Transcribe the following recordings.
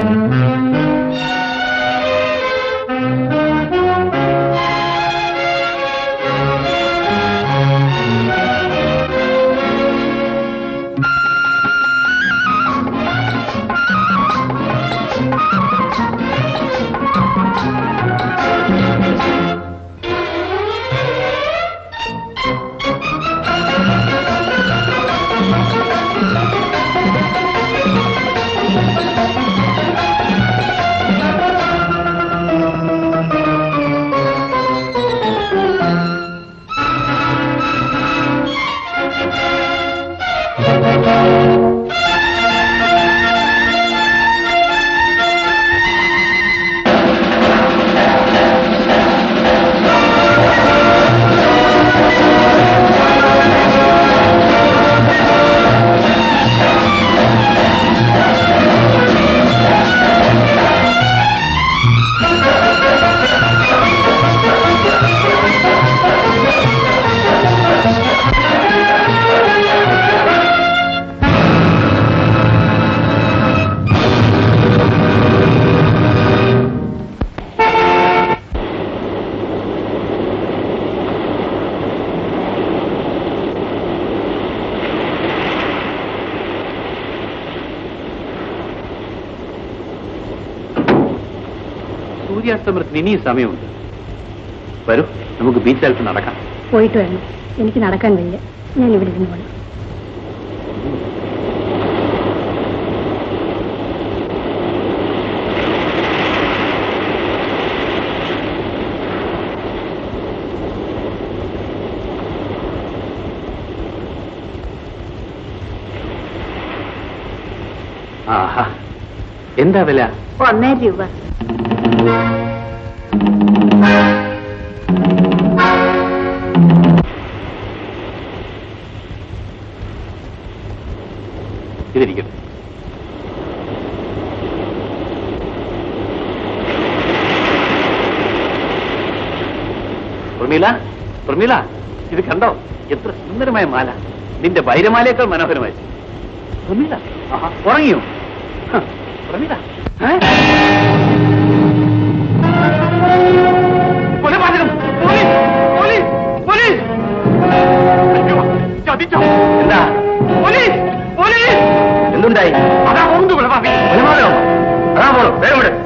സൂര്യാസ്തമനത്തിന് ഇനിയും സമയമുണ്ട് വരൂ നമുക്ക് ബീച്ച് അല്പം നടക്കാം പോയിട്ട് വരണം എനിക്ക് നടക്കാൻ വയ്യ ഞാൻ ഇവിടെ ഇരുന്ന് പോണം ആഹാ എന്താ വില ഒന്നര രൂപ ഇതിരിക്കട്ടെ പ്രമീല പ്രമീല ഇത് കണ്ടോ എത്ര സുന്ദരമായ മാല നിന്റെ വൈരമാലയേക്കാൾ മനോഹരമായി പ്രമീല ആഹാ ഉറങ്ങിയോ ഹ, പ്രമീല ഏ? കൊലപാതകം പോലീസ് പോലീസ് പോലീസ് അയ്യോ, ചതിച്ചോ എന്താ പോലീസ് പോലീസ് എന്തുണ്ടായി അതാ പോകുന്നു കൊലപാതകം കൊലപാതകം അതാ പോണു വേഗം വിട്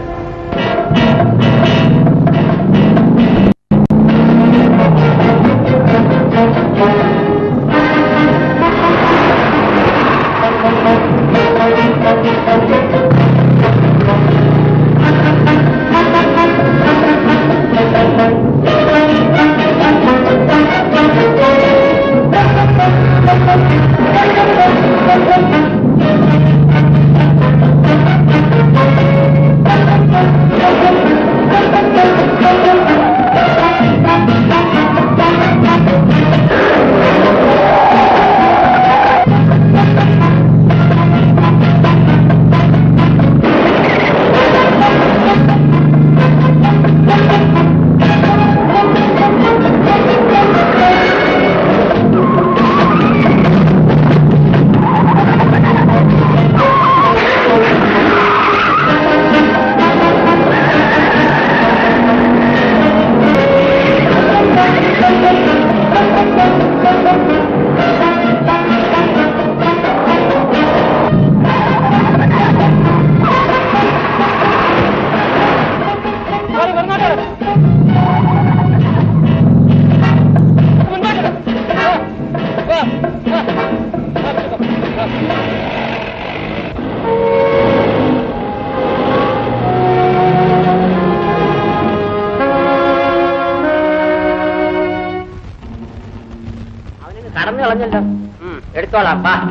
കടന്നു കളഞ്ഞല്ലോ എടുത്തോളാം വാ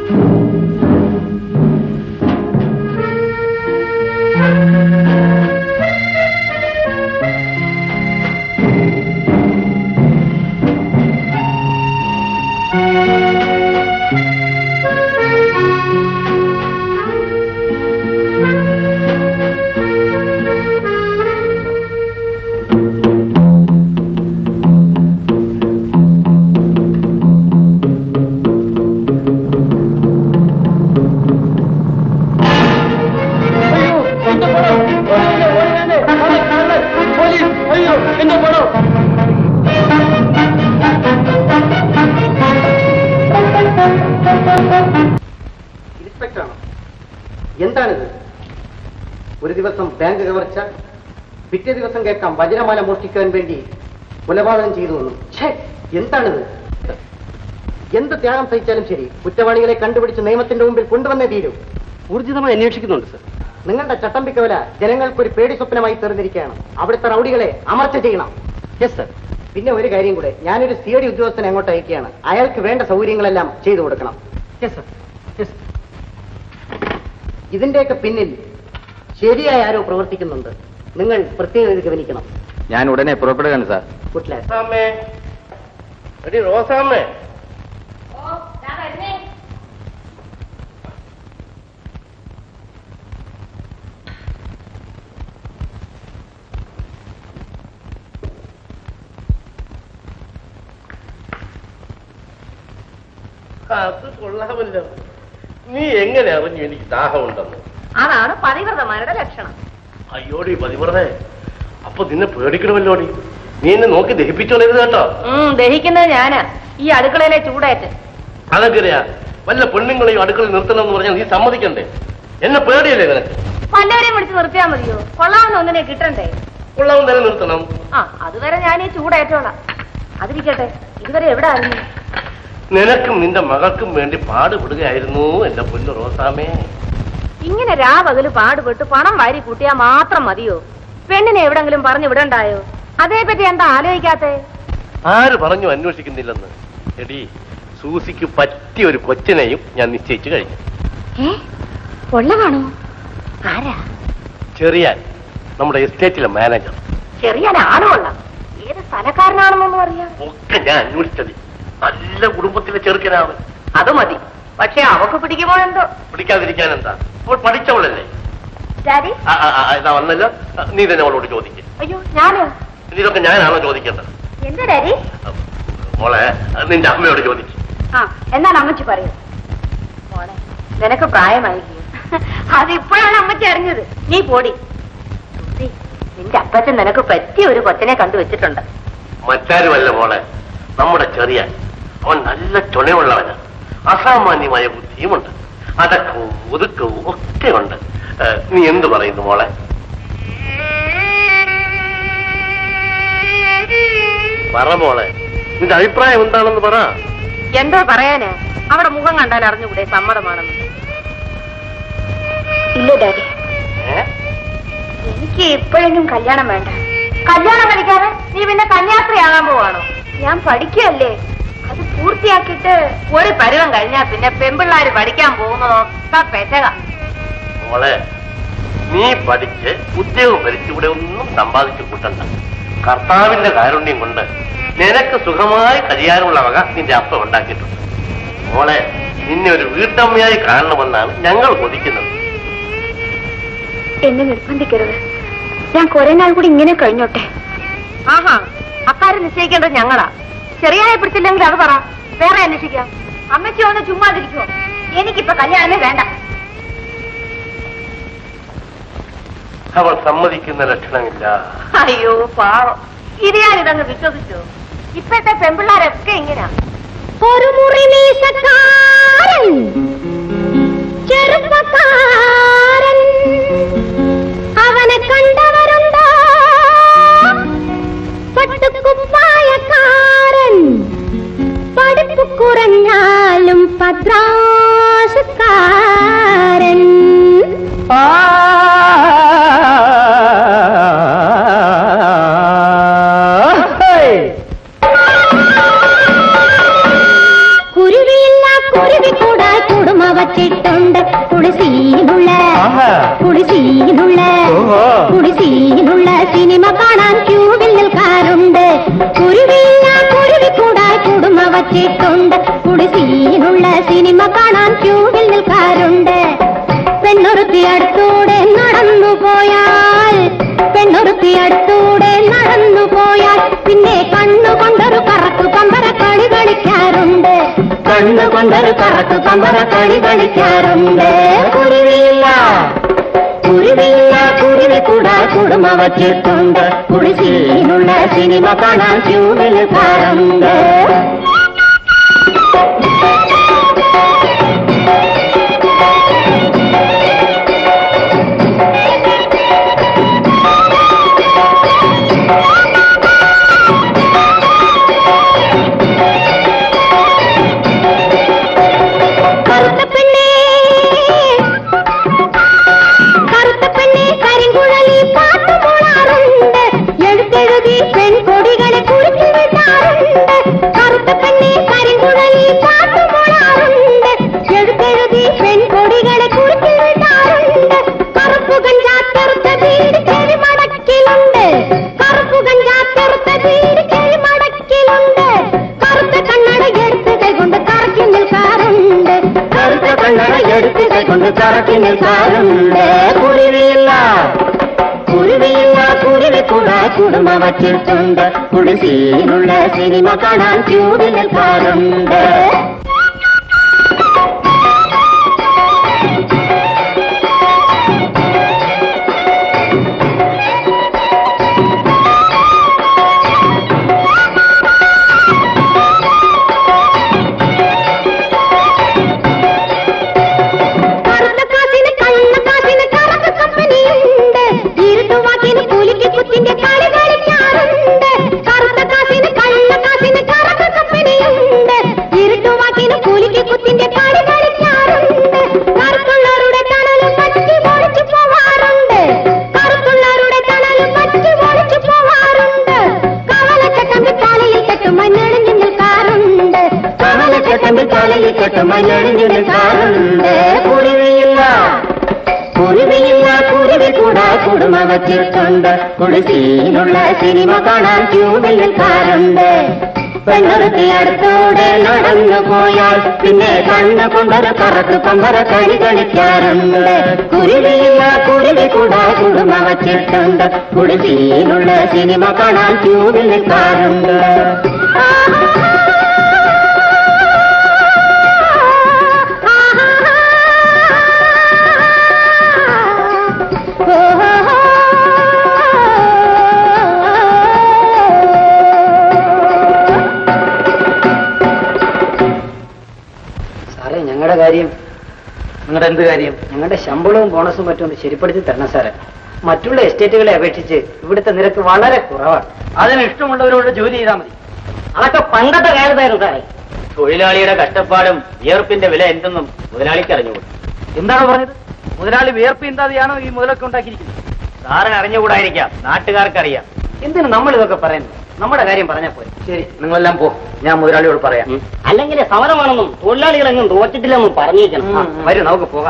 ആ ഇൻസ്പെക്ടറാണോ എന്താണിത് ഒരു ദിവസം ബാങ്ക് കവർച്ച പിറ്റേ ദിവസം കേൾക്കാം വജ്രമാല മോഷ്ടിക്കാൻ വേണ്ടി കൊലപാതകം ചെയ്തു വന്നു ഛേ എന്താണിത് എന്ത് ത്യാഗം സഹിച്ചാലും ശരി കുറ്റവാളികളെ കണ്ടുപിടിച്ച് നിയമത്തിന്റെ മുമ്പിൽ കൊണ്ടുവന്നേ തീരൂ ഊർജിതമായി അന്വേഷിക്കുന്നുണ്ട് സർ നിങ്ങളുടെ ചട്ടമ്പിക്കവല ജനങ്ങൾക്കൊരു പേടി സ്വപ്നമായി തീർന്നിരിക്കുകയാണ് അവിടുത്തെ റൗഡികളെ അമർച്ച ചെയ്യണം യെസ് സർ പിന്നെ ഒരു കാര്യം കൂടെ ഞാനൊരു സി ഡി ഉദ്യോഗസ്ഥനെ അങ്ങോട്ട് അയക്കുകയാണ് അയാൾക്ക് വേണ്ട സൗകര്യങ്ങളെല്ലാം ചെയ്തു കൊടുക്കണം യെസ് സർ യെസ് ഇതിന്റെയൊക്കെ പിന്നിൽ ശരിയായ ആരോ പ്രവർത്തിക്കുന്നുണ്ട് നിങ്ങൾ പ്രത്യേകം ഇത് ഗവനിക്കണം ഞാൻ ഉടനെ പുറപ്പെടുകയാണ് സാർ ഗുഡ് ലൈഫ് റോസാമ്മേ എടി റോസാമ്മേ അത് കൊള്ളാമല്ലോ നീ എങ്ങനെ അറിഞ്ഞു എനിക്ക് ദാഹമുണ്ടെന്ന് അതാണ് പതിവ്രതമാരുടെ ലക്ഷണം അയ്യോടി പതിവറേ അപ്പൊ നിന്നെ പേടിക്കണമല്ലോടി നീ എന്നെ നോക്കി ദഹിപ്പിച്ചോളരുത് കേട്ടോ ഉം ദഹിക്കുന്നത് ഞാനാ ഈ അടുക്കളയിലെ ചൂടേറ്റ് അതെങ്ങനെയാ വല്ല പെണ്ണുങ്ങളെയും അടുക്കളയിൽ നിർത്തണം എന്ന് പറഞ്ഞാൽ നീ സമ്മതിക്കണ്ടേ എന്നെ പേടിയല്ലേ നിനക്ക് വല്ലവരെയും വിളിച്ച് നിർത്തിയാൽ മതിയോ കൊള്ളാവുന്ന ഒന്നിനെ കിട്ടണ്ടേ കൊള്ളാവും തന്നെ നിർത്തണം ആ അതുവരെ ഞാൻ ഈ ചൂടേറ്റോളാം അതിരിക്കട്ടെ ഇതുവരെ എവിടെ ആയിരുന്നു നിനക്കും നിന്റെ മകൾക്കും വേണ്ടി പാടുപെടുകയായിരുന്നു എന്റെ പൊന്നു റോസാമേ ഇങ്ങനെ രാപകല് പാടുപെട്ട് പണം വാരി കൂട്ടിയാ മാത്രം മതിയോ പെണ്ണിനെ എവിടെങ്കിലും പറഞ്ഞു വിടണ്ടായോ അതേപറ്റി എന്താ ആലോചിക്കാത്തെ ആര് പറഞ്ഞു അന്വേഷിക്കുന്നില്ലെന്ന് എടി സൂസിക്ക് പറ്റിയ ഒരു കൊച്ചിനെയും ഞാൻ നിശ്ചയിച്ചു കഴിഞ്ഞു ഏ കൊള്ളമാണോ ആരാ ചെറിയാൻ നമ്മുടെ എസ്റ്റേറ്റിലെ മാനേജർ ചെറിയ കൊള്ളാം ഏത് സ്ഥലക്കാരനാണെന്നൊന്നും അറിയാം ഒക്കെ ഞാൻ അന്വേഷിച്ചത് നല്ല കുടുംബത്തിലെ ചെറുക്കനാണ് അത് മതി പക്ഷെ അവക്ക് പിടിക്കുമോ എന്തോ പിടിക്കാതിരിക്കാൻ എന്താ അവൾ പഠിച്ചവളല്ലേ ഡാഡി ആ, ആ, ആ, ഇതാ വന്നല്ലോ നീ തന്നെ അവളോട് ചോദിക്കും അയ്യോ ഞാനോ ഇതൊക്കെ ഞാനാണോ ചോദിക്കേണ്ടത് എന്താ ഡാഡി മോളെ നിന്റെ അമ്മയോട് ചോദിക്കും ആ എന്നാൽ അമ്മച്ചി പറയൂ മോനെ നിനക്ക് പ്രായമായില്ലേ അതിപ്പോഴാണ് അമ്മച്ചി അറിഞ്ഞത് നീ പോടി സുസി, നിന്റെ അപ്പച്ചൻ നിനക്ക് പറ്റിയ ഒരു കൊച്ചനെ കണ്ടുവച്ചിട്ടുണ്ട് മറ്റാരുമല്ല മോളെ നമ്മുടെ ചെറിയ അവൻ നല്ല ചുണയുള്ളവനാണ് അസാമാന്യമായ ബുദ്ധിയുമുണ്ട് അടക്കവും ഒതുക്കവും ഒക്കെ ഉണ്ട് ഏ, നീ എന്ത് പറയുന്നു മോളെ പറ മോളെ നിന്റെ അഭിപ്രായം എന്താണെന്ന് പറ എന്തോ പറയാന് അവിടെ മുഖം കണ്ടാൽ അറിഞ്ഞുകൂടെ സമ്മതമാണെന്ന് ഇല്ല ഡാഡി ഏ? എനിക്ക് ഇപ്പോഴെങ്കിലും കല്യാണം വേണ്ട കല്യാണം കഴിക്കാതെ നീ പിന്നെ കന്യാസ്ത്രീയാകാൻ പോവാണോ ഞാൻ പഠിക്കുകയല്ലേ അത് പൂർത്തിയാക്കിയിട്ട് ഒരു പരുവം കഴിഞ്ഞാൽ പിന്നെ പെമ്പിള്ളാര് പഠിക്കാൻ പോകുന്നതൊക്കെ പെറ്റക മോളെ നീ പഠിച്ച് ഉദ്യോഗം ഭരിച്ച് ഇവിടെ ഒന്നും സമ്പാദിച്ചു കൂട്ടണ്ട കർത്താവിന്റെ കാരുണ്യം കൊണ്ട് നിനക്ക് സുഖമായി കഴിയാനുള്ള വക നിന്റെ അപ്പ ഉണ്ടാക്കിയിട്ടുണ്ട് മോളെ നിന്നെ ഒരു വീട്ടമ്മയായി കാണണമെന്നാണ് ഞങ്ങൾ കൊതിക്കുന്നത് എന്നെ നിർബന്ധിക്കരുത് ഞാൻ കുറെ നാൾ കൂടി ഇങ്ങനെ കഴിഞ്ഞോട്ടെ ആഹാ അക്കാര്യം നിശ്ചയിക്കേണ്ടത് ഞങ്ങളാ ചെറിയായ പിടിച്ചില്ലെങ്കിൽ അത് പറ വേറെ അന്വേഷിക്കാം അമ്മച്ചി ഒന്ന് ചുമ്മാതിരിക്കുമോ എനിക്കിപ്പോ കല്യാണമേ വേണ്ട അവൾ സമ്മതിക്കുന്ന ലക്ഷണമില്ല അയ്യോ പാവം ഇത് ഞാൻ ഇതങ്ങ് വിശ്വസിച്ചു ഇപ്പോഴത്തെ പെമ്പിള്ളാരൊക്കെ ഇങ്ങനെയാ ഒരു മുറി മീശക്കാരൻ ചെറുപ്പക്കാരൻ അവനെ കണ്ടവരുണ്ടോ പട്ടുകുപ്പായക്കാരൻ പഠിപ്പ് കുറഞ്ഞാലും പദ്രാസുകാരൻ കുരുവിയില്ല കുരുവി കൂടാ കുടുമ വച്ചിട്ടുണ്ട് കുളിസീനുള്ള കുളിസീനുള്ള കുളിസീനുള്ള സിനിമ കാണാൻ ക്യൂവിൽ നിൽക്കാറുണ്ട് കുരുവിയില്ല കുരുവി കൂടാ കുടുമ വച്ചിട്ടുണ്ട് കുളിസീനുള്ള സിനിമ കാണാൻ ക്യൂവിൽ നിൽക്കാറുണ്ട് പെണ്ണൊരുത്തി അടുത്തൂടെ നടന്നു പോയാൽ പെണ്ണൊരുത്തി അടുത്തൂടെ നടന്നു പോയാൽ പിന്നെ കണ്ണുകൊണ്ടൊരു കറക്കു പമ്പര കളി കളിക്കാറുണ്ട് കണ്ണുകൊണ്ടൊരു കറക്കു പമ്പര കളി കളിക്കാറുണ്ട് കുരുവിയില്ല കുരുവിയില്ല കുരുവി കൂടാ കുടുമ വച്ചിട്ടുണ്ട് കുളിസീനുള്ള സിനിമ കാണാൻ ക്യൂവിൽ കാറുണ്ട് കറക്കി നിൽക്കാറുണ്ട് കുരുവിയില്ല കുരുവിയില്ല കുരുവി കൂട കുടുംബ വച്ചിട്ടുണ്ട് കുടിശ്ശിയിലുള്ള സിനിമ കാണാൻ ക്യൂവിൽ നിൽക്കാറുണ്ട് കറുത്ത കാശിന് കള്ള കാശിന് കറക്ക കമ്പനിയുണ്ട് ഇരുട്ടുവാക്കിന് പുലിക്ക് കുത്തിന്റെ കളി കളിക്കാറുണ്ട് കറുത്ത കാശിന് കള്ള കാശിന് കറക്ക കമ്പനിയുണ്ട് ഇരുട്ടുവാക്കിന് പുലിക്ക് കുത്തിന്റെ കളി കളിക്കാറുണ്ട് കറുത്തുള്ളവരുടെ തണലും പറ്റി ഒളിച്ചു പോവാറുണ്ട് കറുത്തുള്ളവരുടെ തണലും പറ്റി ഒളിച്ചു പോവാറുണ്ട് കവലച്ചട്ടമ്പി തലയിൽ കെട്ടും മഞ്ഞളിഞ്ഞു നിൽക്കാറുണ്ട് കവലച്ചട്ടമ്പി തലയിൽ കെട്ടും മഞ്ഞളിഞ്ഞു നിൽക്കാറുണ്ട് കുരുവിയില്ല കുരുവിയില്ല കുരുവി കൂടാ കുടുംബ വച്ചിട്ടുണ്ട് കുടിശ്ശിയിലുള്ള സിനിമ കാണാൻ ക്യൂവിൽ നിൽക്കാറുണ്ട് പെണ്ണൊരുത്തി അടുത്തൂടെ നടന്നു പോയാൽ പിന്നെ കണ്ണു കൊണ്ടൊരു കറക്ക് പമ്പര കളി കളിക്കാറുണ്ട് കുരുവിയില്ല കുരുവി കൂടാ കുടുംബ വച്ചിട്ടുണ്ട് കുടിശ്ശിയിലുള്ള സിനിമ കാണാൻ ക്യൂവിൽ നിൽക്കാറുണ്ട് സാറേ ഞങ്ങളുടെ കാര്യം നിങ്ങളുടെ എന്ത് കാര്യം ഞങ്ങളുടെ ശമ്പളവും ബോണസും മറ്റും ഒന്ന് ശരിപ്പെടുത്തി തരണം സാറേ മറ്റുള്ള എസ്റ്റേറ്റുകളെ അപേക്ഷിച്ച് ഇവിടുത്തെ നിരക്ക് വളരെ കുറവാണ് അതിന് ഇഷ്ടമുള്ളവരോട് ജോലി ചെയ്താൽ മതി അതൊക്കെ പണ്ടത്തെ കാലത്തായിരുന്നു സാറേ തൊഴിലാളിയുടെ കഷ്ടപ്പാടും വിയർപ്പിന്റെ വില എന്തെന്നും മുതലാളിക്ക് അറിഞ്ഞുകൂടും എന്താണ് പറഞ്ഞത് മുതലാളി വിയർപ്പ് എന്താതെയാണോ ഈ മുതലൊക്കെ ഉണ്ടാക്കിയിരിക്കുന്നത് സാറിന് അറിഞ്ഞുകൂടായിരിക്കാം നാട്ടുകാർക്കറിയാം എന്തിനു നമ്മൾ ഇതൊക്കെ പറയുന്നത് നമ്മുടെ കാര്യം പറഞ്ഞാൽ പോയി ശരി നിങ്ങളെല്ലാം പോ ഞാൻ മുതലാളിയോട് പറയാം അല്ലെങ്കിൽ സമരമാണെന്നും തൊഴിലാളികളെങ്ങും തോറ്റിട്ടില്ലെന്നും പറഞ്ഞിരിക്കണം ആ, വരൂ നമുക്ക് പോകാം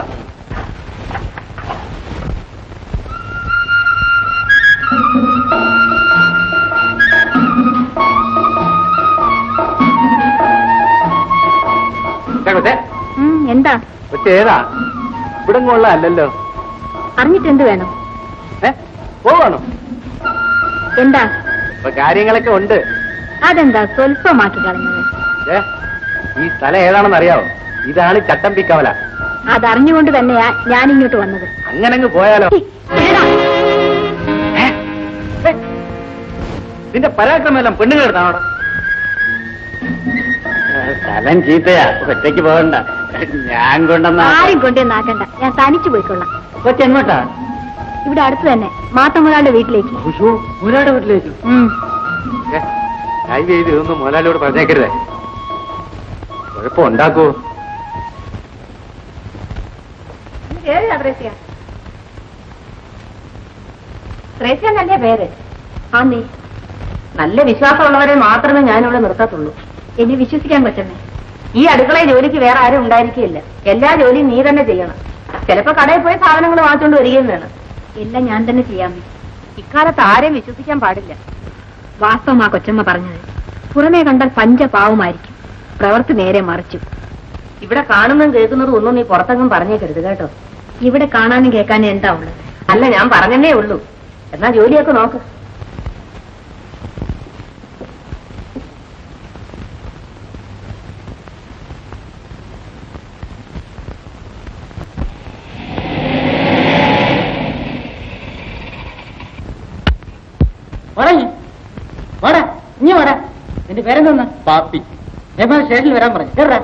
എന്താ ഏതാ ഇവിടെ കൊള്ള അല്ലല്ലോ അറിഞ്ഞിട്ട് എന്ത് വേണം ഏ പോകണം എന്താ ഇപ്പൊ കാര്യങ്ങളൊക്കെ ഉണ്ട് അതെന്താ സ്വല്പമാക്കി കളഞ്ഞത് ഏ ഈ സ്ഥലം ഏതാണെന്ന് അറിയാവോ ഇതാണ് ചട്ടമ്പിക്കവല അതറിഞ്ഞുകൊണ്ട് തന്നെയാ ഞാൻ ഇങ്ങോട്ട് വന്നത് അങ്ങനങ്ങ് പോയാലോ എടാ, ഏ? ഏ? നിന്റെ പരാക്രമെല്ലാം പെണ്ണുങ്ങളെടുത്താണോ സ്ഥലം ചീത്തയാ ഒറ്റയ്ക്ക് പോകണ്ട ഞാൻ കൊണ്ടെന്ന ആരും കൊണ്ടുവന്നാക്കണ്ട ഞാൻ തനിച്ചു പോയിക്കൊള്ളാം കൊച്ചു എങ്ങോട്ടാ ഇവിടെ അടുത്ത് തന്നെ മാത്തമുഴാളുടെ വീട്ടിലേക്ക് മുതലാട് വീട്ടിലേക്ക് ഉം. ലൈവ് ചെയ്ത് ഇതൊന്നും മുതലാളിയോട് പറഞ്ഞേക്കരുതേ കുഴപ്പം ഉണ്ടാക്കൂ പേര് ത്രേസ്യ ത്രേസ്യ എന്നല്ലേ പേര് ആ നീ നല്ല വിശ്വാസമുള്ളവരെ മാത്രമേ ഞാനിവിടെ നിർത്തത്തുള്ളൂ എന്നെ വിശ്വസിക്കാൻ പറ്റണേ ഈ അടുക്കളയിൽ ജോലിക്ക് വേറെ ആരും ഉണ്ടായിരിക്കില്ല എല്ലാ ജോലിയും നീ തന്നെ ചെയ്യണം ചിലപ്പോ കടയിൽ പോയി സാധനങ്ങൾ വാങ്ങിച്ചുകൊണ്ട് വരികയും വേണം എല്ലാം ഞാൻ തന്നെ ചെയ്യാമേ ഇക്കാലത്ത് ആരെയും വിശ്വസിക്കാൻ പാടില്ല വാസ്തവമാ കൊച്ചമ്മ പറഞ്ഞത് പുറമേ കണ്ടാൽ പഞ്ചപാവമായിരിക്കും പ്രവൃത്തി നേരെ മറിച്ചു ഇവിടെ കാണുന്നതും കേൾക്കുന്നതും ഒന്നും നീ പുറത്തെങ്ങും പറഞ്ഞേക്കരുത് കേട്ടോ ഇവിടെ കാണാനും കേൾക്കാനും എന്താ ഉള്ളത് അല്ല ഞാൻ പറഞ്ഞതേ ഉള്ളൂ എന്നാ ജോലിയൊക്കെ നോക്ക് വാടാ ഇനി വാടാ നിന്റെ പേരെന്താ പാപ്പി എപ്പോ സ്റ്റേഷനിൽ വരാൻ പറഞ്ഞു കേറാ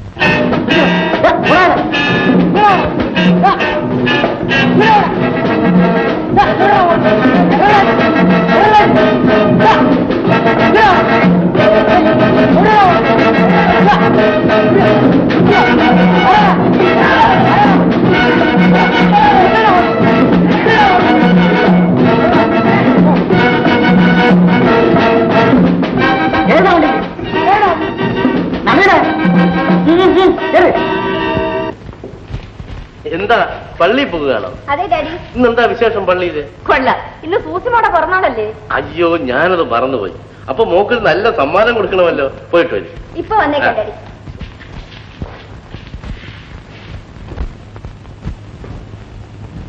എന്താ പള്ളി പോകുകയാണോ അതെ ഡാഡി ഇന്നെന്താ വിശേഷം പള്ളിയില് കൊള്ളാം ഇന്ന് സൂസിമോടെ പിറന്നാളല്ലേ അയ്യോ ഞാനത് മറന്നുപോയി അപ്പൊ മോക്ക് നല്ല സമ്മാനം കൊടുക്കണമല്ലോ പോയിട്ട് വരും ഇപ്പൊ വന്നേക്കാം ആ. ഡാഡി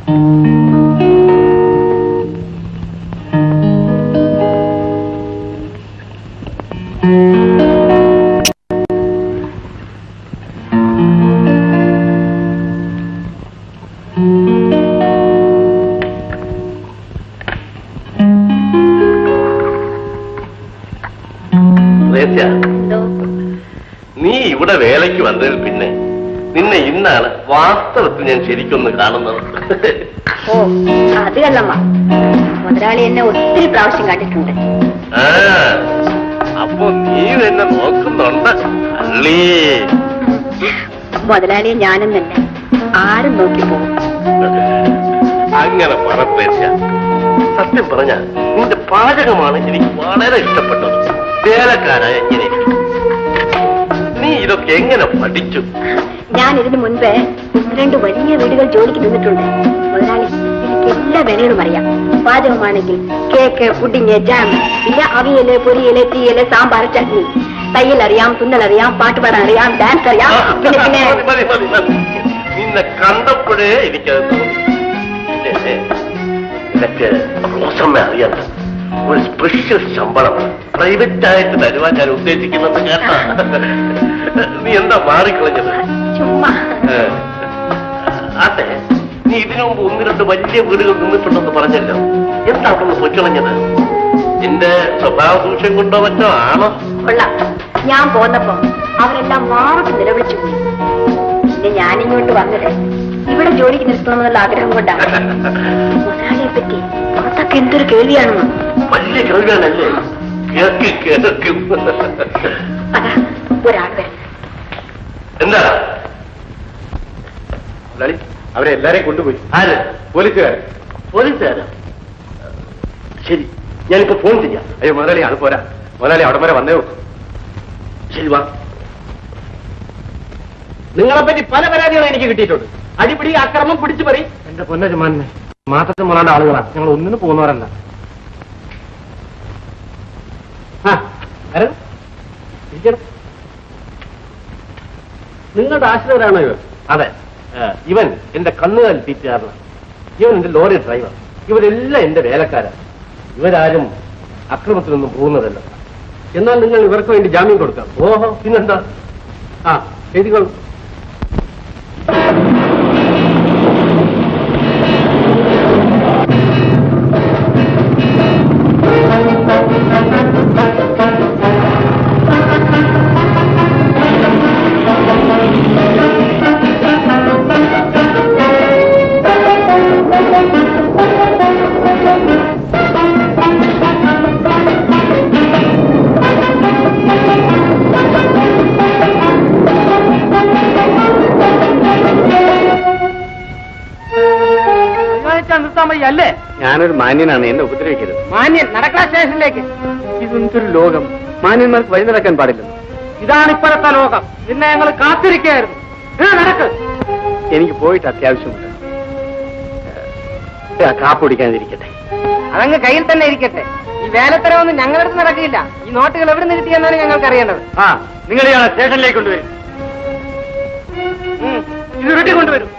ത്രേസ്യ, നീ ഇവിടെ വേലയ്ക്ക് വന്നതിൽ പിന്നെ നിന്നെ ഇന്നാണ് വാസ്തവത്തിൽ ഞാൻ ശരിക്കൊന്ന് കാണുന്നത് ഓ അത് കള്ളമ്മ മുതലാളി എന്നെ ഒത്തിരി പ്രാവശ്യം കണ്ടിട്ടുണ്ട് ആ അപ്പൊ നീ എന്നെ നോക്കുന്നുണ്ട് അള്ളീ മുതലാളിയെ ഞാനും തന്നെ ആരും നോക്കി പോകും അങ്ങനെ പറ ത്രേസ്യ. സത്യം പറഞ്ഞ നിന്റെ പാചകമാണ് എനിക്ക് വളരെ ഇഷ്ടപ്പെട്ടത് വേലക്കാരായ എനിക്ക് നീ ഇതൊക്കെ എങ്ങനെ പഠിച്ചു ഞാൻ ഇതിനു മുൻപ് ഒന്ന് രണ്ട് വലിയ വീടുകൾ ജോലിക്ക് നിന്നിട്ടുണ്ട് മുതലാളി എനിക്ക് എല്ലാ വേലകളും അറിയാം പാചകമാണെങ്കിൽ കേക്ക് പുഡിങ് ജാം പിന്നെ അവിയല് പൊരിയല് തീയല് സാമ്പാർ ചട്നി തയ്യൽ അറിയാം തുന്നൽ അറിയാം പാട്ടുപാടാൻ അറിയാം ഡാൻസ് അറിയാം പിന്നെ പിന്നെ മതി, മതി, മതി, മതി. നിന്നെ കണ്ടപ്പോഴേ എനിക്കത് തോന്നി പിന്നെ നിനക്ക് റോസമ്മ അറിയാം ഒരു സ്പെഷ്യൽ ശമ്പളം പ്രൈവറ്റ് ആയിട്ട് തരുവാൻ ഞാൻ ഉദ്ദേശിക്കുന്നത് കേട്ടാ നീ എന്താ മാറിക്കളഞ്ഞത് ചുമ്മാ ഏ. അതെ നീ ഇതിനു മുമ്പ് ഒന്ന് രണ്ട് വലിയ വീടുകൾ നിന്നിട്ടുണ്ടെന്ന് പറഞ്ഞല്ലോ എന്താ അവിടെ പൊയ്ക്കളഞ്ഞത് നിന്റെ സ്വഭാവ ദൂഷ്യം കൊണ്ടോ മറ്റോ ആണോ കൊള്ളാം ഞാൻ പോന്നപ്പോ അവരെല്ലാം മാറി നിലവിളിച്ചു പോയി പിന്നെ ഞാനിങ്ങോട്ട് വന്നത് ഇവിടെ ജോലിക്ക് നിർത്തണമെന്നുള്ള ആഗ്രഹം കൊണ്ടാണ് മുതലാളിയെ പറ്റി പുറത്തൊക്കെ എന്തൊരു കേൾവിയാണെന്നോ വലിയ കേൾവിയാണല്ലേ കേൾക്ക് കേൾക്കും അതാ ഒരാൾ വരുന്നത് എന്താ അവരെ എല്ലാരെയും കൊണ്ടുപോയി ആര് പോലീസുകാർ പോലീസുകാരോ ശരി ഞാനിപ്പോ ഫോൺ ചെയ്യാം അയ്യോ മുതലാളി അത് പോരാ മുതലാളി അവിടെ വരെ വന്നേ ഉള്ളൂ. ശരി വാ നിങ്ങളെ പറ്റി പല പരാതികളും എനിക്ക് കിട്ടിയിട്ടുണ്ട് അടിപിടി അക്രമം പിടിച്ചു പറി എന്റെ പൊന്നജമാനെ മാത്രത്തിൽ മുറാണ്ട ആളുകളാ ഞങ്ങൾ ഒന്നിനും പോകുന്നവരല്ല ആ, വരൂ. ഇരിക്കണം. നിങ്ങളുടെ ആശ്രിതരാണോ ഇവർ അതെ ഏ, ഇവൻ എന്റെ കന്നുകാൽ തീറ്റുകാരനാണ് ഇവൻ എന്റെ ലോറി ഡ്രൈവർ ഇവരെല്ലാം എന്റെ വേലക്കാരാണ് ഇവരാരും അക്രമത്തിനൊന്നും പോകുന്നതല്ല എന്നാൽ നിങ്ങൾ ഇവർക്ക് വേണ്ടി ജാമ്യം കൊടുക്കാം ഓഹോ പിന്നെന്താ ആ എഴുതിക്കോളൂ അല്ലേ ഞാനൊരു മാന്യനാണ് എന്നെ ഉപദ്രവിക്കരുത് മാന്യൻ നടക്കാ സ്റ്റേഷനിലേക്ക് ഇതെന്തൊരു ലോകം മാന്യന്മാർക്ക് വഴി നടക്കാൻ പാടില്ല ഇതാണ് ഇപ്പോഴത്തെ ലോകം പിന്നെ ഞങ്ങൾ കാത്തിരിക്കുകയായിരുന്നു ഏ, നടക്ക് എനിക്ക് പോയിട്ട് അത്യാവശ്യമുണ്ട് ഏ, ആ കാപ്പ് കുടിക്കാതിരിക്കട്ടെ അതങ്ങ് കയ്യിൽ തന്നെ ഇരിക്കട്ടെ ഈ വേലത്തരമൊന്നും ഞങ്ങളടുത്ത് നടക്കില്ല ഈ നോട്ടുകൾ എവിടെ നിന്ന് കിട്ടിയെന്നാണ് ഞങ്ങൾക്ക് അറിയേണ്ടത് ആ നിങ്ങൾ ഇയാളെ സ്റ്റേഷനിലേക്ക് കൊണ്ടുവരും ഉം, ഇത് ഉരുട്ടി കൊണ്ടുവരും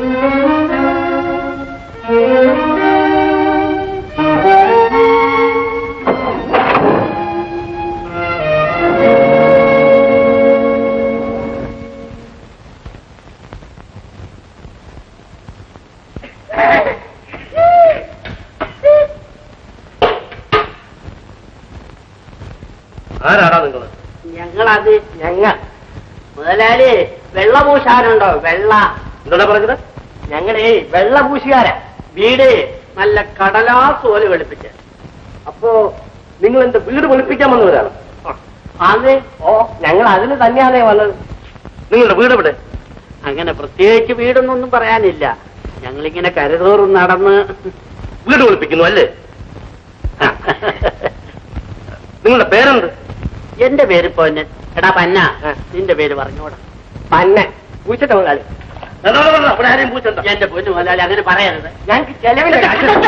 ആരാടാ നിങ്ങൾ ഞങ്ങളത് ഞങ്ങൾ മുതലാളി വെള്ള പൂശാനുണ്ടോ വെള്ള എന്താ പറഞ്ഞത് ഞങ്ങളേ വെള്ള പൂശുകാരാ വീട് നല്ല കടലാസ് പോലെ വെളുപ്പിച്ച് അപ്പോ നിങ്ങൾ എന്റെ വീട് വെളുപ്പിക്കാൻ വന്നവരാണ് അതെ ഓ ഞങ്ങൾ അതിന് തന്നെയാണേ വന്നത് നിങ്ങളുടെ വീട് എവിടെ അങ്ങനെ പ്രത്യേകിച്ച് വീടൊന്നൊന്നും പറയാനില്ല ഞങ്ങളിങ്ങനെ കരുതോറും നടന്ന് വീട് വെളുപ്പിക്കുന്നു അല്ലേ നിങ്ങളുടെ പേരെന്ത് എന്റെ പേര് പൊന്നൻ എടാ പന്ന നിന്റെ പേര് പറഞ്ഞോടാ പന്ന പൂച്ചട്ട മുതലാളി അതാ പറഞ്ഞത്, അവിടെ ആരെയും പൂച്ചണ്ട എന്റെ പൊന്നു മുതലാളി അങ്ങനെ പറയരുത് ഞങ്ങൾക്ക് ചെലവിൽ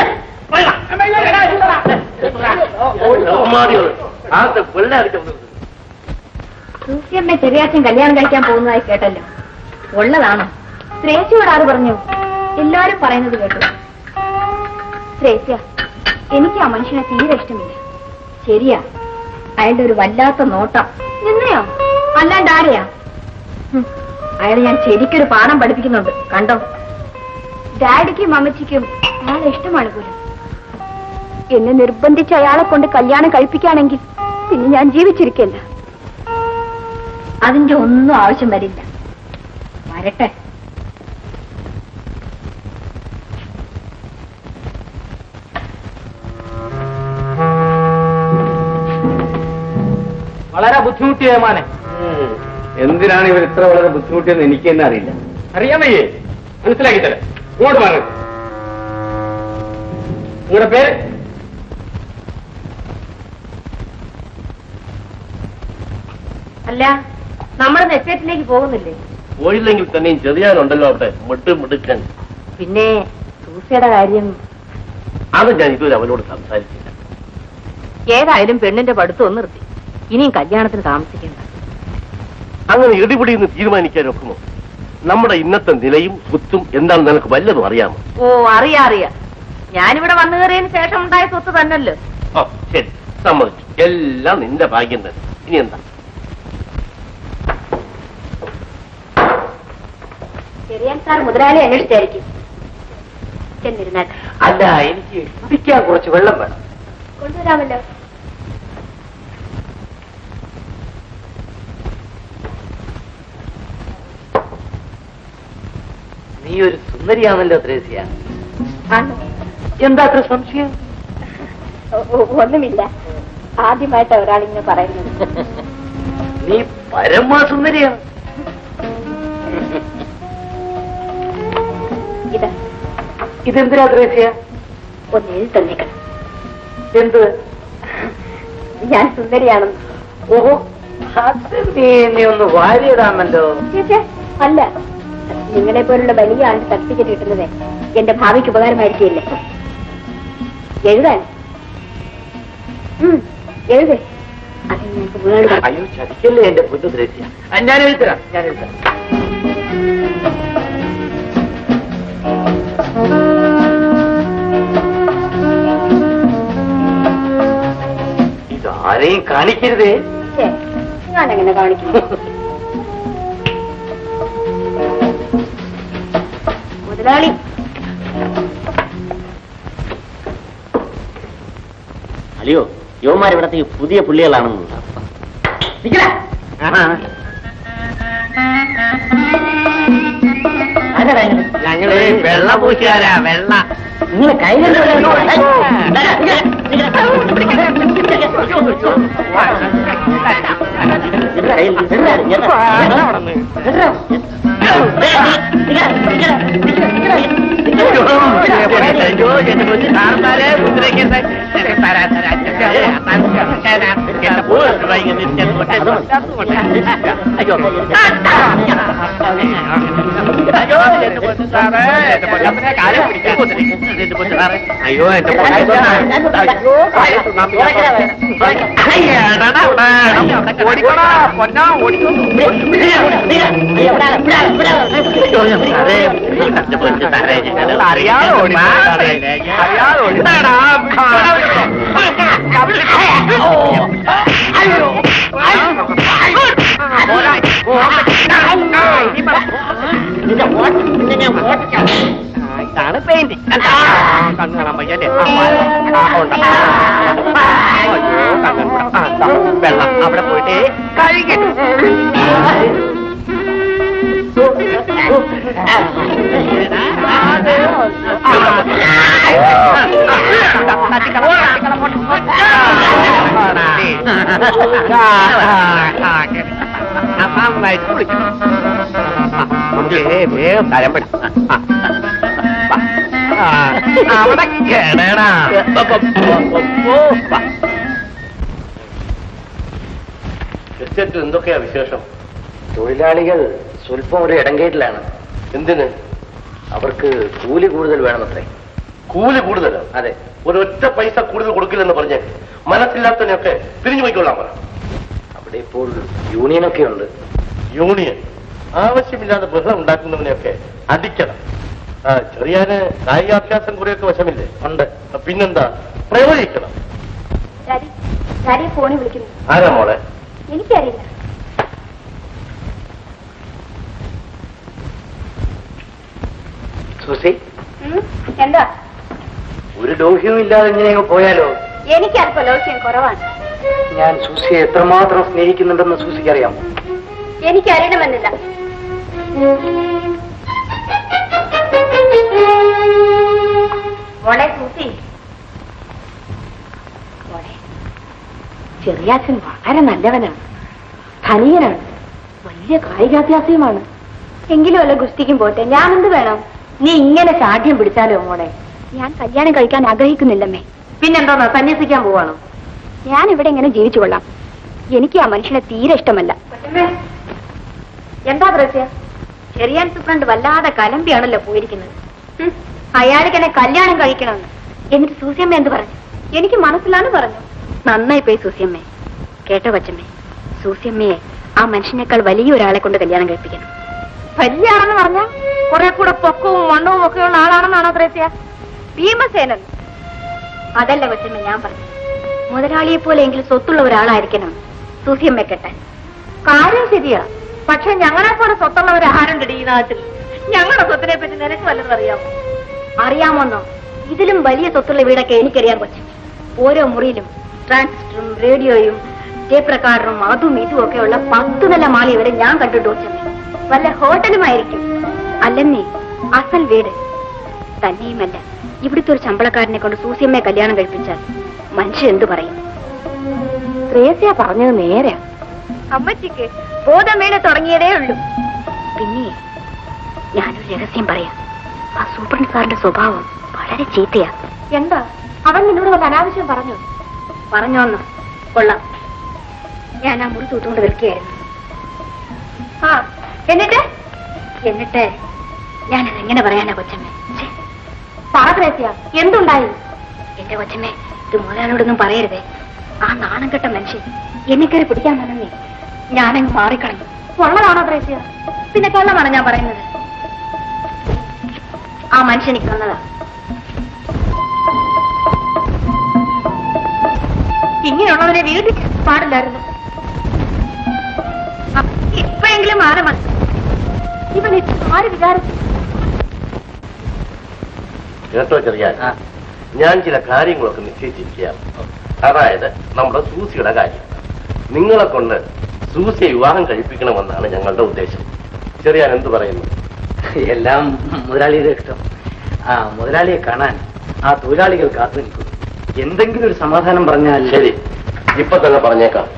ആദ്യത്തെ വെള്ളടിച്ചു സൂര്യമ്മ ചെറിയാച്ചൻ കല്യാണം കഴിക്കാൻ പോകുന്നതായി കേട്ടല്ലോ ഉള്ളതാണോ ശ്രേഷിയോട് ആര് പറഞ്ഞു എല്ലാരും പറയുന്നത് കേട്ടു ശ്രേഷ്യ എനിക്ക് ആ മനുഷ്യനെ തീരെ ഇഷ്ടമില്ല ശരിയാ അയാളുടെ ഒരു വല്ലാത്ത നോട്ടം നിന്നെയോ അല്ലാണ്ട് ആരെയാ ഹും, അയാളെ ഞാൻ ശരിക്കൊരു പാഠം പഠിപ്പിക്കുന്നുണ്ട് കണ്ടോ ഡാഡിക്കും അമ്മച്ചിക്കും അയാളെ ഇഷ്ടമാണ് പോലും എന്നെ നിർബന്ധിച്ച് അയാളെ കൊണ്ട് കല്യാണം കഴിപ്പിക്കുകയാണെങ്കിൽ പിന്നെ ഞാൻ ജീവിച്ചിരിക്കില്ല അതിന്റെ ഒന്നും ആവശ്യം വരില്ല വരട്ടെ വളരെ ബുദ്ധിമുട്ടിയ മാനെ എന്തിനാണ് ഇവർ ഇത്ര വളരെ ബുദ്ധിമുട്ടിയെന്ന് എനിക്ക് തന്നെ അറിയില്ല അറിയാൻ വയ്യേ മനസ്സിലാക്കി തരാം ഇങ്ങോട്ട് വാങ്ങ നിങ്ങളുടെ പേര് അല്ല നമ്മുടെ എസ്റ്റേറ്റിലേക്ക് പോകുന്നില്ലേ പോയില്ലെങ്കിൽ തന്നെയും ചെറിയാനുണ്ടല്ലോ അവിടെ മിട്ട് മിടുക്കൻ പിന്നെ സൂസയുടെ കാര്യം അത് ഞാൻ ഇതുവരെ അവനോട് സംസാരിച്ചില്ല ഏതായാലും പെണ്ണിന്റെ പഠിത്തം ഒന്ന് നിർത്തി ഇനിയും കല്യാണത്തിന് താമസിക്കണ്ട അങ്ങനെ ഇടിപിടി എന്ന് തീരുമാനിക്കാൻ ഒക്കുമോ നമ്മുടെ ഇന്നത്തെ നിലയും സ്വത്തും എന്താണെന്ന് നിനക്ക് വല്ലതും അറിയാമോ ഓ അറിയാ അറിയാ ഞാനിവിടെ വന്നു കയറിയതിന് ശേഷം ഉണ്ടായ സ്വത്ത് തന്നല്ലോ ഓ ശരി സമ്മതിച്ചു എല്ലാം നിന്റെ ഭാഗ്യം തന്നെ ഇനി എന്താ ചെറിയാൻ സാർ മുതലാളി അന്വേഷിച്ചായിരിക്കും ചെന്നിരുന്നാൽ അല്ല എനിക്ക് കുടിക്കാൻ കുറച്ച് വെള്ളം വേണം കൊണ്ടുവരാമല്ലോ നീ ഒരു സുന്ദരിയാണല്ലോ ത്രേസ്യ ആണോ എന്താ അത്ര സംശയം ഒ- ഒ- ഒന്നുമില്ല ആദ്യമായിട്ട് ഒരാളിങ്ങനെ പറയുന്നത് നീ പരമസുന്ദരിയാണ് ഇതാ ഇതെന്തിനാ ത്രേസ്യ ഒന്ന് എഴുതി തന്നേക്കണം എന്ത് ഞാൻ സുന്ദരിയാണെന്ന് ഓഹോ അത് നീ നീ ഒന്ന് വാരിയതാണല്ലോ ചേച്ചേ അല്ല നിങ്ങളെ പോലുള്ള വലിയ ആളുടെ സർട്ടിഫിക്കറ്റ് കിട്ടുന്നത് എന്റെ ഭാവിക്ക് ഉപകാരമായിരിക്കില്ലേ എഴുതാൻ ഉം, എഴുതേ അത് ഞങ്ങൾക്ക് മുതലാളി പറഞ്ഞു. അയ്യോ ചതിക്കല്ലേ എന്റെ പൊന്നു ത്രേസ്യ ആ, ഞാൻ എഴുതരാം ഞാൻ എഴുതാം ഇതാരെയും കാണിക്കരുതേ ഛേ, ഞാനെങ്ങനെ കാണിക്കുന്നു മുതലാളി അല്ലയോ യുവമാർ ഇവിടത്തെ പുതിയ പുള്ളികളാണെന്ന് ഞങ്ങള് വെള്ള പൂശുകാരാ വെള്ള നിങ്ങൾ അയ്യോ എന്റെ ഇതാണ് പെയിന്റിങ് കണ്ണു കാണാൻ വയ്യല്ലേ വെള്ളം അവിടെ പോയിട്ട് കഴുകിട്ടു നന്നായിട്ട് കുളിക്കണം വേഗം തരം പെടും അവിടെ കേടേടാ എസ്റ്റേറ്റിൽ എന്തൊക്കെയാ വിശേഷം തൊഴിലാളികൾ സ്വല്പം ഒരു ഇടങ്കേറ്റിലാണ് എന്തിന് അവർക്ക് കൂലി കൂടുതൽ വേണമത്രേ കൂലി കൂടുതലോ അതെ ഒരൊറ്റ പൈസ കൂടുതൽ കൊടുക്കില്ലെന്ന് പറഞ്ഞ് മനസ്സില്ലാത്തതിനൊക്കെ പിരിഞ്ഞു പോയിക്കൊള്ളാൻ പറ അവിടെ ഇപ്പോൾ യൂണിയനൊക്കെ ഉണ്ട് യൂണിയൻ ആവശ്യമില്ലാതെ ബഹളം ഉണ്ടാക്കുന്നവനെയൊക്കെ അടിക്കണം ആ ചെറിയാന് കായികാഭ്യാസം കുറെയൊക്കെ വശമില്ലേ ഉണ്ട് പിന്നെന്താ പ്രയോജിക്കണം ഡാഡി ഡാഡി ഫോണിൽ വിളിക്കുന്നു ആരാ മോളെ എനിക്കറിയില്ല സുസി ഉം, എന്താ ഒരു ലോഹ്യവും ഇല്ലാതെ ഇങ്ങനെയൊക്കെ പോയാലോ എനിക്ക് അല്പം ലൗക്യം കുറവാണ് ഞാൻ സൂസിയെ എത്രമാത്രം സ്നേഹിക്കുന്നുണ്ടെന്ന് സൂസിക്ക് അറിയാമോ എനിക്ക് അറിയണമെന്നില്ല മോളെ സൂസി മോളെ ചെറിയാച്ചൻ വളരെ നല്ലവനാണ് ധനികനാണ് വലിയ കായികാഭ്യാസിയുമാണ് എങ്കിലും വല്ല ഗുസ്തിക്കും പോട്ടെ ഞാൻ എന്ത് വേണം നീ ഇങ്ങനെ ശാഠ്യം പിടിച്ചാലോ മോളെ ഞാൻ കല്യാണം കഴിക്കാൻ ആഗ്രഹിക്കുന്നില്ലമ്മേ പിന്നെന്തോന്നാ സന്യസിക്കാൻ പോവാണോ ഞാൻ ഇവിടെ ഇങ്ങനെ ജീവിച്ചു കൊള്ളാം എനിക്ക് ആ മനുഷ്യനെ തീരെ ഇഷ്ടമല്ല എന്താ പ്രശ്യ ചെറിയാൻ സുപ്രണ്ട് വല്ലാതെ കലമ്പിയാണല്ലോ പോയിരിക്കുന്നത് ഹും, അയാൾക്ക് എന്നെ കല്യാണം കഴിക്കണമെന്ന് എന്നിട്ട് സൂസ്യമ്മ എന്ത് പറഞ്ഞു എനിക്ക് മനസ്സിലാണ് പറഞ്ഞു നന്നായി പോയി സൂസ്യമ്മേ കേട്ടോ കൊച്ചമ്മേ സൂസ്യമ്മയെ ആ മനുഷ്യനേക്കാൾ വലിയ ഒരാളെ കൊണ്ട് കല്യാണം കഴിപ്പിക്കണം വലിയ ആളെന്ന് പറഞ്ഞ കുറെ കൂടെ പൊക്കവും വണ്ണവും ഒക്കെ ഉള്ള ആളാണെന്നാണോ ത്രേസ്യ ഭീമസേനൻ അതല്ല കൊച്ചമ്മ ഞാൻ പറഞ്ഞു മുതലാളിയെ പോലെയെങ്കിലും സ്വത്തുള്ള ഒരാളായിരിക്കണം സൂസ്യമ്മ കെട്ടാൻ കാര്യം ശരിയാ പക്ഷെ ഞങ്ങളെ പോലെ സ്വത്തുള്ളവർ ആരുണ്ട് ഈ നാട്ടിൽ ഞങ്ങളുടെ സ്വത്തിനെ പറ്റി നിനക്ക് വല്ലതും അറിയാമോ അറിയാമോന്നോ ഇതിലും വലിയ സ്വത്തുള്ള വീടൊക്കെ എനിക്കറിയാൻ കൊച്ചു ഓരോ മുറിയിലും ട്രാൻസിസ്റ്ററും റേഡിയോയും ടേപ്പ് റെക്കോർഡറും അതും ഇതും ഒക്കെയുള്ള പത്ത് നില മാളി വരെ ഞാൻ കണ്ടിട്ട് കൊച്ചമ്മേ വല്ല ഹോട്ടലുമായിരിക്കും അല്ലെന്നേ അസൽ വീട് തന്നെയുമല്ല ഇവിടുത്തെ ഒരു ശമ്പളക്കാരനെ കൊണ്ട് സൂസ്യമ്മയെ കല്യാണം കഴിപ്പിച്ചാൽ മനുഷ്യൻ എന്തു പറയും ത്രേസ്യ പറഞ്ഞത് നേരെ അമ്മച്ചിക്ക് ബോധം വീണ് തുടങ്ങിയതേ ഉള്ളൂ പിന്നെ ഞാനൊരു രഹസ്യം പറയാം ആ സൂപ്രണ്ട് സാറിന്റെ സ്വഭാവം വളരെ ചീത്തയാ എന്താ അവൻ നിന്നോട് വല്ല അനാവശ്യം പറഞ്ഞു പറഞ്ഞോന്ന് കൊള്ളാം ഞാൻ ആ മുറി തൂത്തുകൊണ്ട് വിൽക്കുകയായിരുന്നു ആ എന്നിട്ട് എന്നിട്ട് ഞാനത് എങ്ങനെ പറയാനാ കൊച്ചമ്മേ ഛെ, പറ ത്രേസ്യ എന്തുണ്ടായി എന്റെ കൊച്ചമ്മേ ഇത് മുതലാളോടൊന്നും പറയരുതേ ആ നാണം കെട്ട മനുഷ്യൻ എന്നെ കയറി പിടിക്കാൻ വന്നേ ഞാനങ്ങ് മാറിക്കളഞ്ഞു ഉള്ളതാണോ ത്രേസ്യ പിന്നെ കള്ളമാണ് ഞാൻ പറയുന്നത് ആ മനുഷ്യനിക്ക് വന്നതാ ഇങ്ങനെയുള്ളവരെ വീട്ടിൽ പാടില്ലായിരുന്നു ആ, ഇപ്പോഴെങ്കിലും മാറി മനസ്സ് ഇവൻ ഇത് ആര് വിചാരിച്ചു കേട്ടോ ചെറിയാൻ ഞാൻ ചില കാര്യങ്ങളൊക്കെ നിശ്ചയിച്ചിരിക്കുകയാണ് അതായത് നമ്മുടെ സൂസിയുടെ കാര്യം നിങ്ങളെ കൊണ്ട് സൂസിയെ വിവാഹം കഴിപ്പിക്കണമെന്നാണ് ഞങ്ങളുടെ ഉദ്ദേശം ചെറിയാൻ എന്ത് പറയുന്നു എല്ലാം മുതലാളിയുടെ ഇഷ്ടം ആ മുതലാളിയെ കാണാൻ ആ തൊഴിലാളികൾ കാത്തു നിൽക്കും എന്തെങ്കിലും ഒരു സമാധാനം പറഞ്ഞാൽ ശരി ഇപ്പൊ തന്നെ പറഞ്ഞേക്കാം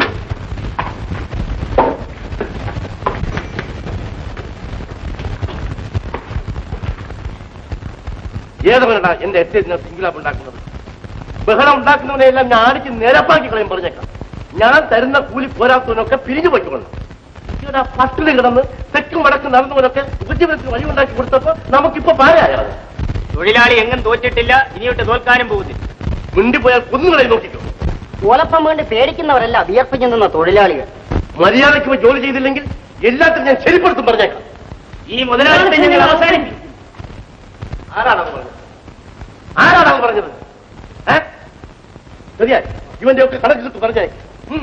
ഏതവനാ എന്റെ എസ്റ്റേറ്റിനെ സിംഗിളാപ്പ് ഉണ്ടാക്കുന്നത് ബഹളം ഉണ്ടാക്കുന്നവനെല്ലാം ഞാൻ അടിച്ച് നിരപ്പാക്കി കളയും പറഞ്ഞേക്കാം ഞാൻ തരുന്ന കൂലി പോരാത്തവനൊക്കെ പിരിഞ്ഞു പോയിക്കൊണ്ട് ഇവിടെ പട്ടില് കിടന്ന് തെക്കും വടക്കും നടന്നവനൊക്കെ ഉപജീവനത്തിന് വഴി ഉണ്ടാക്കി കൊടുത്തപ്പോ നമുക്കിപ്പോ പാരയായത് തൊഴിലാളി എങ്ങും തോറ്റിട്ടില്ല ഇനിയൊട്ട് തോൽക്കാനും പോകുന്നില്ല മുണ്ടിപ്പോയാൽ കുന്നുകളെ നോക്കിക്കോ ഓലപ്പം വേണ്ടി പേടിക്കുന്നവരല്ല വിയർപ്പിച്ചു നിന്ന തൊഴിലാളികൾ മര്യാദയ്ക്ക് പോയി ജോലി ചെയ്തില്ലെങ്കിൽ എല്ലാത്തിനും ഞാൻ ശരിപ്പെടുത്തും പറഞ്ഞേക്കാം ഈ മുതലാളിത്തെ ഞങ്ങൾ അവസാനിപ്പിക്കും ആരാണത് പറഞ്ഞത് ആരാണത് പറഞ്ഞത് ഏ ശരിയാ ഇവന്റെ ഒക്കെ കണക്കെടുത്ത് പറഞ്ഞേ ഉം.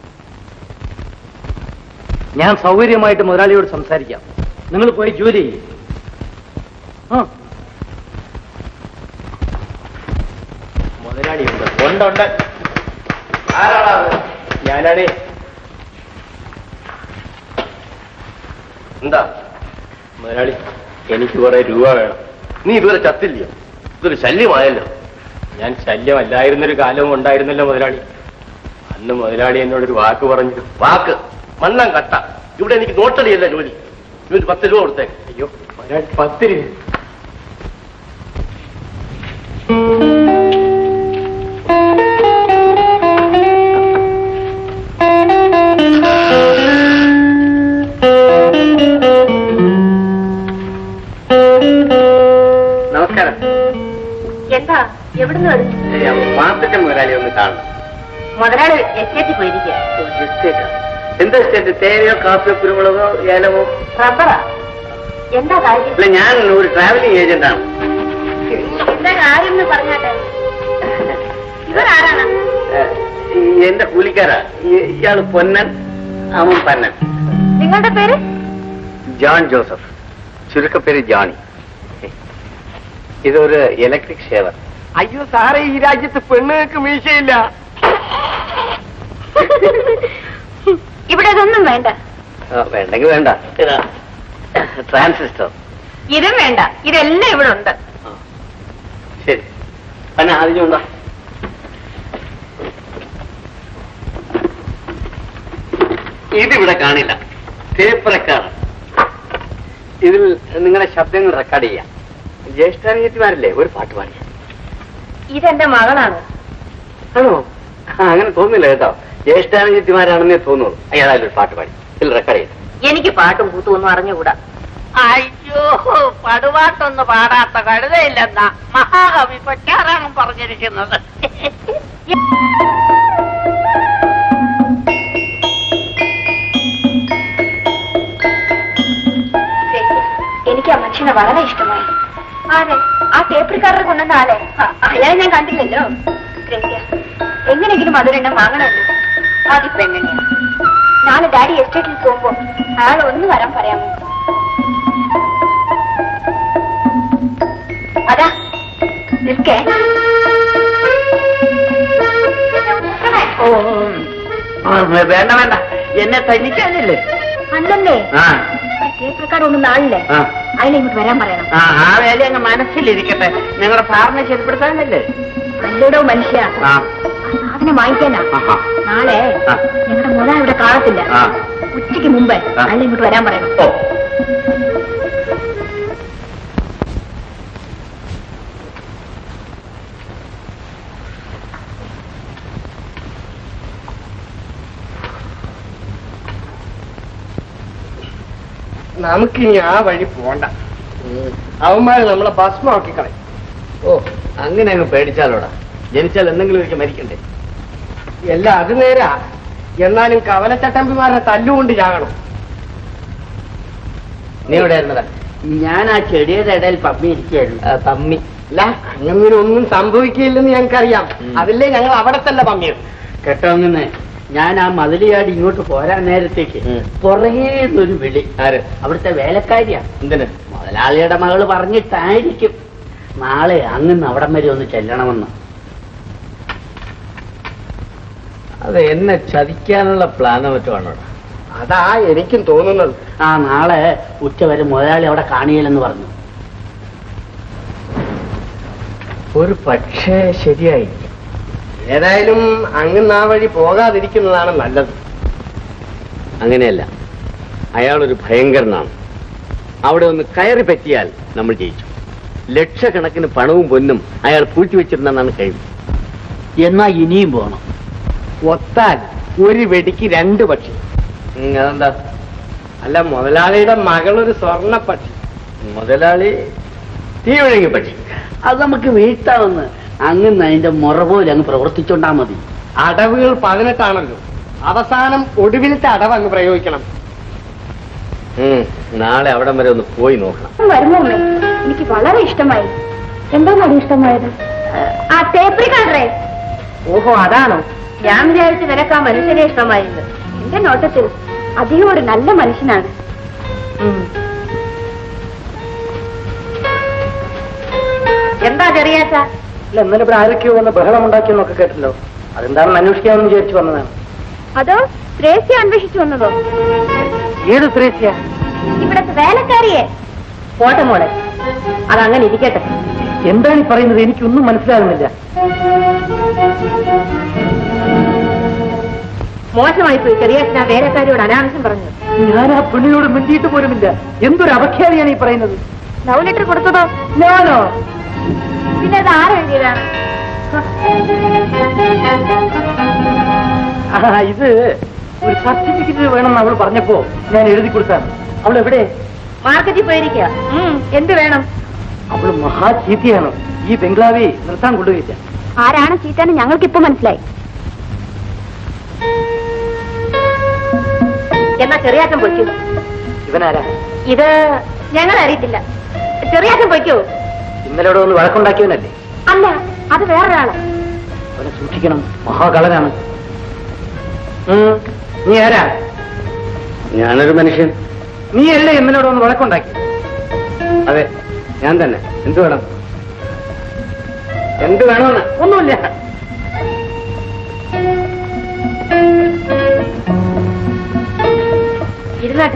ഞാൻ സൗകര്യമായിട്ട് മുതലാളിയോട് സംസാരിക്കാം നിങ്ങൾ പോയി ജോലി ചെയ്യും മുതലാളി ഉണ്ട് ഉണ്ട് ഉണ്ട് ആരാണത് ഞാനാണ് എന്താ മുതലാളി എനിക്ക് കുറെ രൂപ വേണം നീ ഇതുവരെ ചത്തില്ലയോ ഇതൊരു ശല്യമായല്ലോ ഞാൻ ശല്യമല്ലായിരുന്നൊരു കാലവും ഉണ്ടായിരുന്നല്ലോ മുതലാളി അന്ന് മുതലാളി എന്നോടൊരു വാക്ക് പറഞ്ഞു വാക്ക് മണ്ണാൻ കട്ട ഇവിടെ എനിക്ക് നോട്ടടിയല്ല ജോലി ഇവന് പത്ത് രൂപ കൊടുത്തേക്ക് അയ്യോ മുതലാളി പത്ത് രൂപ നമസ്കാരം എന്താ എവിടുന്ന് വരും മാസത്തെ മുതലാളി ഒന്ന് കാണണം മുതലാളി എസ്റ്റേറ്റിൽ പോയിരിക്കുക എസ്റ്റേറ്റ് എന്താ എസ്റ്റേറ്റ് തേയിലയോ കാപ്പിയോ കുരുമുളകോ ഏലമോ റബ്ബറാ എന്താ കാര്യം അല്ല ഞാൻ ഒരു ട്രാവലിംഗ് ഏജന്റ് ആണ് എന്താ കാര്യം എന്ന് പറഞ്ഞാട്ടെ ഇവരാരാണ് എന്റെ കൂലിക്കാരാ ഈ- ഇയാള് പൊന്നൻ അവൻ പന്നൻ നിങ്ങളുടെ പേര് ജോൺ ജോസഫ് ചുരുക്കപ്പേര് ജോണി ഇതൊരു ഇലക്ട്രിക് ഷേവർ അയ്യോ സാറേ ഈ രാജ്യത്ത് പെണ്ണുങ്ങൾക്ക് മീശയില്ല ഇവിടെ ഇതൊന്നും വേണ്ട ആ, വേണ്ടെങ്കിൽ വേണ്ട ഇതാ ട്രാൻസിസ്റ്റർ ഇതും വേണ്ട ഇതെല്ലാം ഇവിടെ ഉണ്ട് ശരി പന്ന അതിനുണ്ടോ ഇതിവിടെ കാണില്ല ടേപ്പ് റെക്കോർഡ് ഇതിൽ നിങ്ങളുടെ ശബ്ദങ്ങൾ റെക്കോർഡ് ചെയ്യാം ജ്യേഷ്ഠാനിയത്തിമാരല്ലേ ഒരു പാട്ട് പാടിയ ഇതെന്റെ മകളാണ് ആണോ ആ, അങ്ങനെ തോന്നില്ല കേട്ടോ ജ്യേഷ്ഠാനിയത്തിമാരാണെന്നേ തോന്നുള്ളൂ അയാളായാലും ഒരു പാട്ട് പാടി ഇതിൽ റെക്കോർഡ് ചെയ്യാം എനിക്ക് പാട്ടും കൂത്തും ഒന്നും അറിഞ്ഞുകൂടാ അയ്യോ പടുപാട്ടൊന്ന് പാടാത്ത കഴുതയില്ലെന്നാ മഹാകവി പൊറ്റാറാണ് പറഞ്ഞിരിക്കുന്നത് എനിക്ക് ആ മനുഷ്യനെ വളരെ ഇഷ്ടമായി ആരെ ആ ടേപ്പ് റിക്കാർഡർ കൊണ്ടുവന്ന ആളെ ആ, അയാളെ ഞാൻ കണ്ടില്ലല്ലോ ഗ്രേസ്യ എങ്ങനെയെങ്കിലും അതൊരെണ്ണം വാങ്ങണമല്ലോ അതിപ്പോ എങ്ങനെയാ നാളെ ഡാഡി എസ്റ്റേറ്റിൽ പോകുമ്പോ അയാൾ ഒന്ന് വരാൻ പറയാമോ അതാ നിൽക്കേ ഓ ആ, വേണ്ട വേണ്ട എന്നെ തന്നിക്കാനില്ലേ അല്ലല്ലേ ആ ടേപ്പ് റിക്കാർഡ് ഒന്നും നാളില്ലേ ആ അയാളെ ഇങ്ങോട്ട് വരാൻ പറയണം ആ ആ വേല അങ്ങ് മനസ്സിലിരിക്കട്ടെ നിങ്ങളുടെ സാറിനെ ശരിപ്പെടുത്താനല്ലേ നല്ലടോ മനുഷ്യ ആ ആ സാധനം വാങ്ങിക്കാനാ ആഹാ. നാളെ ആ. ഞങ്ങളുടെ മുല ഇവിടെ കാണത്തില്ല ആ. ഉച്ചയ്ക്ക് മുമ്പ് ആ. അയാളെ ഇങ്ങോട്ട് വരാൻ പറയണം ഓ നമുക്കിനി ആ വഴി പോണ്ട അവന്മാര് നമ്മളെ ഭസ്മാക്കി കളയും ഓ അങ്ങനെ അങ്ങ് പേടിച്ചാലോടാ ജനിച്ചാൽ എന്തെങ്കിലും ഒരിക്കൽ മരിക്കണ്ടേ എല്ലാം അത് നേരാ എന്നാലും കവലച്ചട്ടമ്പിമാരെ തല്ലുകൊണ്ട് ചാകണം നീ എവിടെ ആയിരുന്നടാ ഞാൻ ആ ചെടിയുടെ ഇടയിൽ പമ്മി ഇരിക്കുകയായിരുന്നു ആ, തമ്മി അല്ല അങ്ങനെ ഒന്നും സംഭവിക്കില്ലെന്ന് ഞങ്ങൾക്കറിയാം ഉം. അതില്ലേ ഞങ്ങൾ അവിടെ തന്നെ പമ്മിയത് കേട്ടോ അങ്ങനെ ഞാൻ ആ മതിലിയാടി ഇങ്ങോട്ട് പോരാൻ നേരത്തേക്ക് ഉം. പുറകേന്നൊരു വിളി ആര് അവിടുത്തെ വേലക്കാരിയാ എന്തിന് മുതലാളിയുടെ മകള് പറഞ്ഞിട്ടായിരിക്കും നാളെ അങ്ങ് അവിടം വരെ ഒന്ന് ചെല്ലണമെന്ന് അത് എന്നെ ചതിക്കാനുള്ള പ്ലാനോ മറ്റോ ആണോടാ അതാ എനിക്കും തോന്നുന്നത് ആ നാളെ ഉച്ചവരെ മുതലാളി അവിടെ കാണിയില്ലെന്ന് പറഞ്ഞു ഒരു പക്ഷേ ശരിയായിരിക്കും ഏതായാലും അങ്ങ് ആ വഴി പോകാതിരിക്കുന്നതാണ് നല്ലത് അങ്ങനെയല്ല അയാളൊരു ഭയങ്കരനാണ് അവിടെ ഒന്ന് കയറി പറ്റിയാൽ നമ്മൾ ജയിച്ചു ലക്ഷക്കണക്കിന് പണവും പൊന്നും അയാൾ പൂഴ്ത്തിവെച്ചിരുന്നെന്നാണ് കഴിവ് എന്നാ ഇനിയും പോണം ഒത്താൽ ഒരു വെടിക്ക് രണ്ട് പക്ഷി ഉം, അതെന്താ അല്ല മുതലാളിയുടെ മകളൊരു സ്വർണ്ണ പക്ഷി മുതലാളി തീ ഒഴുങ്ങി പക്ഷി അത് നമുക്ക് വീഴ്ത്താവുന്ന അങ്ങ് അതിന്റെ മുറ പോലെ അങ്ങ് പ്രവർത്തിച്ചോണ്ടാ മതി അടവുകൾ പതിനെട്ടാണല്ലോ അവസാനം ഒടുവിലത്തെ അടവ് അങ്ങ് പ്രയോഗിക്കണം ഉം, നാളെ അവിടം വരെ ഒന്ന് പോയി നോക്കണം വരുമോ അമ്മേ എനിക്ക് വളരെ ഇഷ്ടമായി എന്താണ് ഇഷ്ടമായത് ആ ടേപ്പ് റിക്കാർഡറേ ഓഹോ അതാണോ ഞാൻ വിചാരിച്ചു നിനക്ക് ആ മനുഷ്യനെ ഇഷ്ടമായത് എന്റെ നോട്ടത്തിൽ അദ്ദേഹം ഒരു നല്ല മനുഷ്യനാണ് എന്താ ചെറിയാച്ച അല്ല ഇന്നലെ ഇവിടെ ആരൊക്കെയോ വന്ന് ബഹളം ഉണ്ടാക്കിയെന്നൊക്കെ കേട്ടല്ലോ അതെന്താണെന്ന് അന്വേഷിക്കാമെന്ന് വിചാരിച്ചു വന്നതാണ് അതോ ശ്രേഷ്ഠ അന്വേഷിച്ചു വന്നതോ ഏത് ശ്രേഷ്യ ഇവിടത്തെ വേലക്കാരിയെ പോട്ടെ മോളെ അതങ്ങനെ ഇരിക്കട്ടെ എന്താണ് ഈ പറയുന്നത് എനിക്കൊന്നും മനസ്സിലാകുന്നില്ല മോശമായി പോയി ചെറിയാച്ചൻ ആ വേലക്കാരിയോട് അനാവശ്യം പറഞ്ഞു ഞാൻ ആ പെണ്ണിനോട് മിണ്ടിയിട്ട് പോലുമില്ല എന്തൊരു അപഖ്യാതിയാണ് ഈ പറയുന്നത് ലവ് ലെറ്റർ കൊടുത്തതോ നോനോ പിന്നെ അത് ആരെഴുതിയതാണ് ആ ഇത് ഒരു സർട്ടിഫിക്കറ്റ് വേണമെന്ന് അവൾ പറഞ്ഞപ്പോ ഞാൻ എഴുതി കൊടുത്താണ് അവൾ എവിടെ മാർക്കറ്റിൽ പോയിരിക്കുക എന്ത് വേണം അവൾ മഹാ ചീത്തയാണ് ഈ ബംഗ്ലാവി നിർത്താൻ കൊണ്ടുപോയില്ല ആരാണ് ചീത്താന്ന് ഞങ്ങൾക്കിപ്പോ മനസ്സിലായി എന്നാ ചെറിയാറ്റം പൊയ്ക്കു ഇവനാരാ ഇത് ഞങ്ങൾ അറിയത്തില്ല ചെറിയാക്കം പൊയ്ക്കോ ഇന്നലെ ഇവിടെ ഒന്ന് വഴക്കുണ്ടാക്കിയവനല്ലേ അല്ല അത് വേറൊരാള് അവനെ സൂക്ഷിക്കണം മഹാകളനാണ് ഉം, നീ ആരാ ഞാനൊരു മനുഷ്യൻ നീ അല്ലേ ഇന്നലോട് ഒന്ന് വഴക്കുണ്ടാക്കി അതെ ഞാൻ തന്നെ എന്ത് വേണം എന്ത് വേണമെന്ന് ഒന്നുമില്ല ഇരുന്നാട്ടെ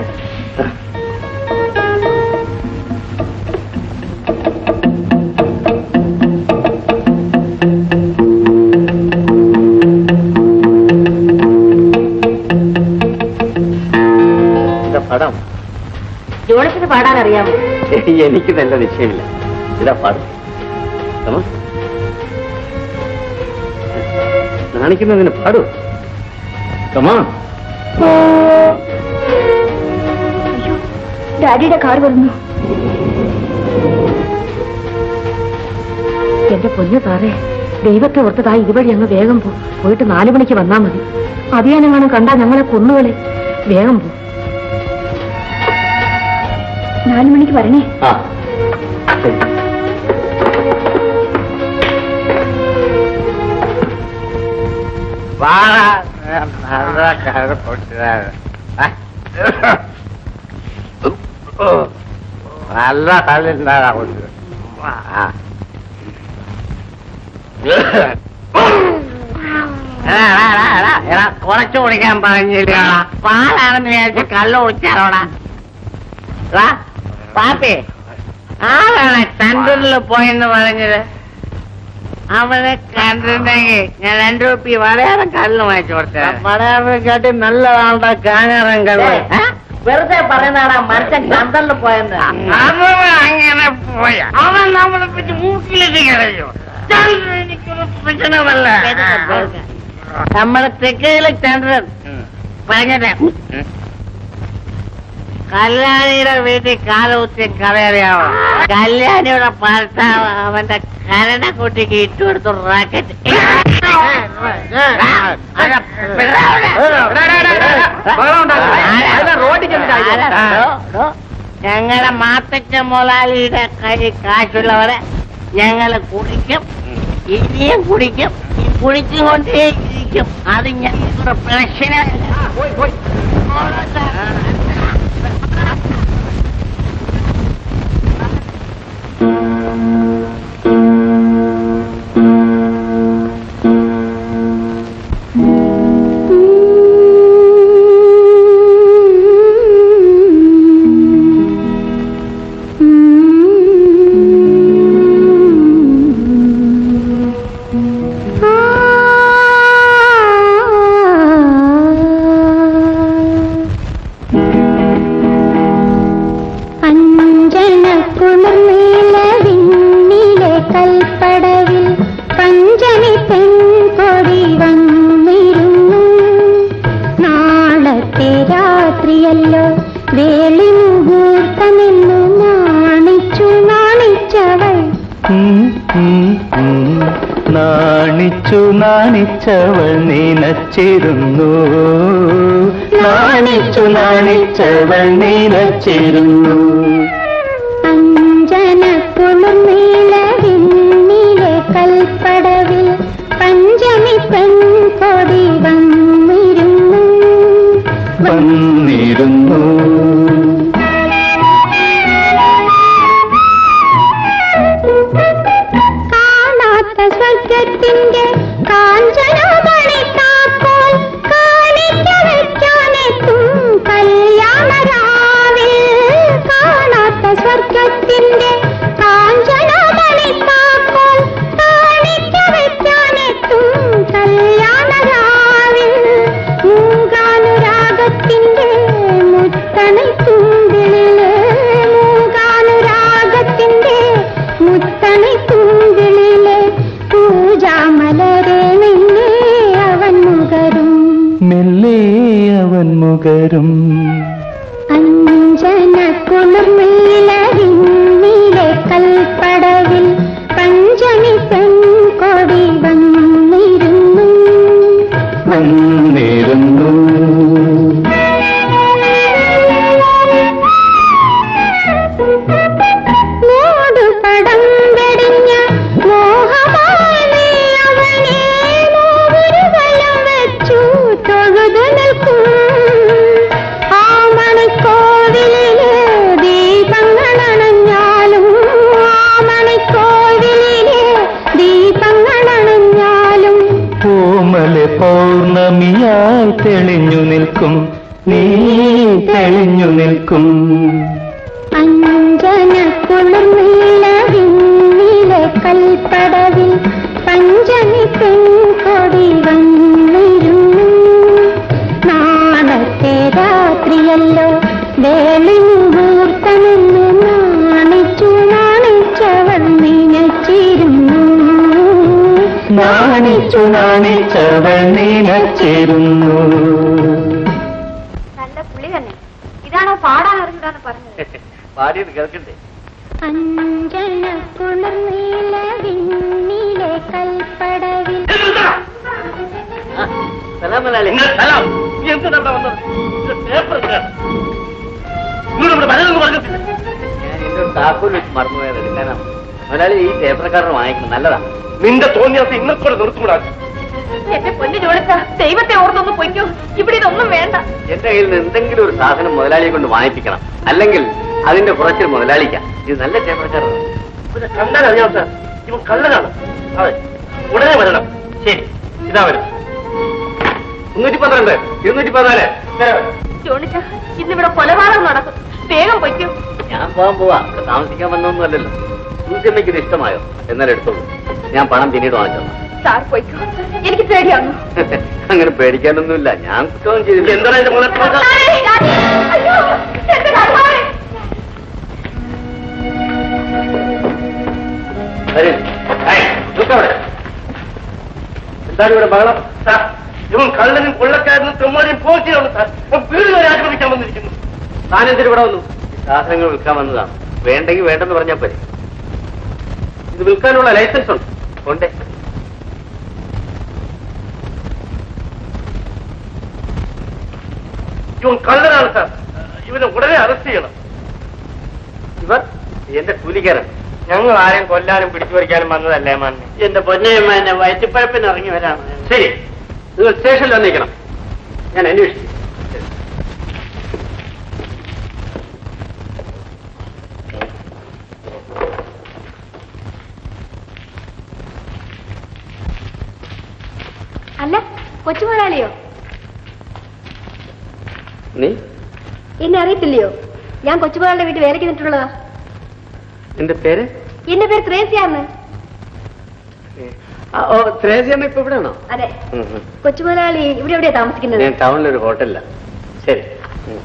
ഇതാ പടം ജോണിസിന് പാടാൻ അറിയാമോ എനിക്ക് നല്ല നിശ്ചയമില്ല ഇതാ പാടും Come on. നാണിക്കുന്നതിന് പാടൂ കമാ ഡാഡിയുടെ കാർ വരുന്നു എന്റെ പൊന്നു സാറേ ദൈവത്തെ ഓർത്തതാ ഇതുവഴി അങ്ങ് വേഗം പോ പോയിട്ട് നാലു മണിക്ക് വന്നാ മതി അതിയാനെങ്ങാനും കണ്ടാ ഞങ്ങളെ കൊന്നുകളെ വേഗം പോ നാലു മണിക്ക് വരണേ ആ ശരി നല്ല കളിണ്ടാകാ കുറച്ചു കുടിക്കാൻ പറഞ്ഞില്ല പാലാണെന്ന് വിചാരിച്ച് കള്ളു കുടിച്ചാലോടാ എടാ, പാപ്പി ആരാണ് ചന്ദ്രനിൽ പോയെന്ന് പറഞ്ഞത് അവനെ കണ്ടിട്ടുണ്ടെങ്കിൽ ഞാൻ രണ്ടു റുപ്പി വടയാറം കല്ല് വാങ്ങിച്ചു കൊടുത്തത് വടയാറിനെ കാട്ടി നല്ലതാണ്ടാ കാഞ്ഞാറൻ കല്ല് വെറുതെ പറയുന്നതാടാ മനുഷ്യൻ ചന്ദ്രനിൽ പോയെന്ന് അവൻ അങ്ങനെ പോയ അവൻ നമ്മളെ പറ്റി മൂക്കിലേക്ക് കളയോ ചന്ദ്രൻ എനിക്കൊരു പ്രശ്നമല്ല നമ്മുടെ തെക്കയിലെ ചന്ദ്രൻ പറഞ്ഞത് കല്യാണിയുടെ വീട്ടിൽ കാലൂത്തി കഥയറിയാവോ കല്യാണിയുടെ ഭർത്താവ് അവന്റെ കരട കുട്ടിക്ക് ഇട്ടുകൊടുത്തു റാക്കറ്റ് ഞങ്ങളെ മാത്തച്ഛ മുതലാളിയുടെ കൈ കാശുള്ളവരെ ഞങ്ങള് കുടിക്കും ഇനിയും കുടിക്കും കുടിച്ചും കൊണ്ടേ ഇരിക്കും അത് ഞങ്ങളുടെ പ്രശ്നമല്ല അഞ്ജന കുളിർനീലവിണ്ണിലെ കൽപ്പടവിൽ പഞ്ചമി പെൺകൊടി വന്നിരുന്നു നാളത്തെ രാത്രിയല്ലോ വേളി മുഹൂർത്തമെന്നു നാണിച്ചു നാണിച്ചവൾ നാണിച്ചു നാണിച്ചവൾ നീനച്ചിരുന്നു നാണിച്ചു നാണിച്ചവൾ നീനച്ചിരുന്നു അഞ്ജന കുളിർനീലവിണ്ണിലെ കൽപ്പടവിൽ പഞ്ചമി പെൺകൊടി വന്നിരുന്നു വന്നിരുന്നു കാണാത്ത സ്വർഗത്തിന്റെ കാഞ്ചനമണി താക്കോൽ കാണിക്ക വെക്കാനെത്തും കല്യാണരാവിൽ കാണാത്ത സ്വർഗത്തിന്റെ കാഞ്ചനമണി താക്കോൽ കാണിക്ക വെക്കാനെത്തും കല്യാണരാവിൽ മൂകാനുരാഗത്തിന്റെ മുത്തണை തുമ്പിളില് മൂകാനുരാഗത്തിന്റെ മുത്തണை തുമ്പിളിലെ പൂജാമലരെ നിന്നെ അവൻ മുകരും മെല്ലെ അവൻ മുകരും അഞ്ജന കുളിർമീലരിന്നിലെ കൽപ്പടവിൽ പഞ്ചമി പെൺകൊടി വന്നിരുന്നു വന്നിരുന്നു ആ നിൽക്കും നീ തെളിഞ്ഞു നിൽക്കും അഞ്ജന കുളിർനീലവിന്നിലെ കൽപ്പടവിൽ പഞ്ചമി പെൺകൊടി വന്നിരുന്നു നാളത്തെ രാത്രിയല്ലോ വേളിമുഹൂർത്തമെന്ന് നാണിച്ചു നാണിച്ചവൾ നിനച്ചിരുന്നു നാണിച്ചു നാണിച്ചവൾ നീനച്ചിരുന്നു നല്ല പുള്ളി തന്നെ ഇതാണോ പാടാൻ അറിഞ്ഞിട്ടാണ് പറഞ്ഞത് പാടിയത് കേൾക്കണ്ടേ അഞ്ജന കുളിർനീലവിന്നിലെ കൽപ്പടവിൽ സലാം മുതലാളി നിങ്ങൾ സലാം. നീ എന്തിനാ ഇവിടെ വന്നത്? ഇത് പേപ്പർ ഇട്ടാണ്. നിന്നോട് ഇവിടെ വരരുതെന്ന് പറഞ്ഞിട്ടില്ലേ? ഞാൻ എന്റെ ഒരു താക്കോൽ വെച്ച് മറന്നുപോയത് എടുക്കാനാണ് മുതലാളി ഈ ടേപ്പർക്കാരൻ വാങ്ങിക്കണം നല്ലതാ നിന്റെ തോന്നിയാസം ഇന്നത്തോടെ നിർത്തുകൂടാ എന്റെ പൊന്നു ജോളിച്ച ദൈവത്തെ ഓർത്തൊന്ന് പൊയ്ക്കോ ഇവിടെ ഇതൊന്നും വേണ്ട എന്റെ കയ്യിൽ നിന്ന് എന്തെങ്കിലും ഒരു സാധനം മുതലാളിയെ കൊണ്ട് വാങ്ങിപ്പിക്കണം അല്ലെങ്കിൽ അതിന്റെ കുറച്ചിൽ മുതലാളിക്കാം ഇത് നല്ല ടേപ്പർക്കാരനാണ് പിന്നെ കണ്ടാൽ അറിയാം സാർ ഇവൻ കള്ളനാണ് അതെ ഉടനെ വരണം ശരി ഇതാ വരും മുന്നൂറ്റി പന്ത്രണ്ട് ഇരുന്നൂറ്റി പതിനാല് ജോണിച്ച ഇന്നിവിടെ കൊലപാതകം നടക്കും വേഗം പൊയ്ക്കോ ഞാൻ പോകാൻ പോവാ ഇവിടെ താമസിക്കാൻ വന്നൊന്നുമല്ലല്ലോ സൂചമ്മയ്ക്ക് ഇത് ഇഷ്ടമായോ എന്നാൽ എടുത്തോളൂ ഞാൻ പണം പിന്നീട് വാങ്ങിച്ചു സാർ പൊയ്ക്കോ എനിക്ക് പേടിയാണോ അങ്ങനെ പേടിക്കാനൊന്നുമില്ല ഞാൻ കുറ്റവും ചെയ്തില്ല എന്താണ് എന്റെ മോനെ അയ്യോ എന്റെ കർത്താവേ. വരൂ. ഏയ്, നിൽക്കവിടെ. എന്താണ് ഇവിടെ ബഹളം സാർ ഇവൻ കള്ളനും കൊള്ളക്കാരനും തെമ്മാടിയും പോക്കിയാണ് സാർ ഇവൻ വീട് വരെ ആക്രമിക്കാൻ വന്നിരിക്കുന്നു താൻ എന്തിനു ഇവിടെ വന്നു ഈ സാധനങ്ങൾ വിൽക്കാൻ വന്നതാണ് വേണ്ടെങ്കിൽ വേണ്ടെന്ന് പറഞ്ഞാൽ പോരെ ഇത് വിൽക്കാനുള്ള ലൈസൻസ് ഉണ്ട് ഉണ്ട് ഇവൻ കള്ളനാണ് സാർ ഇവനെ ഉടനെ അറസ്റ്റ് ചെയ്യണം ഇവർ എന്റെ കൂലിക്കാരൻ ഞങ്ങൾ ആരെയും കൊല്ലാനും പിടിച്ചു പറിക്കാനും വന്നതല്ലേ മാന്യ എന്റെ പൊന്നയമ്മ എന്നെ വയറ്റിപ്പഴപ്പിന് ഇറങ്ങി വരാണ് ശരി നിങ്ങൾ സ്റ്റേഷനിൽ വന്നിരിക്കണം ഞാൻ അന്വേഷിക്കും അല്ല കൊച്ചുമുതലാളിയോ നീ എന്നെ അറിയത്തില്ലയോ ഞാൻ കൊച്ചുമുതലാളിയുടെ വീട്ടിൽ വേലയ്ക്ക് നിന്നിട്ടുള്ളതാ നിന്റെ പേര് എന്റെ പേര് ത്രേസ്യാന്ന് ആ, ഓ ത്രേസ്യമ്മ ഇപ്പൊ ഇവിടെ ആണോ അതെ കൊച്ചുമുതലാളി ഇവിടെ എവിടെയാ താമസിക്കുന്നത് ഞാൻ ടൗണിലൊരു ഹോട്ടലിലാണ് ശരി ഉം.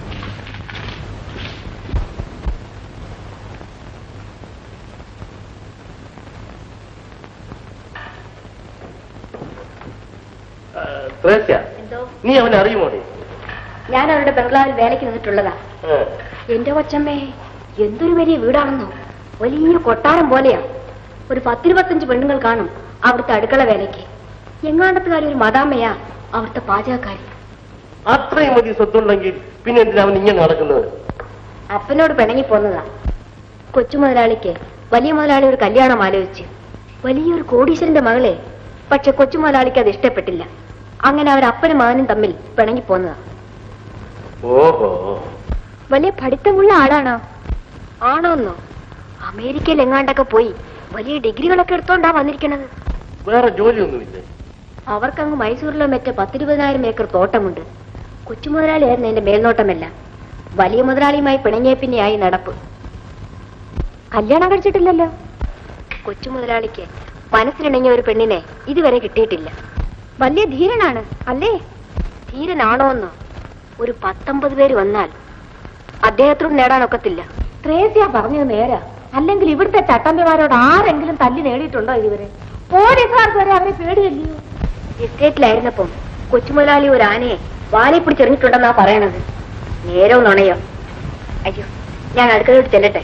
ത്രേസ്യ എന്തോ നീ അവനെ അറിയുമോടി ഞാൻ അവരുടെ ബംഗ്ലാവിൽ വേലയ്ക്ക് നിന്നിട്ടുള്ളതാ എന്റെ കൊച്ചമ്മേ എന്തൊരു വലിയ വീടാണെന്നോ വലിയ കൊട്ടാരം പോലെയാ ഒരു പത്തിരുപത്തഞ്ച് പെണ്ണുങ്ങൾ കാണും അവിടുത്തെ അടുക്കള വേലയ്ക്ക് എങ്ങാണ്ടത്തുകാരി ഒരു മദാമ്മയാ അവിടുത്തെ പാചകക്കാരി അത്രയും മതി സ്വത്തുണ്ടെങ്കിൽ പിന്നെ എന്തിനാ അവൻ ഇങ്ങനെ നടക്കുന്നത് അപ്പനോട് പിണങ്ങി പോന്നതാ കൊച്ചു മുതലാളിക്ക് വലിയ മുതലാളി ഒരു കല്യാണം ആലോചിച്ച് വലിയൊരു കോടീശ്വരന്റെ മകളെ പക്ഷെ കൊച്ചു മുതലാളിക്ക് അത് ഇഷ്ടപ്പെട്ടില്ല അങ്ങനെ അവർ അപ്പനും മകനും തമ്മിൽ പിണങ്ങി പോന്നതാ ഓഹോ വലിയ പഠിത്തമുള്ള ആളാണോ ആണോന്നോ അമേരിക്കയിൽ എങ്ങാണ്ടൊക്കെ പോയി വലിയ ഡിഗ്രികളൊക്കെ എടുത്തോണ്ടാ വന്നിരിക്കണത് വേറെ ജോലിയൊന്നുമില്ലേ അവർക്കങ്ങ് മൈസൂരിലോ മറ്റേ പത്തിരുപതിനായിരം ഏക്കർ തോട്ടമുണ്ട് കൊച്ചു മുതലാളിയായിരുന്നു എന്റെ മേൽനോട്ടമല്ല വലിയ മുതലാളിയുമായി പിണങ്ങിയ പിന്നെയായി നടപ്പ് കല്യാണം കഴിച്ചിട്ടില്ലല്ലോ കൊച്ചു മുതലാളിക്ക് മനസ്സിലിണങ്ങിയ ഒരു പെണ്ണിനെ ഇതുവരെ കിട്ടിയിട്ടില്ല വലിയ ധീരനാണ് അല്ലേ ധീരനാണോന്നോ ഒരു പത്തൊമ്പത് പേര് വന്നാൽ അദ്ദേഹത്തോട് നേടാനൊക്കത്തില്ല ത്രേസ്യ പറഞ്ഞത് നേരാ അല്ലെങ്കിൽ ഇവിടുത്തെ ചട്ടമ്പിമാരോട് ആരെങ്കിലും തല്ലി നേടിയിട്ടുണ്ടോ ഇതുവരെ പോലീസുകാർക്ക് വരെ അവരെ പേടിയല്ലയോ എസ്റ്റേറ്റിലായിരുന്നപ്പം കൊച്ചുമുതലാളി ഒരു ആനയെ വാലി പിടിച്ചെറിഞ്ഞിട്ടുണ്ടെന്നാ പറയണത് നേരോ നുണയോ അയ്യോ ഞാൻ അടുക്കളയോട്ട് ചെല്ലട്ടെ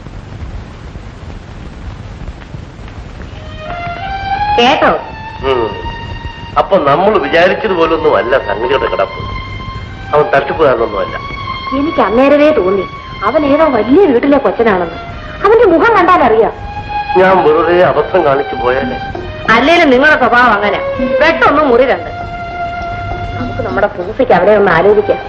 കേട്ടോ ഉം. അപ്പൊ നമ്മൾ വിചാരിച്ചതുപോലൊന്നും അല്ല സംഗതിയുടെ കിടപ്പ് അവൻ തട്ടിപ്പുകാരനൊന്നുമല്ല എനിക്ക് അന്നേരമേ തോന്നി അവൻ ഏതോ വലിയ വീട്ടിലെ കൊച്ചനാണെന്ന് അവന്റെ മുഖം കണ്ടാൽ അറിയാം ഞാൻ വെറുതെ അബദ്ധം കാണിച്ചു പോയാലേ അല്ലേലും നിങ്ങളുടെ സ്വഭാവം അങ്ങനെ വെട്ടൊന്നും മുറി രണ്ട് നമുക്ക് നമ്മുടെ സൂസിക്ക് അവിടെ ഒന്ന് ആലോചിക്കാം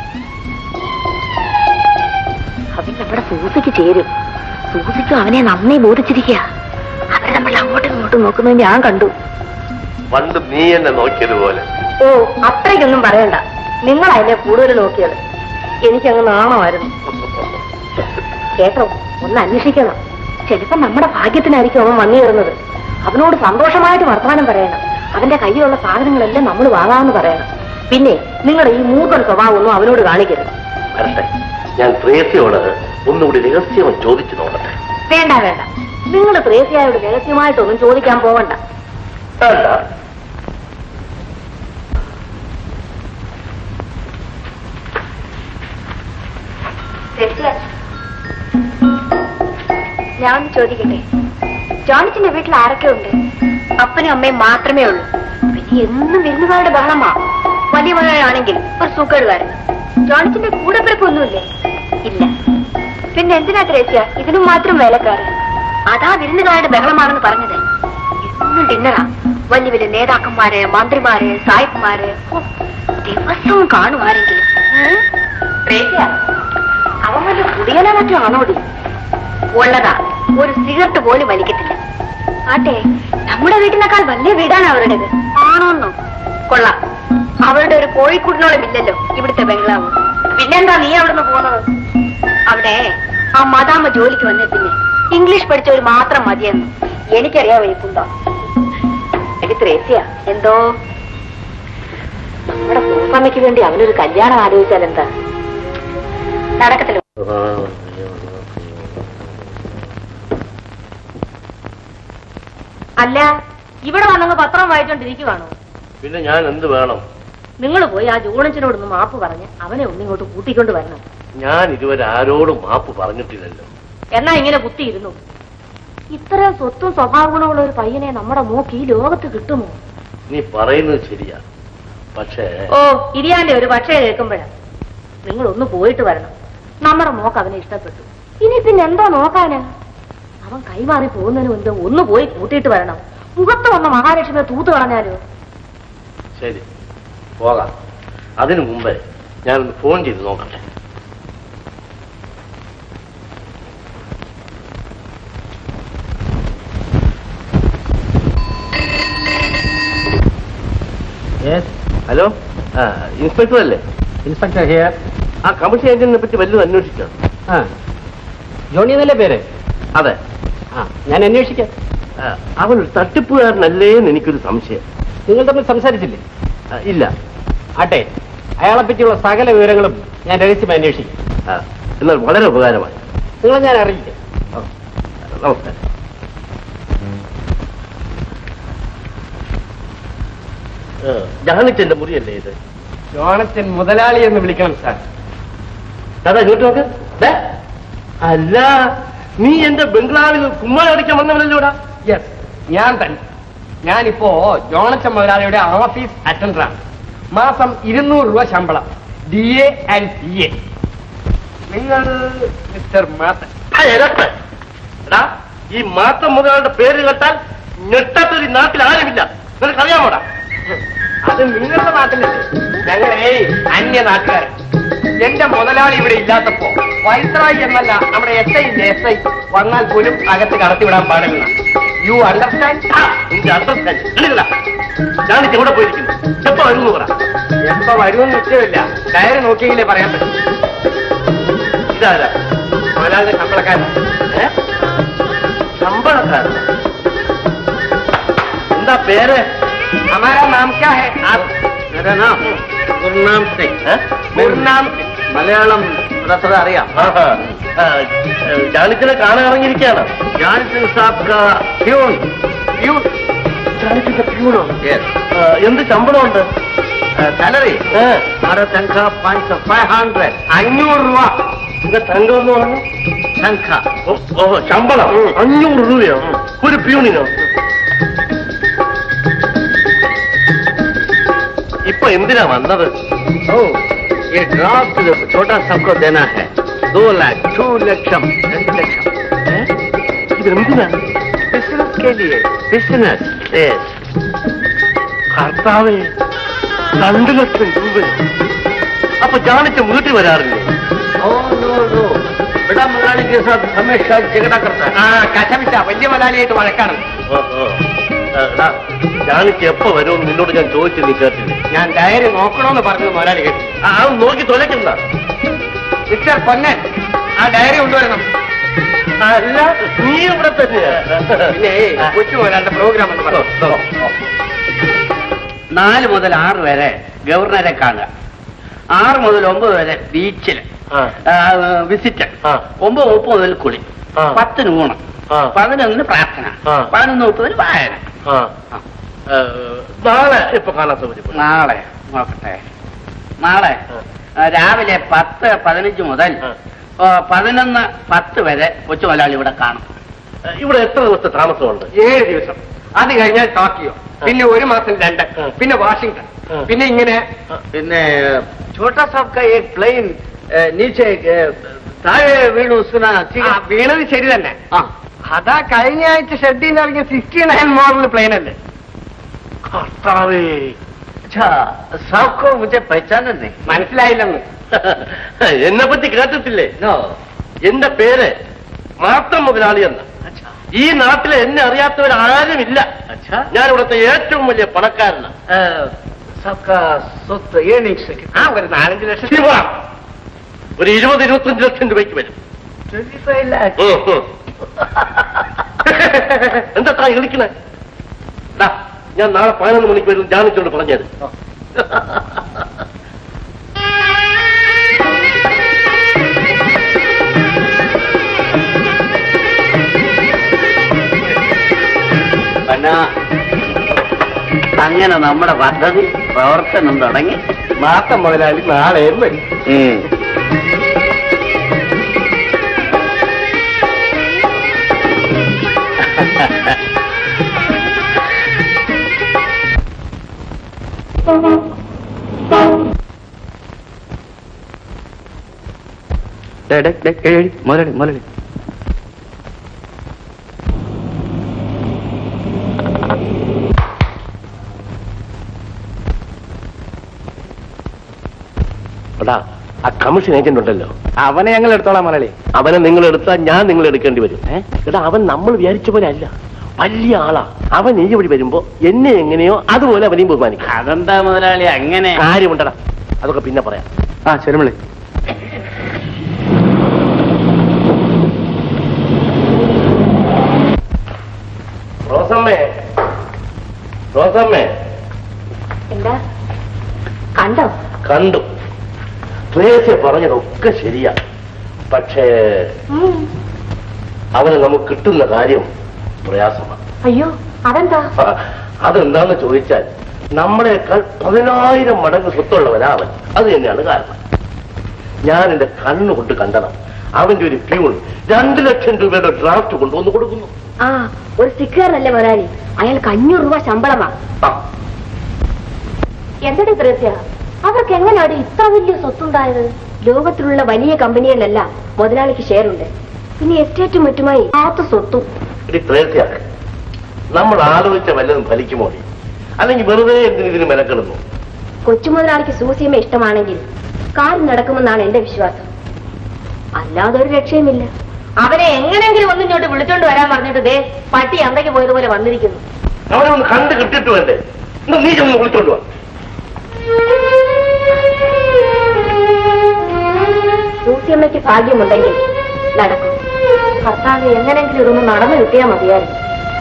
അവൻ നമ്മുടെ സൂസിക്ക് ചേരും സൂസിക്കും അവനെ നന്ദി ബോധിച്ചിരിക്കുക അവരെ നമ്മൾ അങ്ങോട്ടും ഇങ്ങോട്ടും നോക്കുന്നത് ഞാൻ കണ്ടു പണ്ട് നീ എന്നെ നോക്കിയതുപോലെ ഓ അത്രയ്ക്കൊന്നും പറയണ്ട നിങ്ങളതിനെ കൂടുതൽ നോക്കിയത് എനിക്കങ്ങ് നാണമായിരുന്നു കേട്ടോ ഒന്ന് അന്വേഷിക്കണം ചിലപ്പോ നമ്മുടെ ഭാഗ്യത്തിനായിരിക്കും അവൻ വന്നു കയറുന്നത് അവനോട് സന്തോഷമായിട്ട് വർത്തമാനം പറയണം അവന്റെ കയ്യിലുള്ള സാധനങ്ങളെല്ലാം നമ്മൾ വാങ്ങാമെന്ന് പറയണം പിന്നെ നിങ്ങളുടെ ഈ മൂക്കൻ സ്വഭാവം ഒന്നും അവനോട് കാണിക്കരുത് വരട്ടെ ഞാൻ പ്രേസിയോട് ഒന്നുകൂടി രഹസ്യം ചോദിച്ചു നോക്കട്ടെ വേണ്ട വേണ്ട നിങ്ങൾ ത്രേസ്യായോട് രഹസ്യമായിട്ടൊന്നും ചോദിക്കാൻ പോവണ്ട വേണ്ട ഞാൻ ഒന്ന് ചോദിക്കട്ടെ ജോണിച്ചിന്റെ വീട്ടിൽ ആരൊക്കെ ഉണ്ട് അപ്പനും അമ്മയും മാത്രമേ ഉള്ളൂ പിന്നെ എന്നും വിരുന്നുകാരുടെ ബഹളമാ വലിയ മഴയാണെങ്കിൽ ഒരു സുഖേടുകാരൻ ജോണിച്ചിന്റെ കൂടപ്പിറപ്പൊന്നുമില്ലേ ഇല്ല പിന്നെ എന്തിനാ ത്രേസ്യ ഇതിനും മാത്രം വേലക്കാരൻ അതാ വിരുന്നുകാരുടെ ബഹളമാണെന്ന് പറഞ്ഞത് എന്നും ഡിന്നറാ വലിയ വലിയ നേതാക്കന്മാര് മന്ത്രിമാര് സായിപ്പ്മാര് ഹോ, ദിവസവും കാണും ആരെങ്കിലും ഉം? ത്രേസ്യ അവൻ വല്ല കുടിയനെ മറ്റോ ആണോടി ഉള്ളതാ ഒരു സിഗരറ്റ് പോലും വലിക്കത്തില്ല ആട്ടെ നമ്മുടെ വീട്ടിനേക്കാൾ വലിയ വീടാണ് അവരുടേത് ആണോന്നോ കൊള്ളാം അവരുടെ ഒരു കോഴിക്കൂടിനോളം ഇല്ലല്ലോ ഇവിടുത്തെ ബംഗ്ലാവ് പിന്നെന്താ നീ അവിടുന്ന് പോകുന്നത് അവിടെ ആ മദാമ്മ ജോലിക്ക് വന്നേ പിന്നെ ഇംഗ്ലീഷ് പഠിച്ചവർ മാത്രം മതിയെന്ന് എനിക്കറിയാവോ ഈ കുന്തം എനിക്ക് ത്രേസ്യ എന്തോ നമ്മുടെ പൂപ്പമ്മയ്ക്ക് വേണ്ടി അവനൊരു കല്യാണം ആലോചിച്ചാൽ എന്താ നടക്കത്തില്ല അല്ല ഇവിടെ വന്നങ്ങ് പത്രം വായിച്ചോണ്ടിരിക്കുവാണോ പിന്നെ ഞാൻ എന്ത് വേണം നിങ്ങൾ പോയി ആ ജോണിച്ചനോടൊന്ന് മാപ്പ് പറഞ്ഞ് അവനെ ഒന്നിങ്ങോട്ട് കൂട്ടിക്കൊണ്ട് വരണം ഞാൻ ഇതുവരെ ആരോടും മാപ്പ് പറഞ്ഞിട്ടില്ലല്ലോ എന്നാ ഇങ്ങനെ കുത്തിയിരുന്നു ഇത്രയും സ്വത്തും സ്വഭാവ ഗുണമുള്ള ഒരു പയ്യനെ നമ്മുടെ മോക്ക് ഈ ലോകത്ത് കിട്ടുമോ നീ പറയുന്നത് ശരിയാ പക്ഷേ ഓ ഇരിയാന്റെ ഒരു പക്ഷേ കേൾക്കുമ്പോഴാ നിങ്ങൾ ഒന്ന് പോയിട്ട് വരണം നമ്മുടെ മോക്ക് അവനെ ഇഷ്ടപ്പെട്ടു ഇനി പിന്നെ എന്താ നോക്കാന് അവൻ കൈമാറി പോകുന്നതിന് മുൻപ് ഒന്ന് പോയി കൂട്ടിയിട്ട് വരണം മുഖത്ത് വന്ന മഹാലക്ഷ്മിയെ തൂത്ത് കളഞ്ഞാലോ ശരി പോകാം അതിനു മുമ്പേ ഞാനൊന്ന് ഫോൺ ചെയ്ത് നോക്കട്ടെ ഹലോ ആ ഇൻസ്പെക്ടർ അല്ലേ ഇൻസ്പെക്ടർ ഹിയർ ആ കമേഴ്ഷ്യൽ ഏജന്റിനെ പറ്റി വല്ലതും അന്വേഷിക്കണം ആ ജോണി എന്നല്ലേ പേര് അതെ ആ ഞാൻ അന്വേഷിക്കാം ആ, അവനൊരു തട്ടിപ്പുകാരനല്ലേ എന്ന് എനിക്കൊരു സംശയം നിങ്ങൾ തമ്മിൽ സംസാരിച്ചില്ലേ ആ, ഇല്ല ആട്ടെ അയാളെ പറ്റിയുള്ള സകല വിവരങ്ങളും ഞാൻ രഹസ്യം അന്വേഷിക്കും ആ, എന്നാൽ വളരെ ഉപകാരമായി നിങ്ങളെ ഞാൻ അറിയിക്കാം നമസ്കാരം ആ, ജാനിച്ചന്റെ മുറിയല്ലേ ഇത് ജോണച്ചൻ മുതലാളി എന്ന് വിളിക്കണം സാർ ദാദാ ഇങ്ങോട്ട് നോക്ക് ദേ. അല്ല നീ എന്റെ ബംഗ്ലാവിൽ കുമ്മാളടിക്കാൻ വന്നവനല്ലോടാ യെസ് ഞാൻ തന്നെ ഞാനിപ്പോ ജോണച്ചൻ മുതലാളിയുടെ ഓഫീസ് അറ്റൻഡറാണ് മാസം ഇരുന്നൂറ് രൂപ ശമ്പളം D A and P A നിങ്ങൾ മിസ്റ്റർ മാത്തൻ ആ, എരപ്പ്. എടാ ഈ മാത്തം മുതലാളുടെ പേര് കേട്ടാൽ ഞെട്ടാത്തൊരു നാട്ടിൽ ആരുമില്ല നിനക്കറിയാമോടാ അത് നിങ്ങളുടെ നാട്ടിലല്ലേ ഞങ്ങളേ അന്യ നാട്ടുകാരൻ എന്റെ മുതലാളി ഇവിടെ ഇല്ലാത്തപ്പോ വൈസ്രായി എന്നല്ല നമ്മുടെ എസ് ഐ എസ് ഐ വന്നാൽ പോലും അകത്ത് കടത്തിവിടാൻ പാടില്ല യു അണ്ടർസ്റ്റാൻഡ് ആ, നിന്റെ അണ്ടർസ്റ്റാൻഡ് എഴുതടാ ജാനിച്ച് എവിടെ പോയിരിക്കുന്നു എപ്പോ വരുന്നു പറ എപ്പോ വരുമെന്ന് നിശ്ചയമില്ല ഡയറി നോക്കിയെങ്കിലേ പറയാൻ പറ്റും ഇതാരാ മുതലാളിയുടെ ശമ്പളക്കാരൻ ഏ? ശമ്പളക്കാരൻ എന്താ പേര് हमारा नाम क्या है आप मेरा नाम गुरनाम सिंह ഏ? गुरनाम सिंह മലയാളം രസത അറിയാം ജാനിച്ചിനെ കാണാൻ ഇറങ്ങിയിരിക്കുകയാണ് जान सिंह साहब का प्यून प्यून ജാനിച്ചിന്റെ പ്യൂണോ എന്ത് ശമ്പളമുണ്ട് सैलरी ഏ? हमारा तनख्वाह पाँच सौ फाइव हंड्रेड അഞ്ഞൂറ് രൂപ നിന്റെ തങ്കം എന്ന് പറഞ്ഞു തൻഖാ ഓ, ഓ ശമ്പളം അഞ്ഞൂറ് രൂപയോ ഒരു പ്യൂണിനോ ഇപ്പൊ എന്തിനാ വന്നത് ओ ये ड्राफ्ट जो छोटा सबको देना है दो लाख टू ലക്ഷം രണ്ട് ലക്ഷം ഇതെന്തിനാ बिजनेस के लिए बिजनेस കർത്താവേ രണ്ടു ലക്ഷം രൂപയോ അപ്പൊ ജാനിച്ച വീട്ടിൽ വരാറില്ലേ ओ नो नो बड़ा मलाली के साथ हमेशा झगड़ा करता है हाँ കച്ചമിച്ച വലിയ മലയാളിയായിട്ട് വഴക്കാണ് ഓ, ഓ. ഞാനിക്ക് എപ്പോ വരുമെന്ന് നിന്നോട് ഞാൻ ചോദിച്ചു നീ കേട്ടില്ലേ ഞാൻ ഡയറി നോക്കണമെന്ന് പറഞ്ഞത് മുതലാളി കേട്ടു ആ അത് നോക്കി തൊലക്കുന്ന മിസ്റ്റർ പൊന്നൻ ആ ഡയറി കൊണ്ടുവരണം അല്ല നീ ഇവിടെ തന്നെയാ പിന്നെ കൊച്ചു മുതലാളുടെ പ്രോഗ്രാം എന്ന് പറഞ്ഞു നാല് മുതൽ ആറ് വരെ ഗവർണറെ കാണുക ആറ് മുതൽ ഒമ്പത് വരെ ബീച്ചിൽ ആ. വിസിറ്റ് ആ. ഒമ്പത് മുപ്പത് മുതൽ കുളി ആ. പത്തിന് ഊണം ആ. പതിനൊന്നിന് പ്രാർത്ഥന ആ. പതിനൊന്ന് മുപ്പതിന് വായന ആ. ഏ, നാളെ ഇപ്പൊ കാണാൻ സൗകര്യം നാളെ നോക്കട്ടെ നാളെ ആ, രാവിലെ പത്ത് പതിനഞ്ച് മുതൽ ആ. ആ, പതിനൊന്ന് പത്ത് വരെ കൊച്ചു മലയാളി ഇവിടെ കാണും ഇവിടെ എത്ര ദിവസത്തെ താമസമുണ്ട് ഏഴ് ദിവസം അത് കഴിഞ്ഞാൽ ടോക്കിയോ പിന്നെ ഒരു മാസം ലണ്ടൻ ആ. പിന്നെ വാഷിംഗ്ടൺ ആ. പിന്നെ ഇങ്ങനെ ആ. പിന്നെ ഛോട്ടാ സാബ് കാ ഏക് പ്ലെയിൻ നീച്ചെ ഏ, താഴെ വീണു ഉസ്ന ആ, വീണത് ശരി തന്നെ അതാ കഴിഞ്ഞ ആഴ്ച ഷെഡിൽ നിന്ന് ഇറങ്ങിയ സിക്സ്റ്റി നയൻ മോഡൽ പ്ലെയിൻ അല്ലേ കർത്താവേ സാബ്കോ മുझे പഹചാനന്നെ മനസ്സിലായില്ലെന്ന് എന്നെ പറ്റി കേട്ടിട്ടില്ലേ എന്റെ പേര് മാത്തം മുതലാളി എന്ന് ഈ നാട്ടിലെ എന്നെ അറിയാത്തവരാരുമില്ല ഞാൻ ഇവിടുത്തെ ഏറ്റവും വലിയ പണക്കാരനാണ് ആ ഒരു നാലഞ്ച് ലക്ഷം ശിവ ഒരു ഇരുപത് ഇരുപത്തഞ്ച് ലക്ഷം രൂപയ്ക്ക് വരും ഉം, ഉം. എന്താ താ വിളിക്കണേ ദാ, ഞാൻ നാളെ പതിനൊന്ന് മണിക്ക് വരും ജാനിച്ചോണ്ട് പറഞ്ഞത് അങ്ങനെ നമ്മുടെ പദ്ധതി പ്രവർത്തനം തുടങ്ങി മാത്തം മുതലാളി നാളെ വരും മുതലാളി മുതലാളി എടാ ആ കമ്മീഷൻ ഏജന്റ് ഉണ്ടല്ലോ അവനെ ഞങ്ങൾ എടുത്തോളാം മുതലാളി അവനെ നിങ്ങൾ എടുത്താൽ ഞാൻ നിങ്ങൾ എടുക്കേണ്ടി വരും എടാ അവൻ നമ്മൾ വിചാരിച്ച പോലെ അല്ല വലിയ ആളാ അവൻ ഈ വഴി വരുമ്പോ എന്നെ എങ്ങനെയോ അതുപോലെ അവനെയും ബഹുമാനിക്കും അതെന്താ മുതലാളി അങ്ങനെ കാര്യമുണ്ടടാ അതൊക്കെ പിന്നെ പറയാം ആ ശരി മുള്ളി റോസമ്മേ റോസമ്മേ എന്താ കണ്ടോ കണ്ടു ട്രേസി പറഞ്ഞതൊക്കെ ശരിയാ പക്ഷേ അവന് നമുക്ക് കിട്ടുന്ന കാര്യം പ്രയാസമാണ് അയ്യോ അതെന്താ ആ, അതെന്താന്ന് ചോദിച്ചാൽ നമ്മളെക്കാൾ പതിനായിരം മടങ്ങ് സ്വത്തുള്ളവനാ അവൻ അത് തന്നെയാണ് കാരണം ഞാൻ എന്റെ കണ്ണുകൊണ്ട് കണ്ടതാണ് അവന്റെ ഒരു പ്യൂൺ രണ്ടു ലക്ഷം രൂപയുടെ ഡ്രാഫ്റ്റ് കൊണ്ടുവന്ന് കൊടുക്കുന്നു ആ ഒരു സിക്കുകാരനല്ലേ മുതലാളി അയാൾക്ക് അഞ്ഞൂറ് രൂപ ശമ്പളമാ ആ, എന്താണ് ത്രേസ്യ അവർക്ക് എങ്ങനെയാണ് ഇത്ര വലിയ സ്വത്തുണ്ടായത് ലോകത്തിലുള്ള വലിയ കമ്പനികളിലെല്ലാം മുതലാളിക്ക് ഷെയറുണ്ട് പിന്നെ എസ്റ്റേറ്റും മറ്റുമായി ആത്ത സ്വത്തും ഇനി പ്രേത്യാക്ക് നമ്മൾ ആലോചിച്ച വല്ലതും ഫലിക്കുമോ നീ? അല്ലെങ്കിൽ വെറുതെ എന്തിന് ഇതിന് മെനക്കെടുന്നു കൊച്ചു മുതലാളിക്ക് സൂസിയമ്മ ഇഷ്ടമാണെങ്കിൽ കാര്യം നടക്കുമെന്നാണ് എന്റെ വിശ്വാസം അല്ലാതെ ഒരു രക്ഷയുമില്ല അവരെ എങ്ങനെങ്കിലും ഒന്നും ഇങ്ങോട്ട് വിളിച്ചോണ്ട് വരാൻ പറഞ്ഞിട്ട് ദേ പട്ടി അന്തയ്ക്ക് പോയതുപോലെ വന്നിരിക്കുന്നു അവനെ ഒന്ന് കണ്ട് കിട്ടിട്ട് വേണ്ടേ എന്നാ നീ ചെന്ന് വിളിച്ചോണ്ട് വാ സൂസിയമ്മയ്ക്ക് ഭാഗ്യമുണ്ടെങ്കിൽ നടക്കും ഭർത്താവ് എങ്ങനെങ്കിലും ഇതൊന്ന് നടന്നു കിട്ടിയാൽ മതിയായിരുന്നു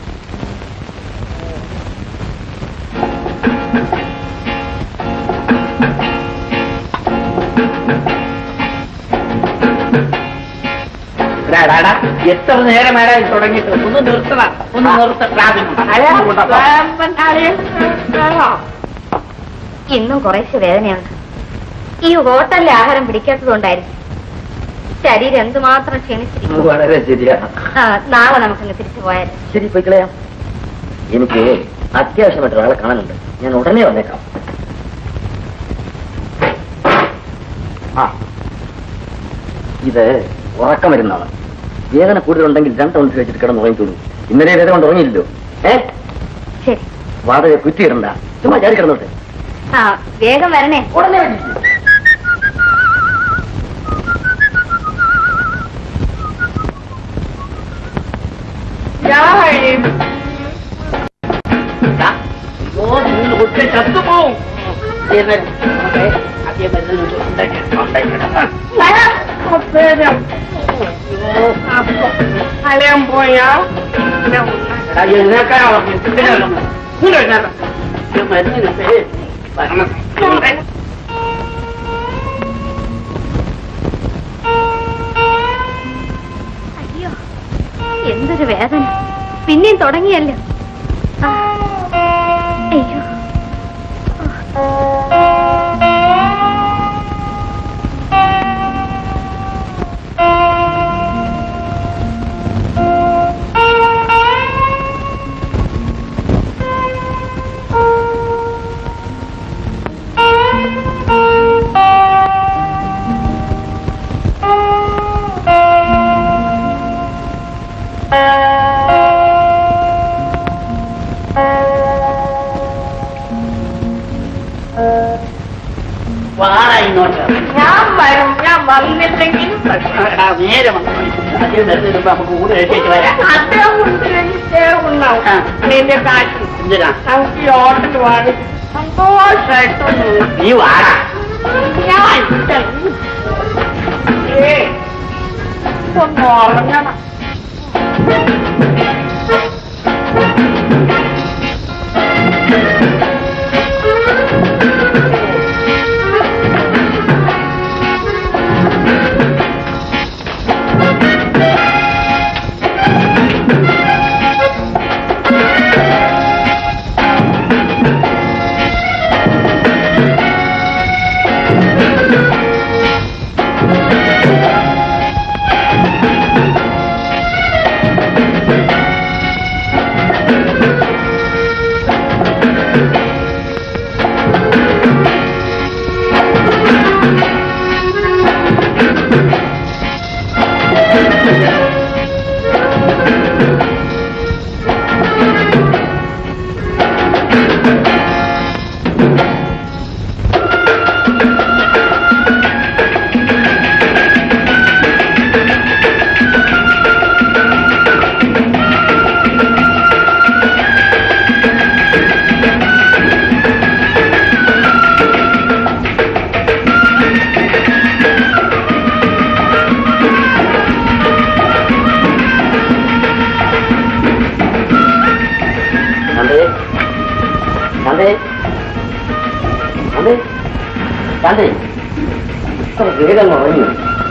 എത്ര നേരമേടായി തുടങ്ങിയിട്ട് ഒന്ന് നിർത്തണം ഒന്ന് നിർത്തണം ഇന്നും കുറേശ്ശെ വേദനയുണ്ട് ഈ ഹോട്ടലിലെ ആഹാരം പിടിക്കാത്തതുകൊണ്ടായിരിക്കും ശരീരം എന്തുമാത്രം ക്ഷണിച്ചിരിക്കും വളരെ ശരിയാ ആ, നാളെ നമുക്കങ്ങ് തിരിച്ചു പോയാൽ ശരി പോയിക്കളയാം എനിക്ക് അത്യാവശ്യമായിട്ട് ഒരാളെ കാണാനുണ്ട് ഞാൻ ഉടനെ വന്നേക്കാം ആ ഇത് ഉറക്കം വരുന്നതാണ് വേദന കൂടുതലുണ്ടെങ്കിൽ രണ്ട് ഔൺസ് വെച്ചിട്ട് കിടന്ന് ഉറങ്ങിക്കോളൂ ഇന്നലെ വേദന കൊണ്ട് ഉറങ്ങിയില്ലല്ലോ ഏ ശരി വാതക കുറ്റിയിടണ്ട ചുമ്മാ ചാടി കിടന്നോട്ടെ ആ വേഗം വരണേ ഉടനെ വന്നിരിക്കും കഴിയുന്നേരം നമുക്ക് ആദ്യം മരുന്ന് ഉണ്ടാക്കി ഉണ്ടാക്കിയിടാം അലയാൻ പോയാ മരുന്നിന് വരണം അയ്യോ എന്തൊരു വേദന പിന്നെയും തുടങ്ങിയല്ലോ ആ, അയ്യോ വാടാ ഇങ്ങോട്ട് ഞാൻ വരും ഞാൻ വന്നില്ലെങ്കിൽ പ്രശ്നമില്ല. നേരെ വന്നു ആദ്യം മരുന്ന് ഇടുമ്പോ നമുക്ക് ഊട് കഴിച്ചിട്ട് വരാം ആ. നിന്റെ കാശ് എന്തിനാ നമുക്ക് ഈ ഹോട്ടൽ വാങ്ങി സന്തോഷമായിട്ടൊന്ന് നീ വാടാ ഞാൻ ഇട്ടു. ഏയ്, ഒന്ന് ഉറങ്ങണം ശാന്തേ ശാന്തേ ശാന്തേ ശാന്തേ ഇത്ര വേഗം ഉറങ്ങി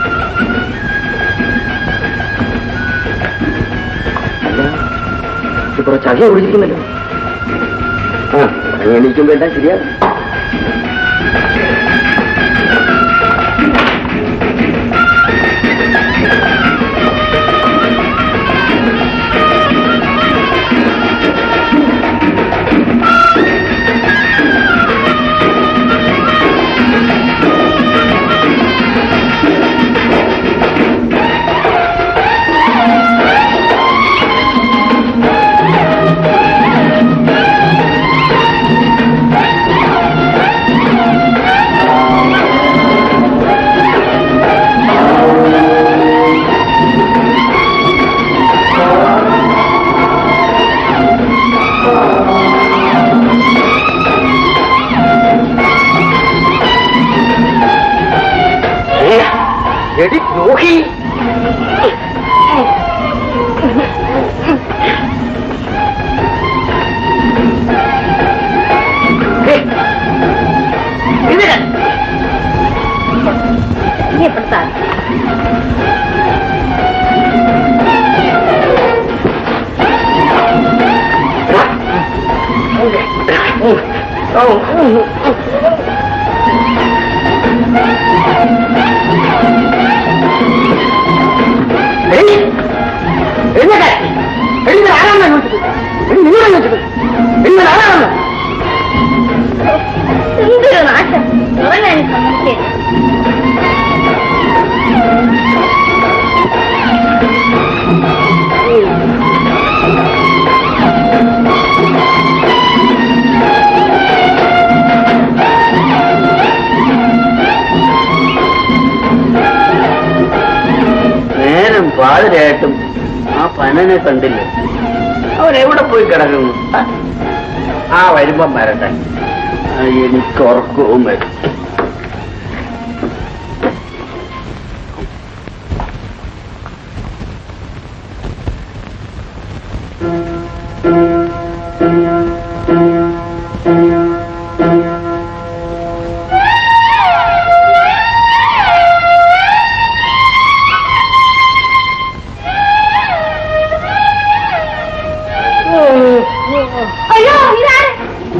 കുറച്ച് അകെ കുടിച്ചിരിക്കുന്നല്ലോ ആ അങ്ങനെ എണീക്കുമ്പോ എല്ലാം ശരിയാണ് എടി ദ്രോഹി ഇനി എപ്പോഴത്താ എന്തൊരു നാശം ഉറങ്ങാൻ സമ്മതിക്കേ നേരം പാതിരായിട്ടും ആ പനനെ കണ്ടില്ല അവൻ എവിടെ പോയി കിടക്കുന്നു ആ? ആ വരുമ്പം വരട്ടെ എനിക്ക് ഉറക്കവും വരും അയ്യോ ഇതാര്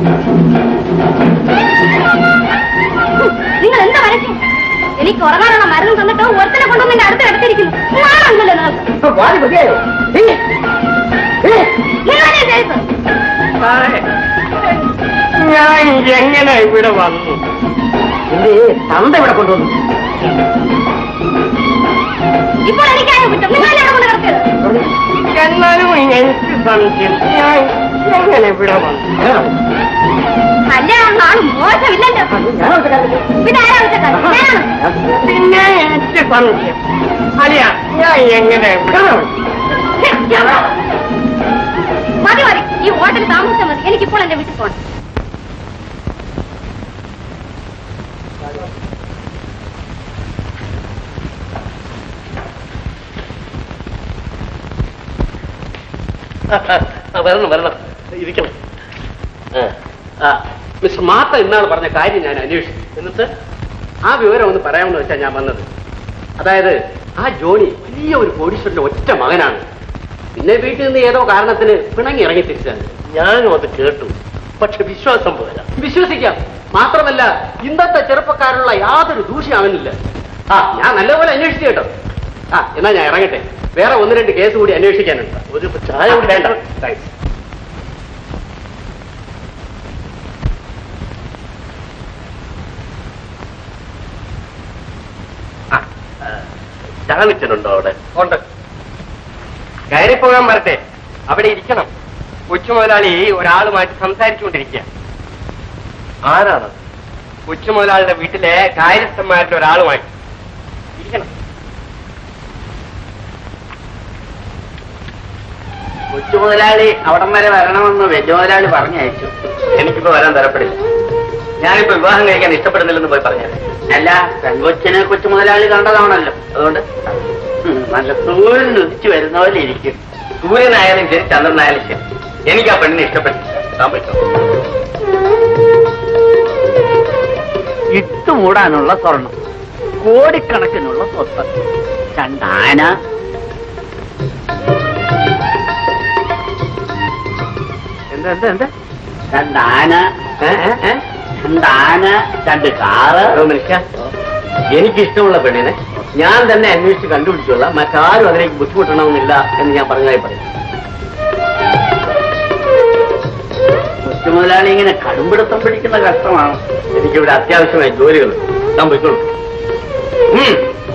നിങ്ങൾ എന്താ മനസ്സിൽ എനിക്ക് ഉറങ്ങാനുള്ള മരുന്ന് തന്നിട്ട് ഒരുത്തനെ കൊണ്ടുവന്ന് എന്റെ അടുത്ത് എടുത്തിരിക്കുന്നു ഞാനാണല്ലോ നിങ്ങൾക്ക് വാടി മതിയായോ ഏ, ഏ, നിങ്ങളെ ചെയ്ത് സാറേ, ഞാൻ എങ്ങനെ ഇവിടെ വന്നു എന്റെ തന്ത ഇവിടെ കൊണ്ടുവന്നു ഇപ്പോൾ എനിക്കാണ് കുറ്റം നിങ്ങളെ കൊണ്ട് കിടത്തിയത് എന്നാലും എനിക്ക് സംശയം ഞാൻ എങ്ങനെ ഇവിടെ വന്നു അല്ല നാളെ മോശമില്ലല്ലോ പിന്നെ ആരാ കുറ്റക്കാരൻ? ഞാനാണ്. പിന്നെ എനിക്ക് സംശയം അല്ല ഞാൻ എങ്ങനെ ഇവിടെ വന്നു മതി മതി ഈ ഹോട്ടൽ താമസിച്ചാൽ മതി എനിക്കിപ്പോൾ എന്റെ വീട്ടിൽ പോകണം ആ, വരണം വരണം ഇരിക്കണം ആ, ആ മിസ്റ്റർ മാത്ത ഇന്നാൾ പറഞ്ഞ കാര്യം ഞാൻ അന്വേഷിച്ചു എന്നിട്ട് ആ വിവരം ഒന്ന് പറയാമെന്ന് വെച്ചാൽ ഞാൻ വന്നത് അതായത് ആ ജോണി വലിയ ഒരു കോടീശ്വരന്റെ ഒറ്റ മകനാണ് പിന്നെ വീട്ടിൽ നിന്ന് ഏതോ കാരണത്തിന് പിണങ്ങി ഇറങ്ങി തിരിച്ചത് ഞാനും അത് കേട്ടു പക്ഷെ വിശ്വാസം പോരാ വിശ്വസിക്കാം മാത്രമല്ല ഇന്നത്തെ ചെറുപ്പക്കാരുള്ള യാതൊരു ദൂഷ്യം അവനില്ല ആ ഞാൻ നല്ലപോലെ അന്വേഷിച്ചു കേട്ടോ ആ എന്നാ ഞാൻ ഇറങ്ങട്ടെ വേറെ ഒന്ന് രണ്ട് കേസ് കൂടി അന്വേഷിക്കാനുണ്ട് ഒരു ചായ ആ, കൂടി വേണ്ട വേണ്ട താങ്ക്സ് ചാണിച്ചനുണ്ടോ അവിടെ ഉണ്ട് കയറിപ്പോകാൻ വരട്ടെ അവിടെ ഇരിക്കണം കൊച്ചു മുതലാളി ഒരാളുമായിട്ട് സംസാരിച്ചുകൊണ്ടിരിക്കുക ആരാണ് കൊച്ചു മുതലാളിയുടെ വീട്ടിലെ കാര്യസ്ഥന്മാരുടെ ഒരാളുമായി ഇരിക്കണം കൊച്ചു മുതലാളി അവിടം വരെ വരണമെന്ന് വലിയ മുതലാളി പറഞ്ഞയച്ചു എനിക്കിപ്പോ വരാൻ തരപ്പെടില്ല ഞാനിപ്പോ വിവാഹം കഴിക്കാൻ ഇഷ്ടപ്പെടുന്നില്ലെന്ന് പോയി പറഞ്ഞു അല്ല പെൺകൊച്ചിനെ കൊച്ചു മുതലാളി കണ്ടതാണല്ലോ അതുകൊണ്ട് ഉം, നല്ല സൂര്യൻ ഉദിച്ചു വരുന്ന പോലെ ഇരിക്കും സൂര്യനായാലും ശരി ചന്ദ്രനായാലും ശരി എനിക്ക് ആ പെണ്ണിനെ ഇഷ്ടപ്പെട്ടില്ല താൻ പറ്റോ ഇട്ടുമൂടാനുള്ള സ്വർണം കോടിക്കണക്കിനുള്ള സ്വത്ത് ചണ്ടാന എന്താ എന്താ എന്താ രണ്ടാന ഏ, ഏ, ഏ? രണ്ടാന രണ്ട് കാറ് അതോ മനുഷ്യ എനിക്ക് ഇഷ്ടമുള്ള പെണ്ണിനെ ഞാൻ തന്നെ അന്വേഷിച്ച് കണ്ടുപിടിച്ചോളാം മറ്റാരും അതിലേക്ക് ബുദ്ധിമുട്ടണമെന്നില്ല എന്ന് ഞാൻ പറഞ്ഞായി പറയും കൊച്ചു മുതലാളി ഇങ്ങനെ കടുംപിടുത്തം പിടിക്കുന്ന കഷ്ടമാണ് എനിക്കിവിടെ അത്യാവശ്യമായ ജോലികൾ താൻ പോയിക്കോളൂ ഉം.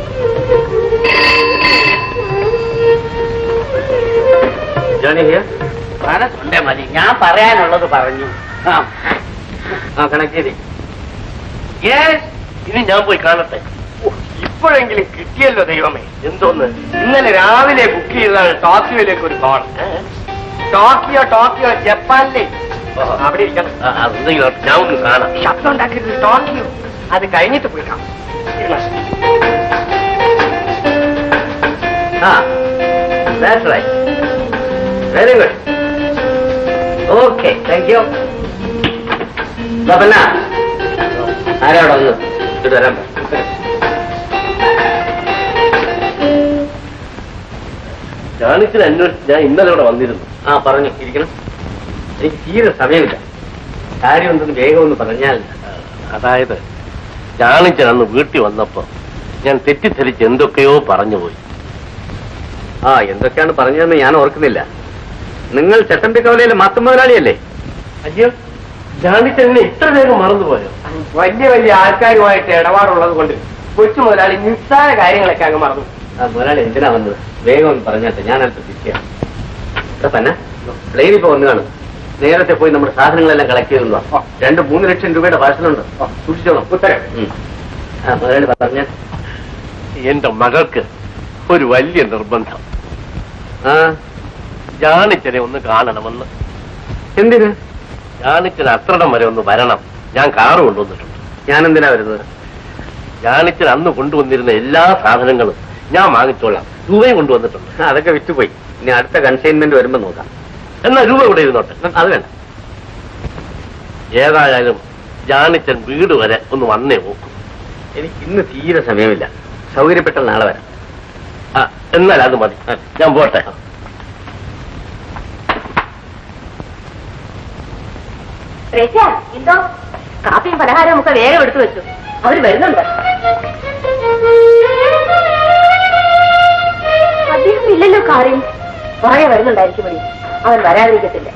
ജോണി ഹിയർ മനസ്സുണ്ടേ മതി ഞാൻ പറയാനുള്ളത് പറഞ്ഞു ആ ആ കണക്ട് ചെയ്തേ യെസ് ഇനി ഞാൻ പോയി കാണട്ടെ ഓ, ഇപ്പോഴെങ്കിലും കിട്ടിയല്ലോ ദൈവമേ എന്തോന്ന് ഇന്നലെ രാവിലെ ബുക്ക് ചെയ്തതാണ് ടോക്കിയോയിലേക്ക് ഒരു കോൾ ടോക്കിയോ ടോക്കിയോ ജപ്പാനിലെ അവിടെ ഇരിക്കണം ആ, അതെന്തെങ്കിലും ആവട്ടെ. ഞാൻ ഒന്ന് കാണാം ശബ്ദം ഉണ്ടാക്കരുത് ടോക്കിയോ അത് കഴിഞ്ഞിട്ട് പോയി കാണാം ആ that's right very good okay thank you പിന്നെ ആരാവിടെ വന്ന് ഇത് വരാൻ ജാണിച്ചിന് അന്വേഷിച്ച് ഞാൻ ഇന്നലെ ഇവിടെ വന്നിരുന്നു ആ പറഞ്ഞു ഇരിക്കണം എനിക്ക് തീരെ സമയമില്ല കാര്യം എന്തെന്ന് വേഗം ഒന്ന് പറഞ്ഞാൽ അതായത് ജാണിച്ചൻ അന്ന് വീട്ടിൽ വന്നപ്പോ ഞാൻ തെറ്റിദ്ധരിച്ച് എന്തൊക്കെയോ പറഞ്ഞു പോയി ആ എന്തൊക്കെയാണ് പറഞ്ഞതെന്ന് ഞാൻ ഓർക്കുന്നില്ല നിങ്ങൾ ചട്ടമ്പിക്കവലയിലെ മത്ത മുതലാളിയല്ലേ അയ്യോ ജാണിച്ചനെ ഇത്ര വേഗം മറന്നുപോയോ വലിയ വലിയ ആൾക്കാരുമായിട്ട് ഇടപാടുള്ളത് കൊണ്ട് കൊച്ചു മുതലാളി നിസ്സാര കാര്യങ്ങളൊക്കെ അങ്ങ് മറന്നു ആ മുതലാളി എന്തിനാ വന്നത് വേഗം ഒന്ന് പറഞ്ഞാട്ടെ ഞാൻ അല്പം ബിസിയാണ് ഇവിടെ തന്നെ പ്ലെയിനിൽ ഇപ്പൊ വന്നു കാണും നേരത്തെ പോയി നമ്മുടെ സാധനങ്ങളെല്ലാം കളക്ട് ചെയ്തുണ്ടോ രണ്ട് മൂന്ന് ലക്ഷം രൂപയുടെ പാഴ്സലുണ്ട് സൂക്ഷിച്ചോളാം ഉത്തരവ് ആ മുതലാളി പറഞ്ഞ എന്റെ മകൾക്ക് ഒരു വലിയ നിർബന്ധം ആ ജാണിച്ചനെ ഒന്ന് കാണണമെന്ന് എന്തിന് ജാണിച്ചൻ അത്രടം വരെ ഒന്ന് വരണം ഞാൻ കാറ് കൊണ്ടുവന്നിട്ടുണ്ട് ഞാൻ എന്തിനാ വരുന്നത് ഞാനിച്ചിന് അന്ന് കൊണ്ടുവന്നിരുന്ന എല്ലാ സാധനങ്ങളും ഞാൻ വാങ്ങിച്ചോളാം രൂപയും കൊണ്ടുവന്നിട്ടുണ്ട് അതൊക്കെ വിറ്റുപോയി ഇനി അടുത്ത കൺസൈൻമെന്റ് വരുമ്പോ നോക്കാം എന്നാ രൂപ ഇവിടെ ഇരുന്നോട്ടെ അത് വേണ്ട ഏതായാലും ജാനിച്ചൻ വീട് വരെ ഒന്ന് വന്നേ നോക്കും എനിക്ക് ഇന്ന് തീരെ സമയമില്ല സൗകര്യപ്പെട്ടാൽ നാളെ വരാം ആ എന്നാൽ അത് മതി ഞാൻ പോട്ടെ രേച്ച എന്തോ കാപ്പിയും പലഹാരവും ഒക്കെ വേഗം എടുത്തു വെച്ചു അവര് വരുന്നുണ്ട് അദ്ദേഹം ഇല്ലല്ലോ കാറിൽ പുറകെ വരുന്നുണ്ടായിരിക്കും മതി അവൻ വരാതിരിക്കത്തില്ല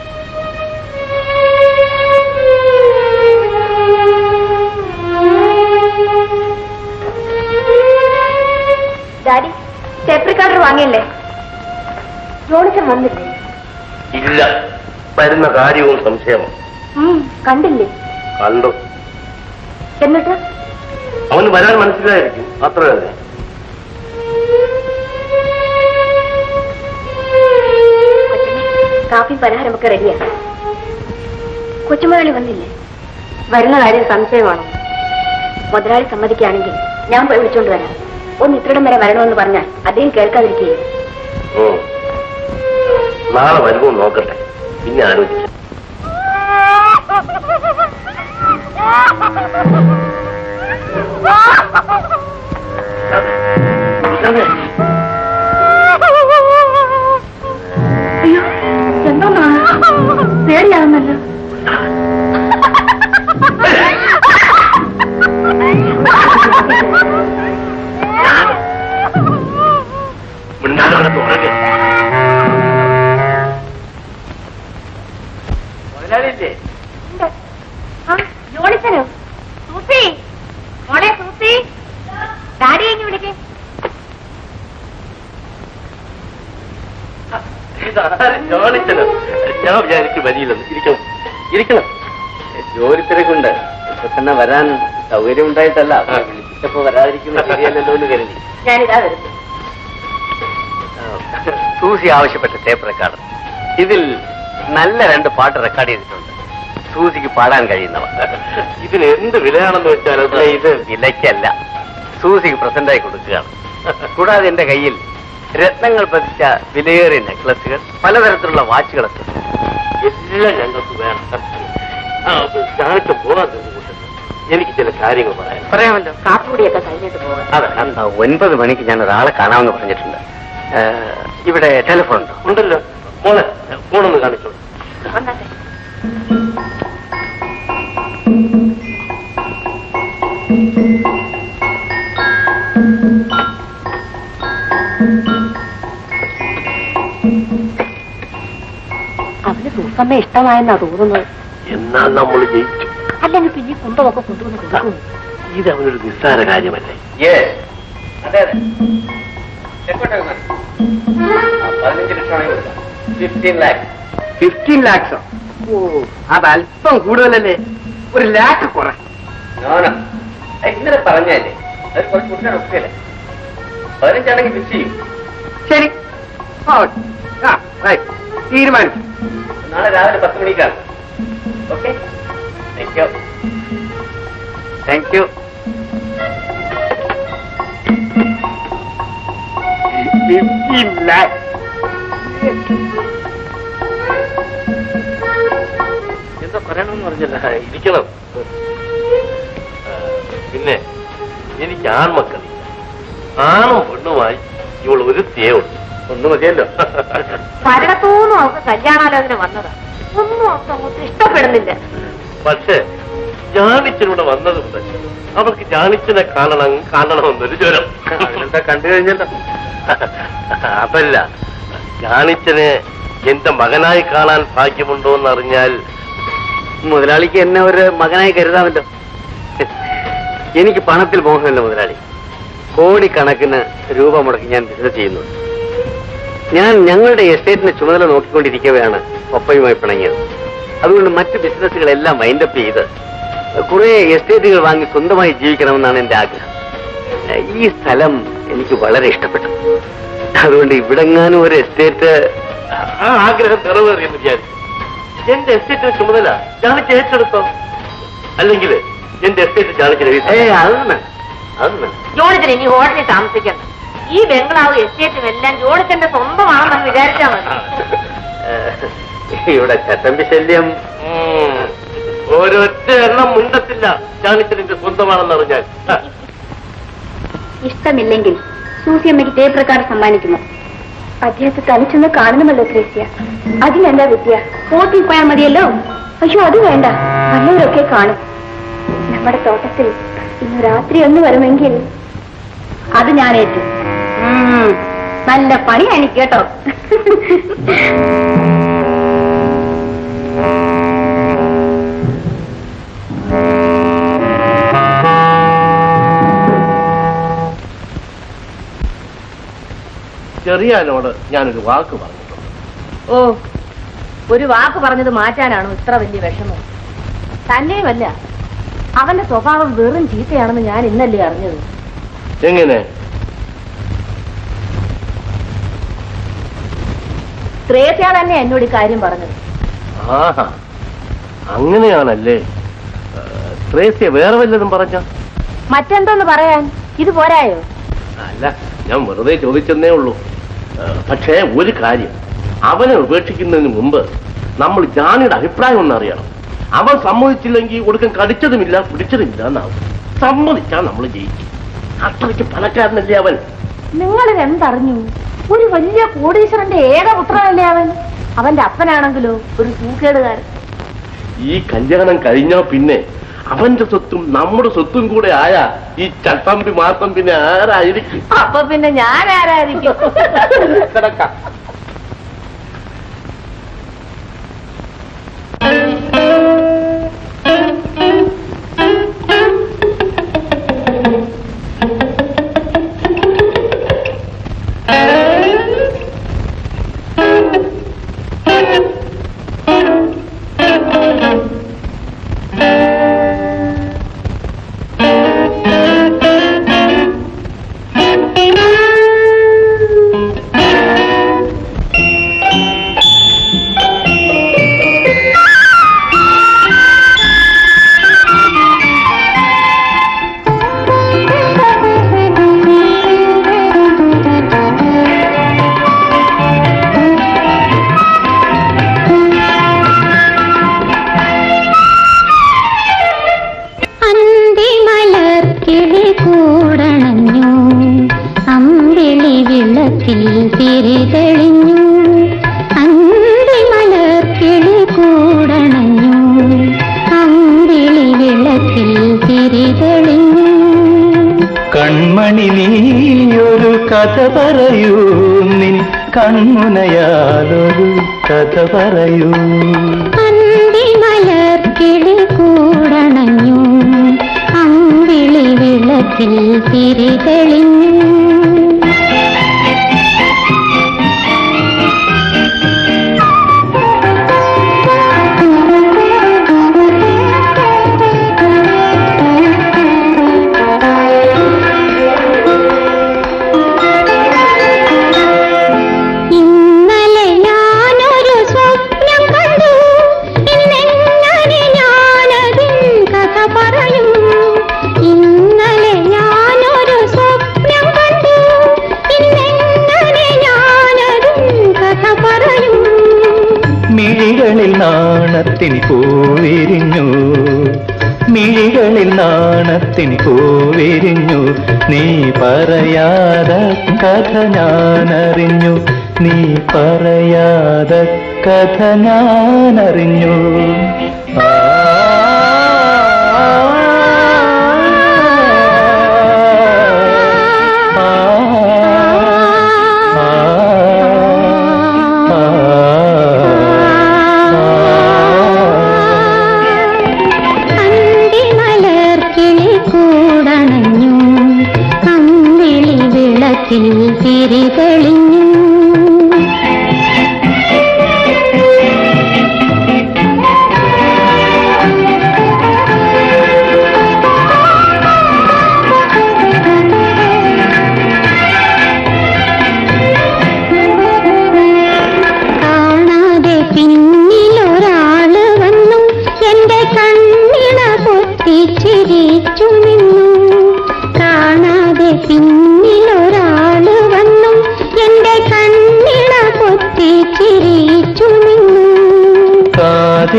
ഡാഡി ടേപ്പ് റെക്കോർഡർ വാങ്ങിയല്ലേ ജോണിച്ചൻ വന്നില്ലേ ഇല്ല വരുന്ന കാര്യവും സംശയമാണ് ഉം, കണ്ടില്ലേ കണ്ടു എന്നിട്ട് അവന് വരാൻ മനസ്സിലായിരിക്കും അത്ര തന്നെ കാപ്പി പലഹാരമൊക്കെ റെഡിയാണ് കൊച്ചുമുതലാളി വന്നില്ലേ വരുന്ന കാര്യം സംശയമാണോ മുതലാളി സമ്മതിക്കുകയാണെങ്കിൽ ഞാൻ പോയി വിളിച്ചോണ്ട് വരാം ഒന്ന് ഇത്രയിടം വരെ വരണമെന്ന് പറഞ്ഞാൽ അദ്ദേഹം കേൾക്കാതിരിക്കുകയും ഉം. നാളെ വരുമോ നോക്കട്ടെ പിന്നെ ആലോചിക്കാം അയ്യോ എന്തോന്നാ പേടിയാവുന്നല്ലോ മിണ്ടാതെ തുടങ്ങി മുതലാളിയില്ലേ ജോണിച്ചനോ സൂസി മോളെ സൂസി ഡാഡി എങ്ങനെ വിളിക്കേ ജോണിച്ചന് ഞാൻ വിചാരിച്ചു വരിയില്ലെന്ന് ഇരിക്കണം ഇരിക്കണം ജോലി തിരക്കുണ്ട് ഇപ്പൊ തന്നെ വരാൻ സൗകര്യം ഉണ്ടായിട്ടല്ല വിളിച്ചപ്പോ വരാതിരിക്കുന്ന ശരിയല്ലല്ലോ എന്ന് കരുതി ഞാനിതാ വരുന്നു സൂസി ആവശ്യപ്പെട്ട ടേപ്പ് റെക്കോർഡർ ഇതിൽ നല്ല രണ്ട് പാട്ട് റെക്കോർഡ് ചെയ്തിട്ടുണ്ട് സൂസിക്ക് പാടാൻ കഴിയുന്നവ ഇതിന് എന്ത് വിലയാണെന്ന് വെച്ചാൽ അത് പക്ഷേ ഇത് വിലയ്ക്കല്ല സൂസിക്ക് പ്രസന്റ് ആയി കൊടുക്കുകയാണ് കൂടാതെ എന്റെ കയ്യിൽ രത്നങ്ങൾ പതിച്ച വിലയേറിയ നെക്ലസുകൾ പലതരത്തിലുള്ള വാച്ചുകളൊക്കെ ഉണ്ട്. എല്ലാം ഞങ്ങൾക്ക് വേണം ഞാനിട്ട് പോകാൻ കൂട്ടുന്നു എനിക്ക് ചില കാര്യങ്ങൾ പറയാം പറയാമല്ലോ കാപ്പുകൂടിയൊക്കെ കഴിഞ്ഞിട്ട് പോകാം അതെ അന്ന് ഒൻപത് മണിക്ക് ഞാൻ ഒരാളെ കാണാമെന്ന് പറഞ്ഞിട്ടുണ്ട് ഏഹ്, ഇവിടെ ടെലിഫോൺ ഉണ്ടോ ഉണ്ടല്ലോ മോളെ ഫോണൊന്ന് കാണിച്ചോളൂ വന്നാട്ടെ അവന് സൂസമ്മ ഇഷ്ടമായെന്നാ തോന്നുന്നത് എന്നാ നമ്മൾ ജയിച്ചു അല്ലെങ്കിൽ പിന്നെ കുന്തമൊക്കെ കൊണ്ടുവന്ന് കൊടുക്കും ഇത് അവനൊരു നിസ്സാര കാര്യമല്ലേ അതെ അതെ എങ്ങോട്ടേക്ക് മതി? ആ, പതിനഞ്ച് ലക്ഷമാണെങ്കിൽ കൊടുക്കാം ഫിഫ്റ്റീൻ ലാക്സ് ഫിഫ്റ്റീൻ ലാക്സോ ഓ അത് അല്പം കൂടുതലല്ലേ ഒരു ലാക്ക് കുറ നോനോ ഇന്നലെ പറഞ്ഞല്ലേ അത് കുറച്ച് കൊടുക്കാൻ ഒക്കെയല്ലേ പതിനഞ്ചാണെങ്കിൽ ഫിക്സ് ചെയ്യും ശരി ആവട്ടെ. ആ റൈറ്റ് തീരുമാനിച്ചു നാളെ രാവിലെ പത്ത് മണിക്കാണ് okay thank you thank you fifteen lakh എന്താ പറയണമെന്ന് പറഞ്ഞില്ല ഇരിക്കണം ആ, പിന്നെ എനിക്ക് ആൺമക്കളില്ല ആണും പെണ്ണുമായി ഇവൾ ഒരു ഉണ്ട് ഒന്ന് മതിയല്ലോ ഭരണത്തോന്നും അവർക്ക് കല്യാണാലോചന വന്നതാ ഒന്നും അവർക്ക് അങ്ങോട്ട് ഇഷ്ടപ്പെടുന്നില്ല പക്ഷേ ജാനിച്ചനൂടെ വന്നത് മുതൽ അവർക്ക് ജാനിച്ചനെ കാണണം കാണണമെന്നൊരു ജ്വരം എന്താ കണ്ടു കഴിഞ്ഞല്ലോ അതല്ല ജാനിച്ചനെ എന്റെ മകനായി കാണാൻ ഭാഗ്യമുണ്ടോ എന്നറിഞ്ഞാൽ മുതലാളിക്ക് എന്നെ ഒരു മകനായി കരുതാമല്ലോ എനിക്ക് പണത്തിൽ മോഹമില്ല മുതലാളി കോടിക്കണക്കിന് രൂപ മുടക്കി ഞാൻ ബിസിനസ് ചെയ്യുന്നു ഞാൻ ഞങ്ങളുടെ എസ്റ്റേറ്റിന്റെ ചുമതല നോക്കിക്കൊണ്ടിരിക്കവെയാണ് ഒപ്പയുമായി പിണങ്ങിയത് അതുകൊണ്ട് മറ്റ് ബിസിനസ്സുകളെല്ലാം വൈൻഡപ്പ് ചെയ്ത് കുറെ എസ്റ്റേറ്റുകൾ വാങ്ങി സ്വന്തമായി ജീവിക്കണമെന്നാണ് എന്റെ ആഗ്രഹം ഈ സ്ഥലം എനിക്ക് വളരെ ഇഷ്ടപ്പെട്ടു അതുകൊണ്ട് ഇവിടെങ്ങാനും ഒരു എസ്റ്റേറ്റ് ആ ആഗ്രഹം നിറവേറിയെന്ന് വിചാരിച്ചു എന്റെ എസ്റ്റേറ്റിന് ചുമതല ജാനിച്ച് ഏറ്റെടുത്തോ അല്ലെങ്കിൽ എന്റെ എസ്റ്റേറ്റ് ചാണിച്ചിൽ ഏ അതൊന്നും വേണ്ട അതൊന്നും വേണ്ട ജോണിച്ചൻ ഇനി ഹോട്ടലിൽ താമസിക്കണ്ട ഈ ബംഗ്ലാവ് എസ്റ്റേറ്റും എല്ലാം ജോണിച്ചന്റെ സ്വന്തമാണെന്ന് വിചാരിച്ചാ മതി ഏ, ഇവിടെ ചട്ടമ്പി ശല്യം ഉം. ഒരൊറ്റ എണ്ണം മുണ്ടത്തില്ല ചാണിച്ചലിന്റെ സ്വന്തമാണെന്ന് അറിഞ്ഞാൽ ആ. ഇഷ്ടമില്ലെങ്കിൽ സൂസിയമ്മയ്ക്ക് ജയപ്രകാരം സമ്മാനിക്കുന്നു അദ്ദേഹത്തെ തനിച്ചൊന്ന് കാണണമല്ലോ ത്രേസ്യ അതിനെന്താ വിദ്യ ഹോട്ടൽ പോയാൽ മതിയല്ലോ അയ്യോ അത് വേണ്ട വല്ലവരൊക്കെ കാണും നമ്മുടെ തോട്ടത്തിൽ ഇന്ന് രാത്രി ഒന്ന് വരുമെങ്കിൽ അത് ഞാനേറ്റു ഉം, നല്ല പണിയാണ് കേട്ടോ ചെറിയാനോട് ഞാനൊരു വാക്ക് പറഞ്ഞിട്ടുണ്ട് ഓ ഒരു വാക്ക് പറഞ്ഞത് മാറ്റാനാണോ ഇത്ര വലിയ വിഷമം തന്നെയുമല്ല അവന്റെ സ്വഭാവം വെറും ചീത്തയാണെന്ന് ഞാൻ ഇന്നല്ലേ അറിഞ്ഞത് എങ്ങനെ ത്രേസ്യ തന്നെ എന്നോട് ഈ കാര്യം പറഞ്ഞത് ആഹാ അങ്ങനെയാണല്ലേ ആ, ത്രേസ്യ വേറെ വല്ലതും പറഞ്ഞ മറ്റെന്തോന്ന് പറയാൻ ഇത് പോരായോ അല്ല ഞാൻ വെറുതെ ചോദിച്ചെന്നേ ഉള്ളൂ ആ, പക്ഷേ ഒരു കാര്യം അവനെ ഉപേക്ഷിക്കുന്നതിന് മുമ്പ് നമ്മൾ ജാനിയുടെ അഭിപ്രായം ഒന്ന് അറിയണം അവൻ സമ്മതിച്ചില്ലെങ്കിൽ ഒടുക്കം കടിച്ചതുമില്ല പിടിച്ചതുമില്ല എന്നാവും സമ്മതിച്ചാൽ നമ്മൾ ജയിക്കും അത്രയ്ക്ക് പണക്കാരനല്ലേ അവൻ നിങ്ങൾ എന്തറിഞ്ഞു ഒരു വലിയ കോടീശ്വരന്റെ ഏക പുത്രനല്ലേ അവൻ അവന്റെ അപ്പനാണെങ്കിലോ ഒരു സൂക്കേടുകാരൻ ഈ കല്യാണം കഴിഞ്ഞാ പിന്നെ അവന്റെ സ്വത്തും നമ്മുടെ സ്വത്തും കൂടെ ആയ ഈ ചട്ടമ്പി മാസം പിന്നെ ആരായിരിക്കും അപ്പൊ പിന്നെ ഞാൻ ആരായിരിക്കും കിടക്കാം അന്തിമലർക്കിളി കൂടണഞ്ഞു അമ്പിളി വിളക്കിൽ തിരി തെളിഞ്ഞു അന്തിമലർക്കിളി കൂടണഞ്ഞു അമ്പിളി വിളക്കിൽ തിരി തെളിഞ്ഞു കൺമണി നീയൊരു കഥ പറയൂ നിൻ കൺമുനയാലൊരു കഥ പറയൂ അന്തിമലർക്കിളി കൂടണഞ്ഞു അമ്പിളി വിളക്കിൽ തിരി തെളിഞ്ഞു ഇന്നലെ ഞാനൊരു സ്വപ്നം കണ്ടു ഇന്നെങ്ങനെ ഞാനതിൻ കഥ പറയും ഇന്നലെ ഞാനൊരു സ്വപ്നം കണ്ടു ഇന്നെങ്ങനെ ഞാനതിൻ കഥ പറയും മിഴികളിൽ നാണത്തിൻ പൂവിരിഞ്ഞു മിഴികളിൽ നാണത്തിൻ പൂവിരിഞ്ഞു നീ പറയാതെ കഥ ഞാനറിഞ്ഞു നീ പറയാതെ കഥ ഞാനറിഞ്ഞു ആ അന്തിമലർക്കിളി കൂടണഞ്ഞു അമ്പിളി വിളക്കിൽ തിരി തെളിഞ്ഞു കാണാതെ പിന്നിലൊരാള് വന്നു എന്റെ കണ്ണിണ പൊത്തി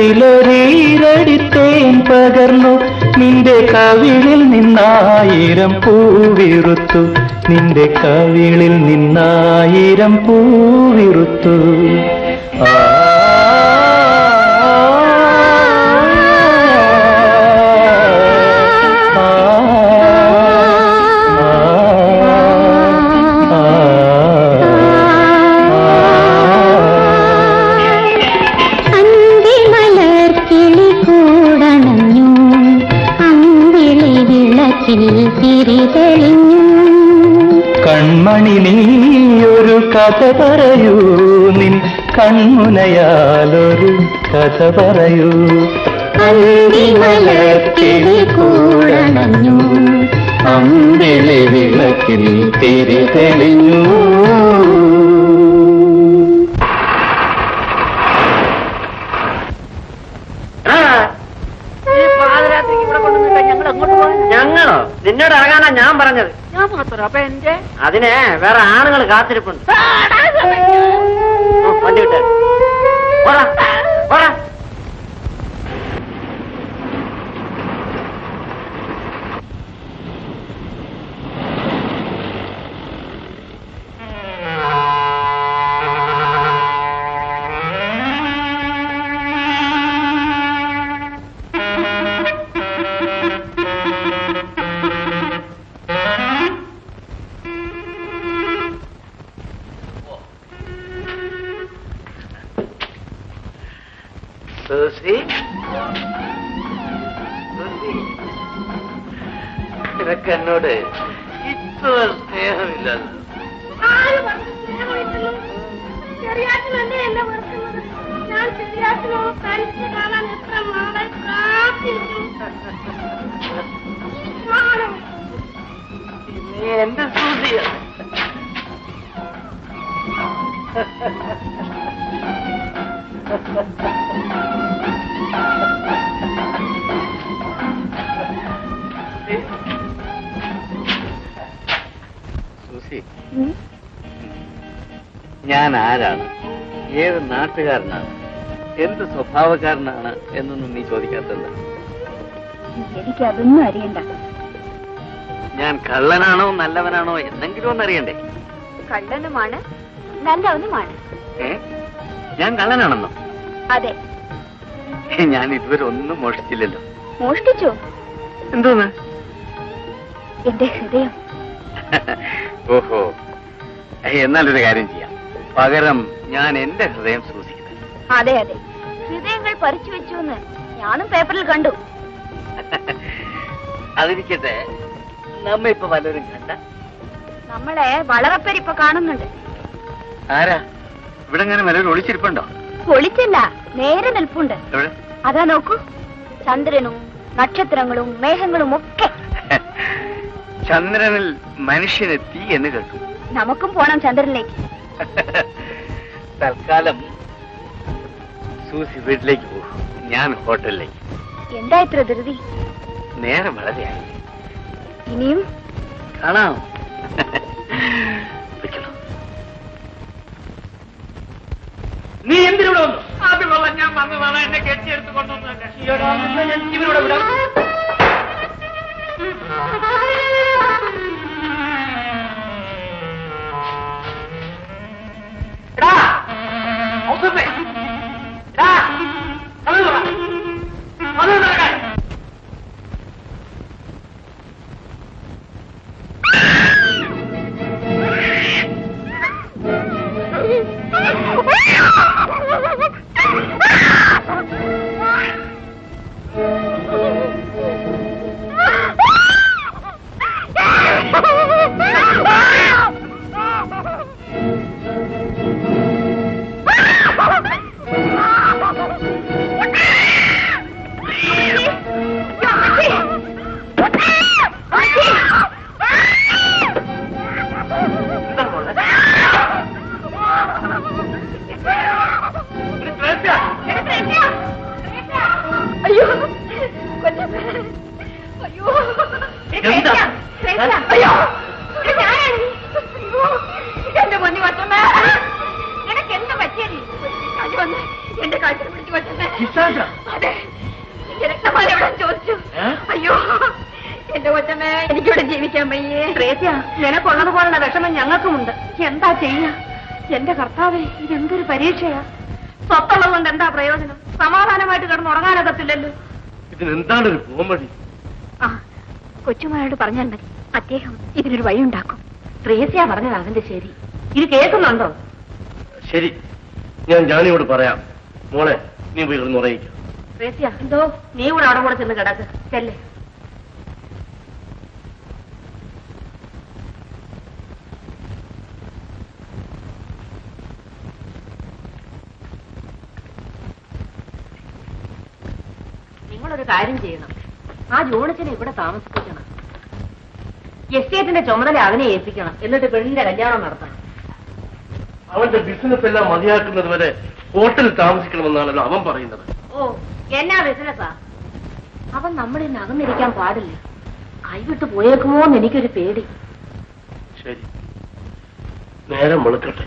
കവിളിലൊരീരടിത്തേൻ പകർന്നു നിന്റെ കവിളിൽ നിന്നായിരം പൂവിറുത്തു നിന്റെ കവിളിൽ നിന്നായിരം പൂവിറുത്തു ആ അന്തിമലർ കിളി കൂടണഞ്ഞു അമ്പിളി വിളക്കിൽ തിരി തെളിഞ്ഞു കൺമണി നീ ഒരു കഥ പറയൂ നിൻ കൺമുനയാലൊരു കഥ പറയൂ അന്തിമലർ കിളി കൂടണഞ്ഞു അമ്പിളി വിളക്കിൽ തിരി തെളിഞ്ഞു ഈ പാതിരാത്രിക്ക് ഇവിടെ കൊണ്ടുവന്നിട്ട് ഞങ്ങൾ എങ്ങോട്ട് പോകാൻ ഞങ്ങളോ നിന്നോട് ഇറങ്ങാനാ ഞാൻ പറഞ്ഞത് ഞാൻ മാത്രം അപ്പൊ എന്റെ അതിന് വേറെ ആണുങ്ങൾ കാത്തിരിപ്പുണ്ട് ഓ, വണ്ടി വിട്ടേ പോടാ പോടാ സൂസി സൂസി നിനക്ക് എന്നോട് ഇത്ര സ്നേഹമില്ലല്ലോ ചെറിയാറ്റിനല്ലേ എന്നെ വെറുക്കുന്നത് ഞാൻ ചെറിയാറ്റിനോട് തനിച്ച് കാണാൻ എത്ര നാളെ കാത്തിരിക്കുന്നു മാനം. നീ എന്റെ സൂസിയാണ് സൂസി ഞാൻ ആരാണ് ഏത് നാട്ടുകാരനാണ് എന്ത് സ്വഭാവക്കാരനാണ് എന്നൊന്നും നീ ചോദിക്കാത്തത് എനിക്ക് അതൊന്നും അറിയണ്ട ഞാൻ കള്ളനാണോ നല്ലവനാണോ എന്തെങ്കിലും ഒന്നറിയണ്ടേ കള്ളനുമാണ് നല്ലവനുമാണ് ഏ ഞാൻ കള്ളനാണെന്നോ അതെ ഞാൻ ഇതുവരെ ഒന്നും മോഷ്ടിച്ചില്ലല്ലോ മോഷ്ടിച്ചു എന്തോന്ന് എന്റെ ഹൃദയം ഓഹോ എന്നാലൊരു കാര്യം ചെയ്യാം പകരം ഞാൻ എന്റെ ഹൃദയം സൂക്ഷിക്കുന്നത് അതെ അതെ ഹൃദയങ്ങൾ പറിച്ചു വെച്ചു എന്ന് ഞാനും പേപ്പറിൽ കണ്ടു അതിരിക്കട്ടെ നമ്മ ഇപ്പൊ വല്ലവരും കണ്ട നമ്മളെ വളറപ്പരിപ്പൊ കാണുന്നുണ്ട് ആരാ ഇവിടെ അങ്ങനെ വല്ലവരും ഒളിച്ചിരിപ്പുണ്ടോ പൊളിച്ചില്ല നേരെ നിൽപ്പുണ്ട് എവിടെ അതാ നോക്കൂ ചന്ദ്രനും നക്ഷത്രങ്ങളും മേഘങ്ങളും ഒക്കെ ചന്ദ്രനിൽ മനുഷ്യനെത്തി എന്ന് കേട്ടു നമുക്കും പോണം ചന്ദ്രനിലേക്ക് തൽക്കാലം സൂസി വീട്ടിലേക്ക് പോകും ഞാൻ ഹോട്ടലിലേക്ക് എന്താ ഇത്ര ധൃതി നേരം വളരെയായി ഇനിയും കാണാം വെക്കണോ നീ എന്തിനൂടെ വന്നു ആദ്യമുള്ള ഞാൻ വന്നതാണ് എന്നെ കെട്ടിയെടുത്ത് കൊണ്ടുവന്നതല്ലേ ഈയിടെ വന്നിട്ട് ഞാൻ ഇവരോട് വിടാം എടാ, ഔസേപ്പേ, എടാ, കതക് തുറ. കതക് തുറക്കാൻ. പിശാച അതെ എന്റെ രക്തമാല എവിടെ ചോദിച്ചു ഏ? അയ്യോ എന്റെ കൊച്ചമ്മേ എനിക്കിവിടെ ജീവിക്കാൻ വയ്യേ ശ്രേഷ്യ നിനക്കുള്ളത് പോലുള്ള വിഷമം ഞങ്ങൾക്കുമുണ്ട് എന്താ ചെയ്യ എന്റെ കർത്താവേ ഇതെന്തൊരു പരീക്ഷയാ സ്വത്തുള്ളത് കൊണ്ട് എന്താ പ്രയോജനം സമാധാനമായിട്ട് കിടന്ന് ഉറങ്ങാനകത്തില്ലല്ലോ ഇതിനെന്താണ് ഒരു കോമഡി ആ കൊച്ചുമാരോട് പറഞ്ഞാൽ മതി അദ്ദേഹം ഇതിനൊരു വഴി ഉണ്ടാക്കും ശ്രേഷ്യ പറഞ്ഞത് അവന്റെ ശരി ഇത് കേൾക്കുന്നുണ്ടോ ശരി ഞാൻ ജാനിയോട് പറയാം മോളെ നീ പോയി കിടന്ന് ഉറങ്ങിക്കാം ശ്രേഷ്യ എന്തോ നീ കൂടെ അവിടെ കൂടെ ചെന്ന് കിടക്ക് ചെല്ലേ നിങ്ങളൊരു കാര്യം ചെയ്യണം ആ ജോണിച്ചനെ ഇവിടെ താമസിപ്പിക്കണം എസ്റ്റേറ്റിന്റെ ചുമതല അവനെ ഏൽപ്പിക്കണം എന്നിട്ട് പെണ്ണിന്റെ കല്യാണം നടത്തണം അവന്റെ ബിസിനസ് എല്ലാം മതിയാക്കുന്നത് വരെ ഹോട്ടലിൽ താമസിക്കണമെന്നാണല്ലോ അവൻ പറയുന്നത് ഓ എന്നാ ബിസിനസ്സാ അവൻ നമ്മുടെ ഇന്ന് അകന്നിരിക്കാൻ പാടില്ല കൈവിട്ട് പോയേക്കുമോ എന്ന് എനിക്കൊരു പേടി ശരി നേരം വെളുക്കട്ടെ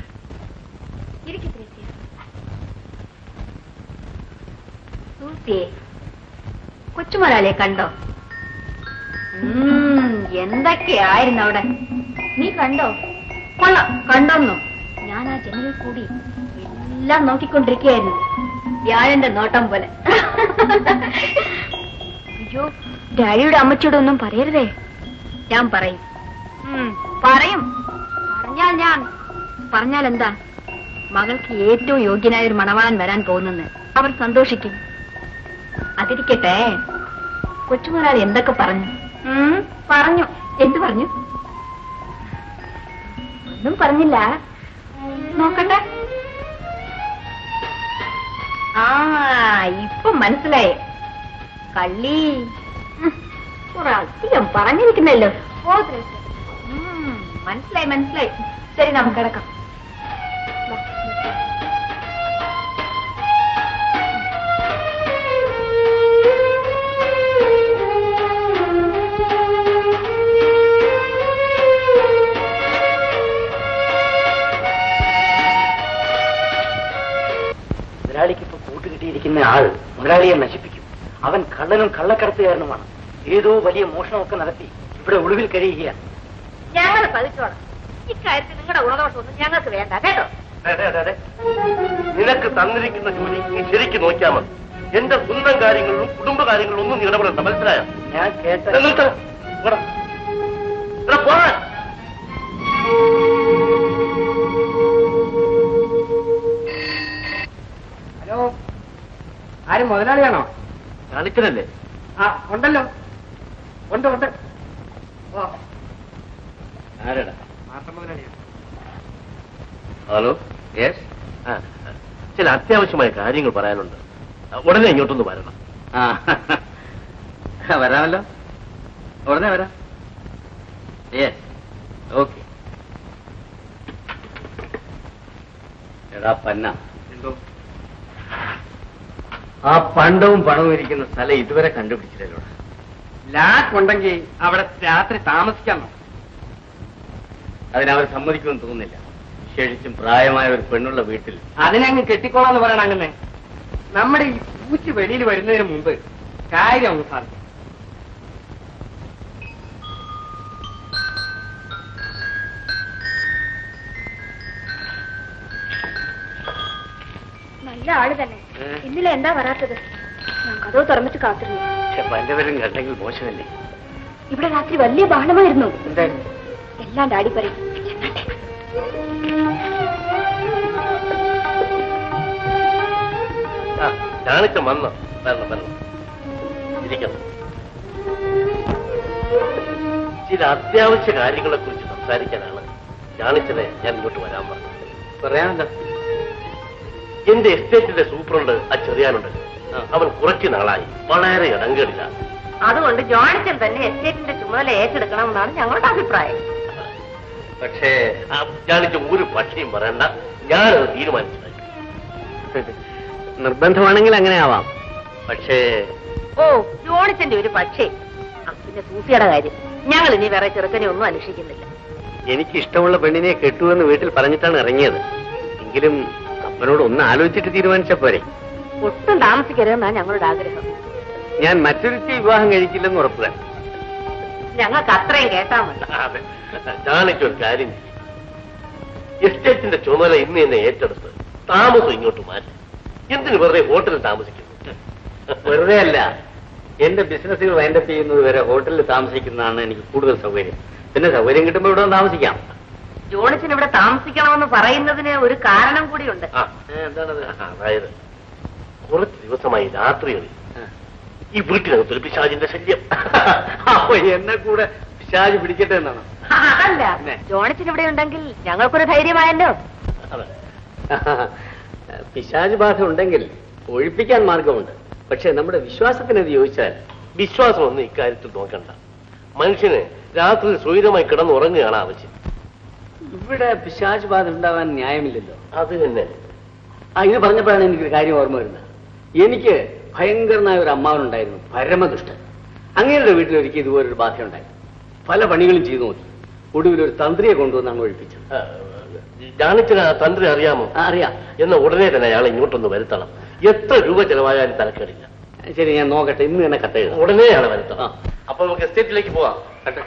സൂസിയെ കൊച്ചുമലാളിയെ കണ്ടോ ഉം, എന്തൊക്കെയായിരുന്നു അവിടെ നീ കണ്ടോ കൊള്ളാം കണ്ടോന്നു ഞാൻ ആ ജനലിൽ കൂടി എല്ലാം നോക്കിക്കൊണ്ടിരിക്കുകയായിരുന്നു വ്യാഴന്റെ നോട്ടം പോലെ അയ്യോ ഡാഡിയുടെ അമ്മച്ചിയോട് ഒന്നും പറയരുതേ ഞാൻ പറയും ഉം, പറയും പറഞ്ഞാൽ ഞാൻ പറഞ്ഞാൽ എന്താ മകൾക്ക് ഏറ്റവും യോഗ്യനായ ഒരു മണവാളൻ വരാൻ പോകുന്നെന്ന് അവർ സന്തോഷിക്കും അതിരിക്കട്ടെ കൊച്ചുമുതലാളി എന്തൊക്കെ പറഞ്ഞു ഉം, പറഞ്ഞു എന്ത് പറഞ്ഞു ഒന്നും പറഞ്ഞില്ല നോക്കട്ടെ ആ ഇപ്പൊ മനസ്സിലായി കള്ളി ഉം, കുറെ അധികം പറഞ്ഞിരിക്കുന്നല്ലോ ഓ ത്രേസ്യ. ഉം, മനസ്സിലായി മനസ്സിലായി ശരി നമുക്ക് കിടക്കാം മുതലാളിക്ക് ഇപ്പൊ കൂട്ടുകിട്ടിയിരിക്കുന്ന ആൾ മുതലാളിയെ നശിപ്പിക്കും അവൻ കള്ളനും കള്ളക്കടത്തുകാരനുമാണ് ഏതോ വലിയ മോഷണമൊക്കെ നടത്തി ഇവിടെ ഒളിവിൽ കഴിയുകയാണ് ഞങ്ങൾ പതിച്ചോളാം ഇക്കാര്യത്തിൽ നിങ്ങളുടെ ഗുണദോഷമൊന്നും ഞങ്ങൾക്ക് വേണ്ട കേട്ടോ അതെ, അതെ, അതെ. നിനക്ക് തന്നിരിക്കുന്ന ജോലി നീ ശരിക്ക് നോക്കിയാൽ മതി എന്റെ സ്വന്തം കാര്യങ്ങളിലും കുടുംബ കാര്യങ്ങളിലും ഒന്നും നീ ഇടപെടണ്ട മനസ്സിലായോ ഞാൻ കേട്ട ദേ നിർത്ത്. ഇങ്ങോട്ട്. ഇവിടെ പോകാൻ ഹലോ ആരും മുതലാളിയാണോ കളിക്കലല്ലേ ആ ഉണ്ടല്ലോ ഉണ്ട് ഉണ്ട് ഓ ആരടാ മാസം മുതലാളിയാണ് ഹലോ യെസ് ചില അത്യാവശ്യമായ കാര്യങ്ങൾ പറയാനുണ്ട് ആ, ഉടനെ ഇങ്ങോട്ടൊന്ന് വരണം ആ വരാമല്ലോ ഉടനെ വരാം യെസ് ഓക്കെ എടാ പന്ന എന്തോ ആ പണ്ടവും പണവും ഇരിക്കുന്ന സ്ഥലം ഇതുവരെ കണ്ടുപിടിച്ചില്ലല്ലോ ലാക്ക് ഉണ്ടെങ്കിൽ അവിടെ രാത്രി താമസിക്കാൻ നോക്ക്. അതിനവർ സമ്മതിക്കുമെന്ന് തോന്നുന്നില്ല വിശേഷിച്ചും പ്രായമായ ഒരു പെണ്ണുള്ള വീട്ടിൽ അതിനങ്ങ് കെട്ടിക്കോളാന്ന് പറയണം അങ്ങനെ നമ്മുടെ ഈ പൂച്ച് വെളിയിൽ വരുന്നതിന് മുമ്പ് കാര്യം അങ്ങ് സാധിക്കും നല്ല ആള് തന്നെ ഇന്നലെ എന്താ വരാത്തത് ഞാൻ കഥവ് തുറന്നിട്ട് കാത്തിരുന്നു പക്ഷെ പലവരും കണ്ടെങ്കിൽ മോശമല്ലേ ഇവിടെ രാത്രി വലിയ ബഹളമായിരുന്നു എന്തായാലും എല്ലാം ഡാഡി പറയും ആ ഞാനിച്ച വന്നു വരണം വരണം ഇരിക്കണം ചില അത്യാവശ്യ കാര്യങ്ങളെ കുറിച്ച് സംസാരിക്കാനാണ് ഞാണിച്ചനെ ഞാൻ ഇങ്ങോട്ട് വരാൻ പറഞ്ഞത് പറയാമല്ലോ എന്റെ എസ്റ്റേറ്റിലെ സൂപ്രണ്ട് ആ ചെറിയാനുണ്ട് അവൻ കുറച്ചു നാളായി വളരെ ഇടങ്കേടില്ല അതുകൊണ്ട് ജോണിച്ചൻ തന്നെ എസ്റ്റേറ്റിന്റെ ചുമതല ഏറ്റെടുക്കണമെന്നാണ് ഞങ്ങളുടെ അഭിപ്രായം പക്ഷേ ഞാനിച്ച ഒരു പക്ഷയും പറയണ്ട ഞാനത് തീരുമാനിച്ചു നിർബന്ധമാണെങ്കിൽ അങ്ങനെ ആവാം പക്ഷേ ഓ ജോണിച്ചന്റെ ഒരു പക്ഷേ ആ, പിന്നെ സൂഫിയുടെ കാര്യം ഞങ്ങൾ ഇനി വേറെ ചെറുക്കനെ ഒന്നും അന്വേഷിക്കുന്നില്ല എനിക്ക് ഇഷ്ടമുള്ള പെണ്ണിനെ കെട്ടുവെന്ന് വീട്ടിൽ പറഞ്ഞിട്ടാണ് ഇറങ്ങിയത് എങ്കിലും അപ്പനോട് ഒന്ന് ആലോചിച്ചിട്ട് തീരുമാനിച്ച പോരെ ഒട്ടും താമസിക്കരുതെന്നാണ് ഞങ്ങളുടെ ആഗ്രഹം ഞാൻ മറ്റൊരുത്തി വിവാഹം കഴിക്കില്ലെന്ന് ഉറപ്പ് തരാം ഞങ്ങൾക്ക് അത്രയും കേട്ടാ മതി അതെ ജാനയ്ക്ക് ഒരു കാര്യം ചെയ്യ്. എസ്റ്റേറ്റിന്റെ ചുമതല ഇന്ന് എന്നെ ഏറ്റെടുത്ത് താമസം ഇങ്ങോട്ട് മാറ്റി എന്തിന് വെറുതെ ഹോട്ടലിൽ താമസിക്കുന്നു വെറുതെ അല്ല എന്റെ ബിസിനസ്സുകൾ വൈൻഡപ്പ് ചെയ്യുന്നത് വരെ ഹോട്ടലിൽ താമസിക്കുന്നതാണ് എനിക്ക് കൂടുതൽ സൗകര്യം പിന്നെ സൗകര്യം കിട്ടുമ്പോൾ ഇവിടെ വന്ന് താമസിക്കാം ജോണിച്ചൻ ഇവിടെ താമസിക്കണമെന്ന് പറയുന്നതിന് ഒരു കാരണം കൂടിയുണ്ട് ആ എന്താണത് അതായത് കുറച്ച് ദിവസമായി രാത്രികളിൽ ഈ വീട്ടിനകത്ത് ഒരു പിശാചിന്റെ ശല്യം അപ്പൊ എന്നെ കൂടെ പിശാജ് പിടിക്കട്ടെ എന്നാണ് അതല്ല പിന്നെ? ജോണിച്ചൻ ഇവിടെ ഉണ്ടെങ്കിൽ ഞങ്ങൾക്കൊരു ധൈര്യമായല്ലോ അതെ പിശാജ് ബാധ ഉണ്ടെങ്കിൽ ഒഴിപ്പിക്കാൻ മാർഗമുണ്ട് പക്ഷെ നമ്മുടെ വിശ്വാസത്തിന് അത് യോജിച്ചാൽ വിശ്വാസമൊന്നും ഇക്കാര്യത്തിൽ നോക്കണ്ട മനുഷ്യന് രാത്രി സ്വൈരമായി കിടന്നുറങ്ങുകയാണ് ആവശ്യം ഇവിടെ പിശാജ് ബാധ ഉണ്ടാവാൻ ന്യായമില്ലല്ലോ അത് തന്നെ ആ ഇത് പറഞ്ഞപ്പോഴാണ് എനിക്കൊരു കാര്യം ഓർമ്മ വരുന്നത് എനിക്ക് ഭയങ്കരനായ ഒരു അമ്മാവനുണ്ടായിരുന്നു പരമദുഷ്ടൻ അങ്ങേരുടെ വീട്ടിൽ ഒരിക്കൽ ഇതുപോലൊരു ബാധയുണ്ടായി പല പണികളും ചെയ്തു നോക്കി ഒടുവിൽ ഒരു തന്ത്രിയെ കൊണ്ടുവന്നാണ് ഒഴിപ്പിച്ചത് ആ, ജാനത്തിന് ആ തന്ത്രി അറിയാമോ ആ, അറിയാം എന്ന ഉടനെ തന്നെ അയാളെ ഇങ്ങോട്ടൊന്ന് വരുത്തണം എത്ര രൂപ ചെലവായാലും തലക്കേടില്ല ശരി ഞാൻ നോക്കട്ടെ ഇന്ന് തന്നെ കത്തെഴുതാം ഉടനെ അയാളെ വരുത്തണം ആ. അപ്പൊ നമുക്ക് എസ്റ്റേറ്റിലേക്ക് പോവാം കട്ടെ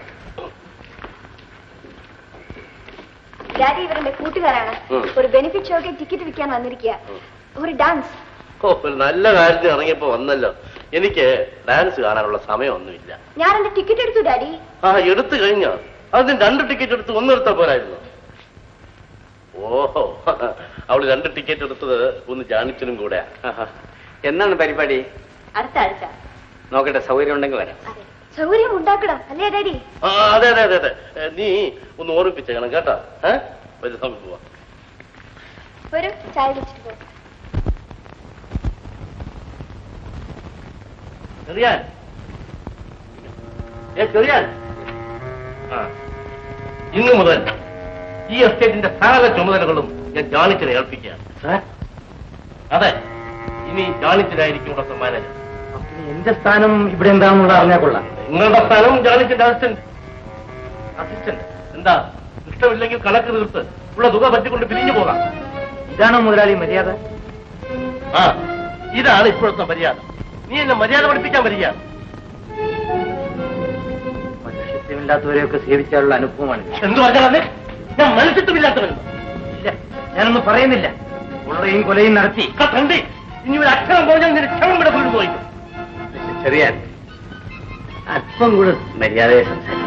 ഡാഡി ഇവരുടെ കൂട്ടുകാരാണ് ഉം. ഒരു ബെനിഫിറ്റ് ഷോയ്ക്ക് ടിക്കറ്റ് വിൽക്കാൻ വന്നിരിക്കുക ഒരു ഡാൻസ് ഓ ഒരു നല്ല കാര്യത്തിന് ഇറങ്ങിയപ്പോ വന്നല്ലോ എനിക്ക് ഡാൻസ് കാണാനുള്ള സമയമൊന്നുമില്ല ഞാൻ എന്റെ ടിക്കറ്റ് എടുത്തു ഡാഡി ആ എടുത്തു കഴിഞ്ഞോ അതിന് രണ്ട് ടിക്കറ്റ് എടുത്ത് ഒന്നെടുത്താ പോരായിരുന്നു ഓഹോ അവള് രണ്ട് ടിക്കറ്റ് എടുത്തത് ഒന്ന് ജാനിച്ചനും കൂടെ ആഹാ. എന്നാണ് പരിപാടി അടുത്ത ആഴ്ച നോക്കട്ടെ സൗകര്യം ഉണ്ടെങ്കിൽ വരാം അതെ സൗകര്യം ഉണ്ടാക്കണം അല്ലേ ഡാഡി ആ അതെ അതെ അതെ അതെ ഏ, നീ ഒന്ന് ഓർമ്മിപ്പിച്ചേക്കണം കേട്ടോ ഏഹ് ഒരു സമയം പോവാം ഒരു ചായ വെച്ചിട്ട് പോകും ചെറിയാൻ ഏ ചെറിയാൻ ആ ഇന്നു മുതൽ ഈ എസ്റ്റേറ്റിന്റെ സകല ചുമതലകളും ഞാൻ ജാണിച്ചിനെ ഏൽപ്പിക്കുകയാണ് അതെ ഇനി ജാണിച്ചിനായിരിക്കും ഇവിടുത്തെ മാനേജർ എന്റെ സ്ഥാനം ഇവിടെ എന്താണെന്നുള്ള അറിഞ്ഞാൽ കൊള്ളാം നിങ്ങളുടെ സ്ഥാനം ജാണിച്ചിന്റെ അസിസ്റ്റന്റ് അസിസ്റ്റന്റ് എന്താ ഇഷ്ടമില്ലെങ്കിൽ കണക്ക് തീർത്ത് ഉള്ള തുക പറ്റിക്കൊണ്ട് പിരിഞ്ഞു പോകാം ഇതാണോ മുതലാളി മര്യാദ ആ ഇതാണ് ഇപ്പോഴത്തെ മര്യാദ നീ എന്നെ മര്യാദ പഠിപ്പിക്കാൻ വരിക മനുഷ്യത്വമില്ലാത്തവരെയൊക്കെ സേവിച്ചാലുള്ള അനുഭവമാണ് ഇത്. എന്തു പറഞ്ഞാൽ ഞാൻ മനുഷ്യത്വമില്ലാത്തവൻ ഇല്ല ഞാനൊന്നും പറയുന്നില്ല കൊള്ളയും കൊലയും നടത്തി കണ്ടി ഇനി ഒരു അക്ഷരം പോയാൽ നിന്റെ ക്ഷമം ഇവിടെ വീട് പോയി ചെറിയ അല്പം കൂടെ മര്യാദയെ സംസാരിക്കും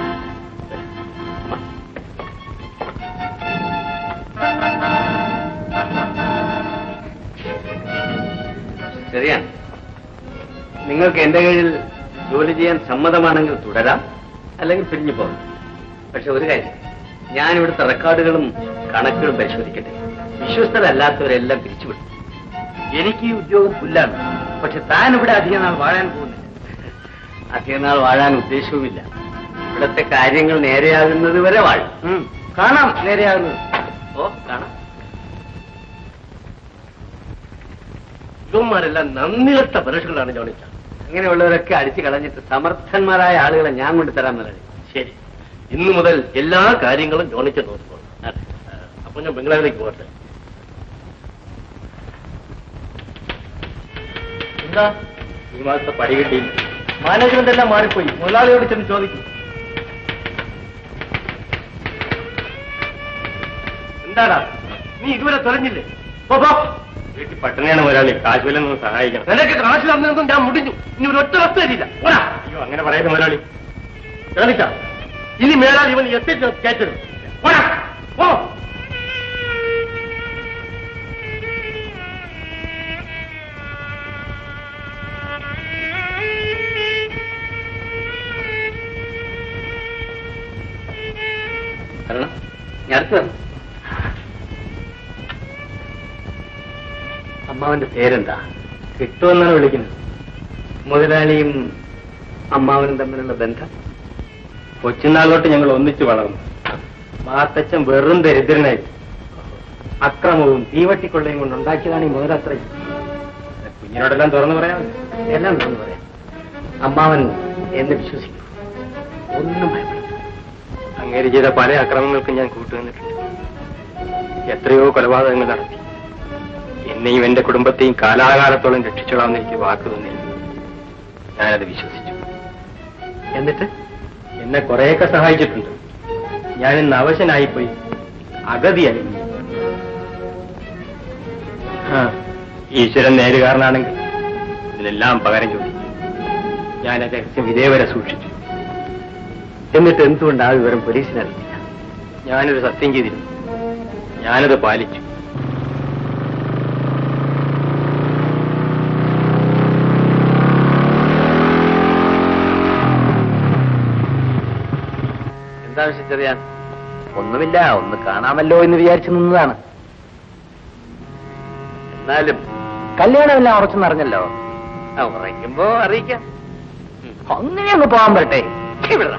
ചെറിയ നിങ്ങൾക്ക് എന്റെ കീഴിൽ ജോലി ചെയ്യാൻ സമ്മതമാണെങ്കിൽ തുടരാം അല്ലെങ്കിൽ പിരിഞ്ഞു പോകാം പക്ഷെ ഒരു കാര്യം ഞാൻ ഇവിടുത്തെ റെക്കോർഡുകളും കണക്കുകളും പരിശോധിക്കട്ടെ വിശ്വസ്തരല്ലാത്തവരെല്ലാം പിരിച്ചുവിടും എനിക്ക് ഈ ഉദ്യോഗം പുല്ലാണ് പക്ഷെ താൻ ഇവിടെ അധികം നാൾ വാഴാൻ പോകുന്നില്ല അധികം നാൾ വാഴാൻ ഉദ്ദേശവുമില്ല ഇവിടുത്തെ കാര്യങ്ങൾ നേരെയാകുന്നത് വരെ വാഴും ഉം. കാണാം നേരെയാകുന്നത് ഓ കാണാം ഇവന്മാരെല്ലാം നന്ദികെട്ട പരീക്ഷകളാണ് ജോണിച്ച അങ്ങനെയുള്ളവരൊക്കെ അടിച്ചു കളഞ്ഞിട്ട് സമർത്ഥന്മാരായ ആളുകളെ ഞാൻ കൊണ്ടുതരാൻ മുതലാളി ശരി ഇന്നു മുതൽ എല്ലാ കാര്യങ്ങളും ജോണിച്ച നോക്കിക്കോളും അതെ. അപ്പൊ ഞാൻ ബംഗ്ലാവിലേക്ക് പോകട്ടെ എന്താ ഈ മാസത്തെ പടി കിട്ടിയില്ല മാനേജ്മെന്റ് എല്ലാം മാറിപ്പോയി മുതലാളിയോട് ചെന്ന് ചോദിക്കും എന്താടാ നീ ഇതുവരെ തെളിഞ്ഞില്ലേ പോ, പോ. വീട്ടിൽ പട്ടിണിയാണ് മുതലാളി കാശുവിലൊന്നും സഹായിക്കണം നിനക്ക് കാശ് തന്നതൊന്നും ഞാൻ മുടിഞ്ഞു ഇനി ഒരു ഒറ്റ വസ്തു തരില്ല പോരാ അയ്യോ അങ്ങനെ പറയുന്നു മുതലാളി ജോണിച്ച ഇനി മേലാൽ ഇവൻ എത്തിച്ച് കയറ്റരുത് പോരാ പോ കാരണം ഞാൻ അടുത്ത് വരണം അമ്മാവന്റെ പേരെന്താ കിട്ടുമെന്നാണ് വിളിക്കുന്നത് മുതലാളിയും അമ്മാവനും തമ്മിലുള്ള ബന്ധം കൊച്ചുനാളോട്ട് ഞങ്ങൾ ഒന്നിച്ചു വളർന്നു മാത്തച്ഛൻ വെറും ദരിദ്രനായി അക്രമവും തീവട്ടിക്കൊള്ളയും കൊണ്ട് ഉണ്ടാക്കിയതാണ് ഈ മുതലത്രയും കുഞ്ഞിനോടെല്ലാം തുറന്നു പറയാം എല്ലാം തുറന്നു പറയാം അമ്മാവൻ എന്നെ വിശ്വസിക്കും ഒന്നും ഭയപ്പെടില്ല അങ്ങേര് ചെയ്ത പല അക്രമങ്ങൾക്കും ഞാൻ കൂട്ടുനിന്നിട്ടുണ്ട് എത്രയോ കൊലപാതകങ്ങൾ നടത്തി എന്നെയും എന്റെ കുടുംബത്തെയും കാലാകാലത്തോളം രക്ഷിച്ചോളാമെന്ന് എനിക്ക് വാക്ക് തന്നി ഞാനത് വിശ്വസിച്ചു എന്നിട്ട് എന്നെ കുറെയൊക്കെ സഹായിച്ചിട്ടുണ്ട് ഞാൻ ഇന്ന് അവശനായിപ്പോയി അഗതിയായി ആ, ഈശ്വരൻ നേരുകാരനാണെങ്കിൽ ഇതിനെല്ലാം പകരം ചോദിക്കും ഞാൻ ആ രഹസ്യം ഇതേവരെ സൂക്ഷിച്ചു എന്നിട്ട് എന്തുകൊണ്ട് ആ വിവരം പോലീസിനെ അറിയില്ല ഞാനൊരു സത്യം ചെയ്തിരുന്നു ഞാനത് പാലിച്ചു എന്താ വിശ്വസിച്ചറിയാൻ ഒന്നുമില്ല ഒന്ന് കാണാമല്ലോ എന്ന് വിചാരിച്ചു നിന്നതാണ് എന്നാലും കല്യാണമെല്ലാം ഉറച്ചെന്നറിഞ്ഞല്ലോ ആ, ഉറയ്ക്കുമ്പോ അറിയിക്കാം ഉം. അങ്ങനെ അങ്ങ് പോകാൻ പറ്റേ ഇവിടെ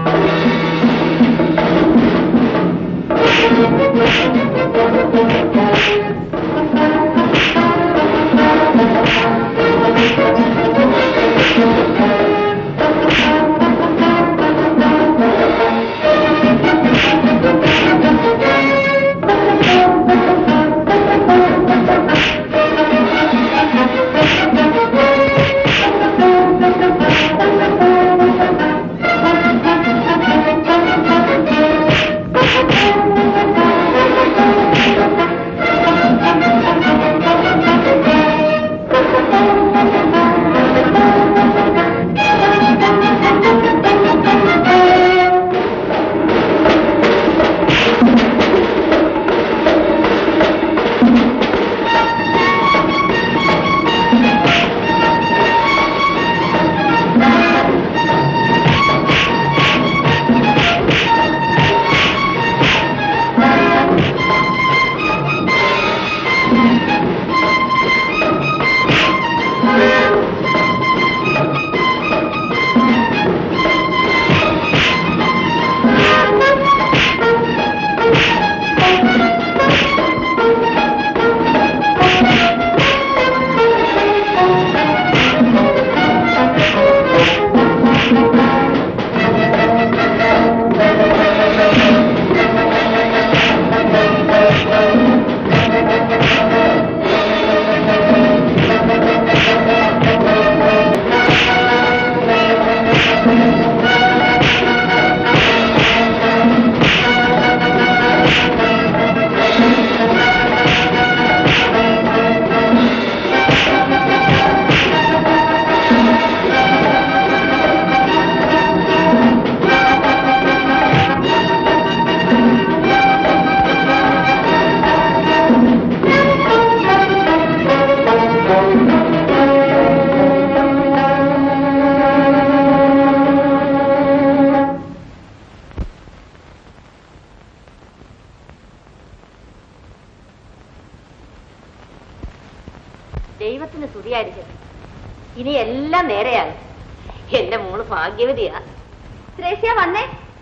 ദൈവത്തിന് സ്തുതിയായിരിക്കും ഇനി എല്ലാം നേരെയാണ് എന്റെ മോള് ഭാഗ്യവതിയാ ശ്രേഷ്യ വന്നേ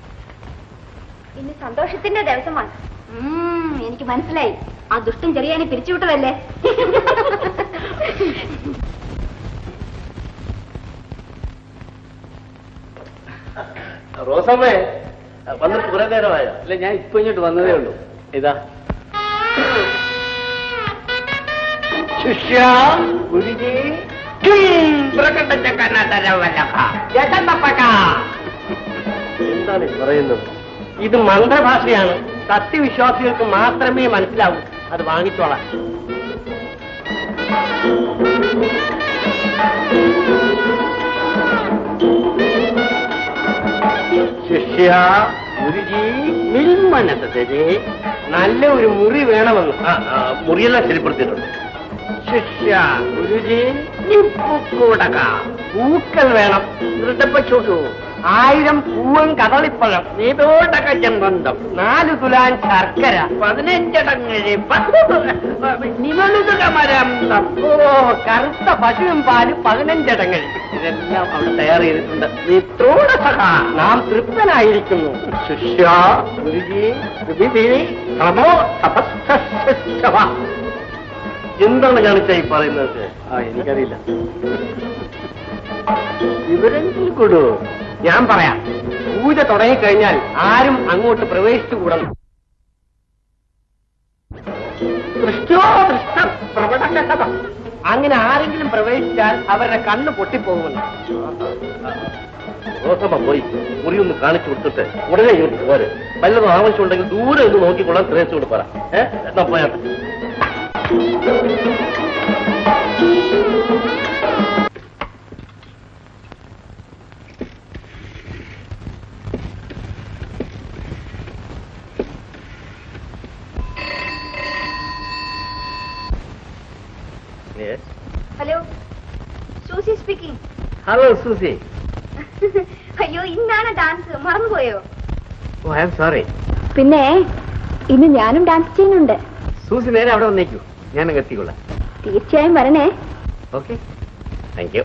ഇന്ന് സന്തോഷത്തിന്റെ ദിവസമാണ് ഉം, എനിക്ക് മനസ്സിലായി ആ ദുഷ്ടം ചെറിയാനെ പിരിച്ചുവിട്ടതല്ലേ റോസമ്മേ വന്നിട്ട് കുറെ നേരമായോ അല്ല ഞാൻ ഇപ്പൊ ഇങ്ങോട്ട് വന്നതേ ഉള്ളൂ ഇതാ ശിഷ്യ ഗുരുജി എന്താണ് ഈ പറയുന്നത് ഇത് മന്ത്രഭാഷയാണ് സത്യവിശ്വാസികൾക്ക് മാത്രമേ മനസ്സിലാവൂ അത് വാങ്ങിച്ചോളാം ശിഷ്യ ഗുരുജി മിൽമനത്തേ നല്ല ഒരു മുറി വേണമെന്ന് മുറിയെല്ലാം ശരിപ്പെടുത്തിയിട്ടുണ്ട് ശിഷ്യ ഗുരുജി കൂടക പൂക്കൾ വേണം ദൃഢപ്പച്ചോട്ടു ആയിരം പൂവൻ കദളിപ്പഴം നീതോട്ടക ചെമ്പന്തം നാല് തുലാൻ ശർക്കര പതിനഞ്ചടങ്ങഴി നിമലുതകമരന്തം ഓ കറുത്ത പശുവും പാല് പതിനഞ്ചടങ്ങഴി ഇതെല്ലാം അവിടെ തയ്യാർ ചെയ്തിട്ടുണ്ട് നിത്രോടസഹ നാം തൃപ്തനായിരിക്കുന്നു ശിഷ്യ ഗുരുജി വിധി ക്രമോ തപസ്സവ എന്താണ് കാണിച്ച ഈ പറയുന്നത് ആ എനിക്കറിയില്ല വിവരങ്ങൾ കൊടു ഞാൻ പറയാം പൂജ തുടങ്ങിക്കഴിഞ്ഞാൽ ആരും അങ്ങോട്ട് പ്രവേശിച്ചുകൂടണം ദൃഷ്ടോ ദൃഷ്ടം പ്രകടം കണ്ടതാ അങ്ങനെ ആരെങ്കിലും പ്രവേശിച്ചാൽ അവരുടെ കണ്ണ് പൊട്ടിപ്പോകുമെന്ന് റോസമ്മ പോയി മുറി ഒന്ന് കാണിച്ചു കൊടുത്തിട്ട് ഉടനെ ഇങ്ങോട്ട് പോരെ വല്ലതും ആവശ്യമുണ്ടെങ്കിൽ ദൂരെ ഒന്ന് നോക്കിക്കൊള്ളാൻ ത്രേസിനോട് പറ ഏഹ് എന്നാ പോയാട്ടെ hello Susie speaking hello Susie അയ്യോ ഇന്നാണ് ഡാൻസ് മറന്നുപോയോ ഓ ഐ എം സോറി പിന്നെ ഇന്ന് ഞാനും ഡാൻസ് ചെയ്യുന്നുണ്ട് സൂസി നേരെ അവിടെ വന്നേക്കൂ ഞാൻ അങ്ങ് എത്തിക്കൊള്ളാം തീർച്ചയായും വരണേ ഓക്കെ താങ്ക് യു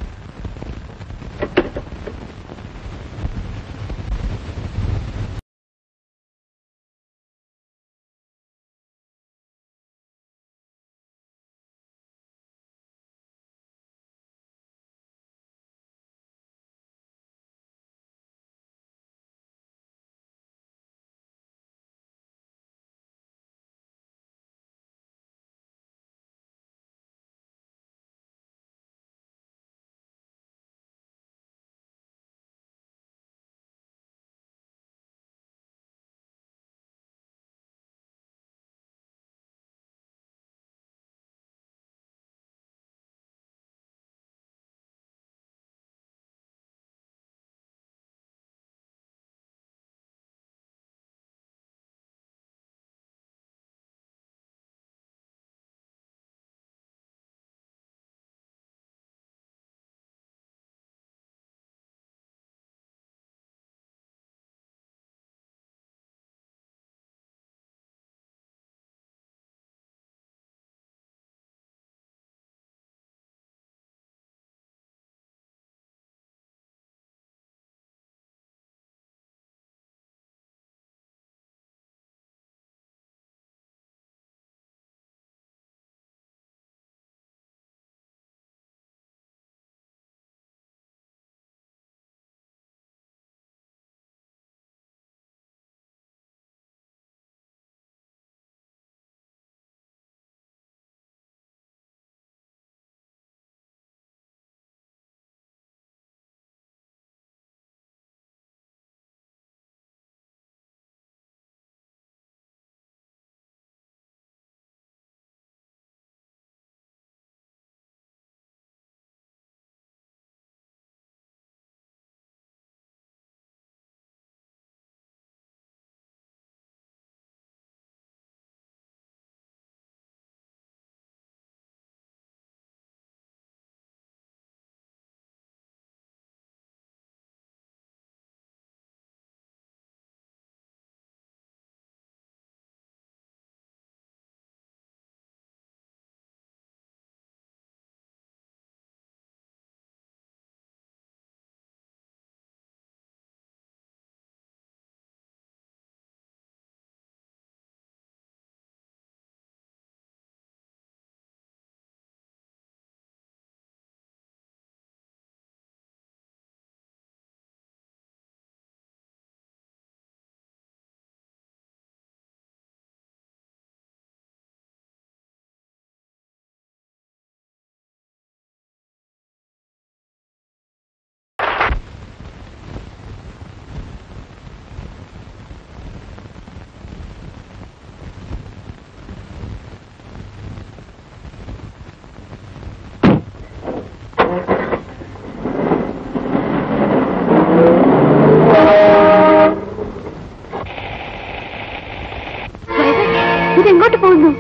ഇതെങ്ങോട്ട് പോകുന്നു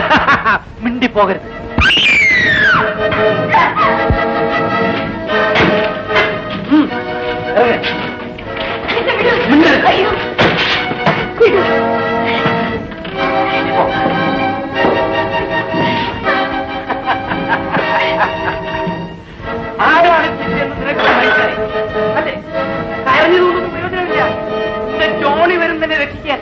മിണ്ടി പോകരുത് ഉം, ഇറങ്ങ്. മിണ്ടരുത്. പോ. ആരാണ് ചിരിയെന്ന് നിനക്ക് മനസ്സിലായി അല്ലേ കരഞ്ഞതുകൊണ്ടൊന്നും പ്രയോജനമില്ല നിന്റെ ജോണി വരും തന്നെ രക്ഷിക്കാൻ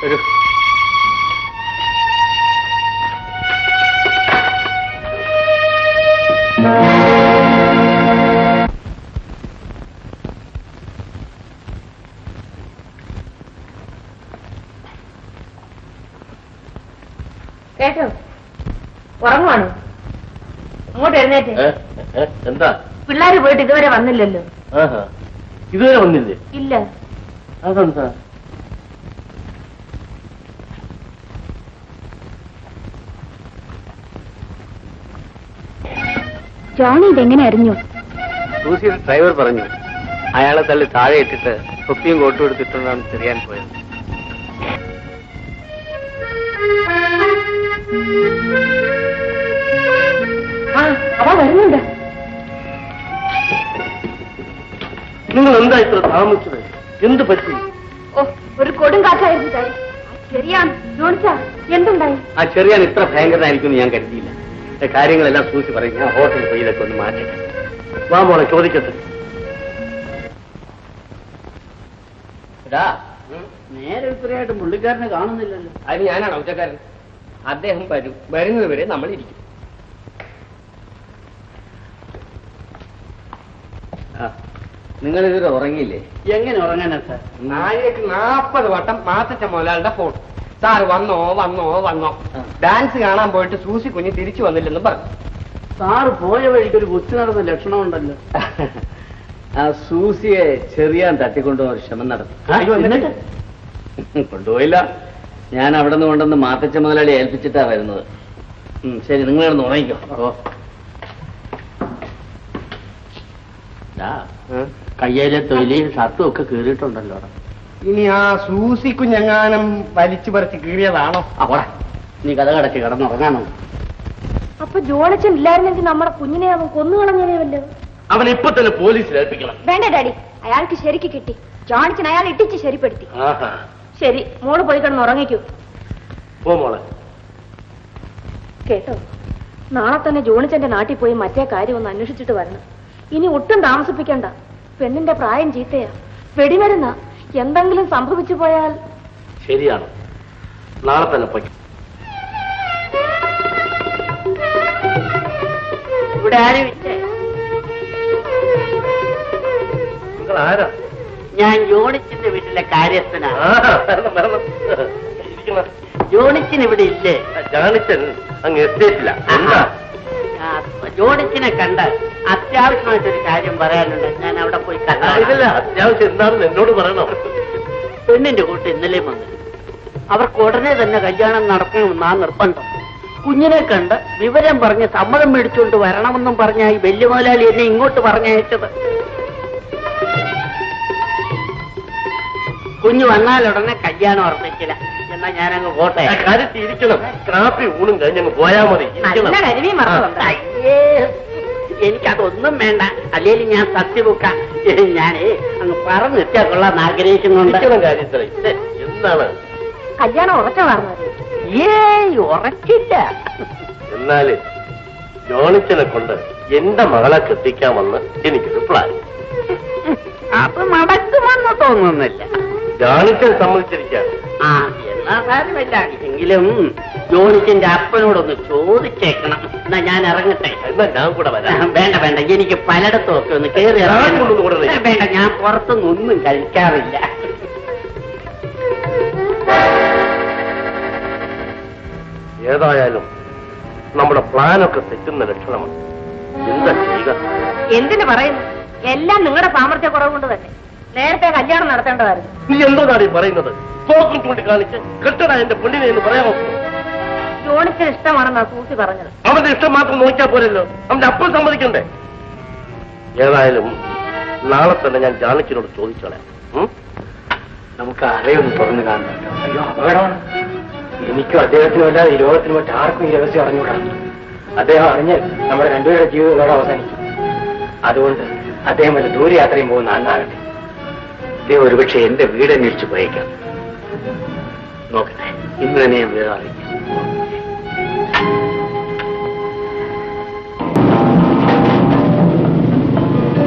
ഒരു കേട്ടോ ഉറങ്ങുവാണോ അങ്ങോട്ട് എഴുന്നേറ്റ് ഏ? ഏ? എന്താ പിള്ളേര് പോയിട്ട് ഇതുവരെ വന്നില്ലല്ലോ ആഹാ ഇതുവരെ വന്നില്ലേ ഇല്ല അതെന്താ ജോണി ഇതെങ്ങനെ അറിഞ്ഞു സൂസിയുടെ ഡ്രൈവർ പറഞ്ഞു അയാളെ തള്ളി താഴെ ഇട്ടിട്ട് തൊപ്പിയും കോട്ടും എടുത്തിട്ടുണ്ടാണ് ചെറിയാൻ പോയത് ആ അവ വരുന്നുണ്ട് നിങ്ങൾ എന്താ ഇത്ര താമസിച്ചത് എന്ത് പറ്റി ഓ ഒരു കൊടും കാറ്റായിരുന്നു ചാരി ശരിയാണ് ജോണിച്ച എന്തുണ്ടായി ആ ചെറിയാൻ ഇത്ര ഭയങ്കരനായിരിക്കും ഞാൻ കരുതിയില്ല ഈ കാര്യങ്ങളെല്ലാം സൂസി പറയും ഞാൻ ഹോട്ടലിൽ പോയി ഇതൊക്കെ ഒന്ന് മാറ്റട്ടെ വാ മോളെ ചോദിക്കട്ടെ നേരെ ഇത്രയായിട്ട് പുള്ളിക്കാരനെ കാണുന്നില്ലല്ലോ അതിന് ഞാനാണ് ഉച്ചക്കാരൻ അദ്ദേഹം വരും വരുന്നത് വരെ നമ്മൾ ഇരിക്കും നിങ്ങൾ ഇതുവരെ ഉറങ്ങിയില്ലേ എങ്ങനെ ഉറങ്ങാനാ സാർ നായക്ക് നാപ്പത് വട്ടം മാത്തച്ച മുതലാളുടെ ഫോൺ സാർ വന്നോ വന്നോ വന്നോ ഡാൻസ് കാണാൻ പോയിട്ട് സൂസി കുഞ്ഞ് തിരിച്ചു വന്നില്ലെന്ന് പറഞ്ഞു സാറ് പോയ വഴിക്ക് ഒരു കൊച്ചു നടന്ന ലക്ഷണമുണ്ടല്ലോ ആ സൂസിയെ ചെറിയാൻ തട്ടിക്കൊണ്ടുപോകാൻ ഒരു ശ്രമം നടത്തി അയ്യോ, എന്നിട്ട്? കൊണ്ടുപോയില്ല ഞാൻ അവിടെ നിന്ന് കൊണ്ടുവന്ന് മാത്തച്ച മുതലാളി ഏൽപ്പിച്ചിട്ടാ വരുന്നത് ഉം, ശരി നിങ്ങൾ കിടന്ന് ഉറങ്ങിക്കോ ഓ കയ്യിലെ തൊലി ഷർട്ടും ഒക്കെ കീറിയിട്ടുണ്ടല്ലോ അവിടെ. ഇനി ആ സൂസി കുഞ്ഞെങ്ങാനും വലിച്ചു പറിച്ച് കീറിയതാണോ ആ പോടാ നീ കഥ കടച്ച് കിടന്നുറങ്ങാനോ അപ്പൊ ജോണിച്ചൻ ഇല്ലായിരുന്നെങ്കിൽ നമ്മുടെ കുഞ്ഞിനെ അവൻ കൊന്നു കളഞ്ഞേനെ വല്ലോ അവൻ ഇപ്പൊ തന്നെ പോലീസിൽ ഏൽപ്പിക്കണം വേണ്ട ഡാഡി അയാൾക്ക് ശരിക്ക് കിട്ടി ജോണിച്ചൻ അയാൾ ഇട്ടിച്ച് ശരിപ്പെടുത്തി ആഹാ ശരി മോള് പോയി കിടന്ന് ഉറങ്ങിക്കൂ പോ മോളെ കേട്ടോ നാളെ തന്നെ ജോണിച്ചന്റെ നാട്ടിൽ പോയി മറ്റേ കാര്യം ഒന്ന് അന്വേഷിച്ചിട്ട് വരണം ഇനി ഒട്ടും താമസിപ്പിക്കണ്ട പെണ്ണിന്റെ പ്രായം ചീത്തയാ വെടിമരുന്ന എന്തെങ്കിലും സംഭവിച്ചു പോയാൽ ശരിയാണ് നാളെ തന്നെ പോയി ഇവിടെ ആരും ഇല്ലേ? നിങ്ങൾ ആരാ ഞാൻ യോണിച്ചിന്റെ വീട്ടിലെ കാര്യസ്ഥനാണ് ആ, വരണം, വരണം. ഇരിക്കണം. യോണിച്ചിന് ഇവിടെ ഇല്ലേ ജാണിച്ചൻ അങ്ങ് എസ്റ്റേറ്റില്ല എന്താ ആ, ജോണിച്ചിനെ കണ്ട് അത്യാവശ്യമായിട്ടൊരു കാര്യം പറയാനുണ്ട് ഞാൻ അവിടെ പോയി ആ, ഇല്ല കണ്ട അത്യാവശ്യം എന്താണെന്ന് എന്നോട് പറയണം പെണ്ണിന്റെ കൂട്ട് ഇന്നലെയും വന്നു അവർക്ക് ഉടനെ തന്നെ കല്യാണം നടക്കണമെന്നാ നിർബന്ധം കുഞ്ഞിനെ കണ്ട് വിവരം പറഞ്ഞ് സമ്മതം മേടിച്ചുകൊണ്ട് വരണമെന്നും പറഞ്ഞ ഈ വലിയ മുതലാളി എന്നെ ഇങ്ങോട്ട് പറഞ്ഞയച്ചത് കുഞ്ഞു വന്നാൽ ഉടനെ കല്യാണം ഉറപ്പിച്ചില്ല എന്നാ ഞാനങ്ങ് പോട്ടെ ആ, കാര്യത്തിൽ ഇരിക്കണം കാപ്പി ഊണും കഴിഞ്ഞങ്ങ് പോയാ മതി ഇരിക്കണം. നല്ല കരിമീൻ മറന്നുണ്ട് അയ്യേ എനിക്കതൊന്നും വേണ്ട അല്ലെങ്കിൽ ഞാൻ സത്യബുക്ക ഞാനേ അങ്ങ് പറഞ്ഞെത്തിയാ കൊള്ളാന്ന് ആഗ്രഹിക്കുന്നുണ്ട് ഇരിക്കണം കാര്യത്തില് ഛെ, എന്താണ് കല്യാണം ഉറച്ച പറഞ്ഞത് ഏയ് ഉറച്ചില്ല എന്നാല് ജോണിച്ചനെ കൊണ്ട് എന്റെ മകളെ കെട്ടിക്കാമെന്ന് എനിക്കൊരു പ്ലാൻ അത് നടക്കുമെന്ന് തോന്നുന്നില്ല ജോണിച്ചൻ സമ്മതിച്ചിരിക്കുകയാണ് ആ എന്നാ സാരമില്ല എങ്കിലും ജോണിച്ചിന്റെ അപ്പനോടൊന്ന് ചോദിച്ചേക്കണം എന്നാ ഞാൻ ഇറങ്ങട്ടെ എന്നാ ഞാൻ കൂടെ വരാം വേണ്ട വേണ്ട എനിക്ക് പലയിടത്തും ഒക്കെ ഒന്ന് കയറി ഞാൻ ഇറങ്ങണം. കൊണ്ടൊന്ന് കൂടെ വരാം. വേണ്ട ഞാൻ പുറത്തൊന്നും ഒന്നും കഴിക്കാറില്ല ഏതായാലും നമ്മുടെ പ്ലാനൊക്കെ തെറ്റുന്ന ലക്ഷണമാണ് എന്താ ചെയ്യുക എന്തിനു പറയുന്നു എല്ലാം നിങ്ങളുടെ സാമർത്ഥ്യ കുറവ് കൊണ്ട് തന്നെ നേരത്തെ കല്യാണം നടത്തേണ്ടതായിരുന്നു നീ എന്താണ് ഈ പറയുന്നത് തോക്കും ചൂണ്ടി കാണിച്ച് കെട്ടടാ എന്റെ പെണ്ണിനെ എന്ന് പറയാമോ ജോണിച്ചന് ഇഷ്ടമാണെന്നാ സൂസി പറഞ്ഞത് അവന്റെ ഇഷ്ടം മാത്രം നോക്കിയാൽ പോരല്ലോ അവന്റെ അപ്പം സമ്മതിക്കണ്ടേ ഏതായാലും നാളെ തന്നെ ഞാൻ ജാനക്കിനോട് ചോദിച്ചോളാം ഉം? നമുക്ക് അറിയൊന്ന് തുറന്നു കാണുന്നുണ്ടോ അയ്യോ അപകടമാണ് എനിക്കും അദ്ദേഹത്തിനും അല്ലാതെ ഈ ലോകത്തിന് മറ്റ് ആർക്കും ഈ രഹസ്യം അറിഞ്ഞുകൂടാ അദ്ദേഹം അറിഞ്ഞാൽ നമ്മുടെ രണ്ടുപേരുടെ ജീവിതം ഇവിടെ അവസാനിക്കും അതുകൊണ്ട് അദ്ദേഹം വല്ല ദൂരയാത്രയും പോകുന്ന അന്നാകട്ടെ അദ്ദേഹം ഒരുപക്ഷെ എന്റെ വീട് അന്വേഷിച്ചു പോയേക്കാം നോക്കട്ടെ ഇന്ന് തന്നെ ഞാൻ വീട് അറിയിക്കും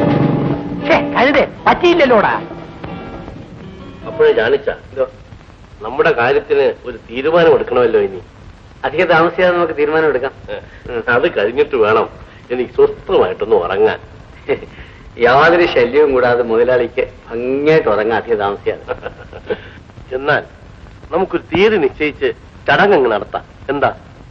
കഴുതേ പറ്റിയില്ലല്ലോടാ അപ്പോഴേ ജാനിച്ച നമ്മുടെ കാര്യത്തിന് ഒരു തീരുമാനം എടുക്കണമല്ലോ ഇനി അധികം താമസിയാതെ നമുക്ക് തീരുമാനം എടുക്കാം ഉം. അത് കഴിഞ്ഞിട്ട് വേണം എനിക്ക് സ്വസ്ഥമായിട്ടൊന്ന് ഉറങ്ങാൻ യാതൊരു ശല്യവും കൂടാതെ മുതലാളിക്ക് ഭംഗിയായിട്ട് ഉറങ്ങാൻ അധികം താമസിയാതെ എന്നാൽ നമുക്കൊരു തീയതി നിശ്ചയിച്ച് ചടങ്ങ് നടത്താം എന്താ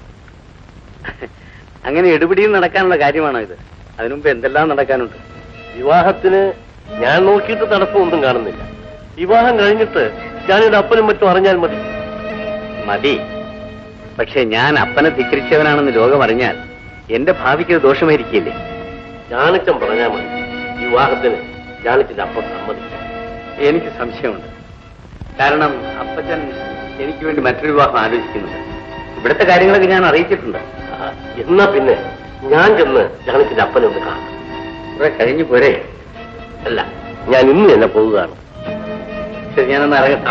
അങ്ങനെ എടുപിടിയും നടക്കാനുള്ള കാര്യമാണോ ഇത് അതിനുമുമ്പ് എന്തെല്ലാം നടക്കാനുണ്ട് വിവാഹത്തിന് ഞാൻ നോക്കിയിട്ട് തടസ്സമൊന്നും കാണുന്നില്ല വിവാഹം കഴിഞ്ഞിട്ട് ഞാനിവിടെ അപ്പനും മറ്റും അറിഞ്ഞാൽ മതി മതി പക്ഷെ ഞാൻ അപ്പനെ ധിക്കരിച്ചവനാണെന്ന് ലോകം അറിഞ്ഞാൽ എന്റെ ഭാവിക്ക് അത് ദോഷമായിരിക്കില്ലേ ജാണിച്ചൻ പറഞ്ഞാൽ മതി വിവാഹത്തിന് ജാണിച്ചിന്റെ അപ്പം സമ്മതിച്ചു എനിക്ക് സംശയമുണ്ട് കാരണം അപ്പച്ചൻ എനിക്ക് വേണ്ടി മറ്റൊരു വിവാഹം ആലോചിക്കുന്നുണ്ട് ഇവിടുത്തെ കാര്യങ്ങളൊക്കെ ഞാൻ അറിയിച്ചിട്ടുണ്ട് ആ, എന്നാ പിന്നെ ഞാൻ ചെന്ന് ജാണിച്ചിന്റെ അപ്പനെ ഒന്ന് കാണാം കുറെ കഴിഞ്ഞു പോരെ അല്ല ഞാൻ ഇന്ന് തന്നെ പോവുകയാണ് ശരി ഞാനൊന്ന് ഇറങ്ങട്ടെ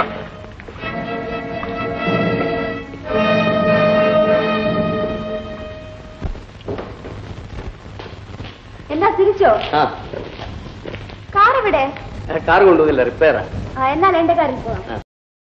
എന്നാ തിരിച്ചോ ആ കാർ എവിടെ കാർ കൊണ്ടുപോകില്ല റിപ്പയറാ ആ എന്നാൽ എന്റെ കാറിൽ പോവാം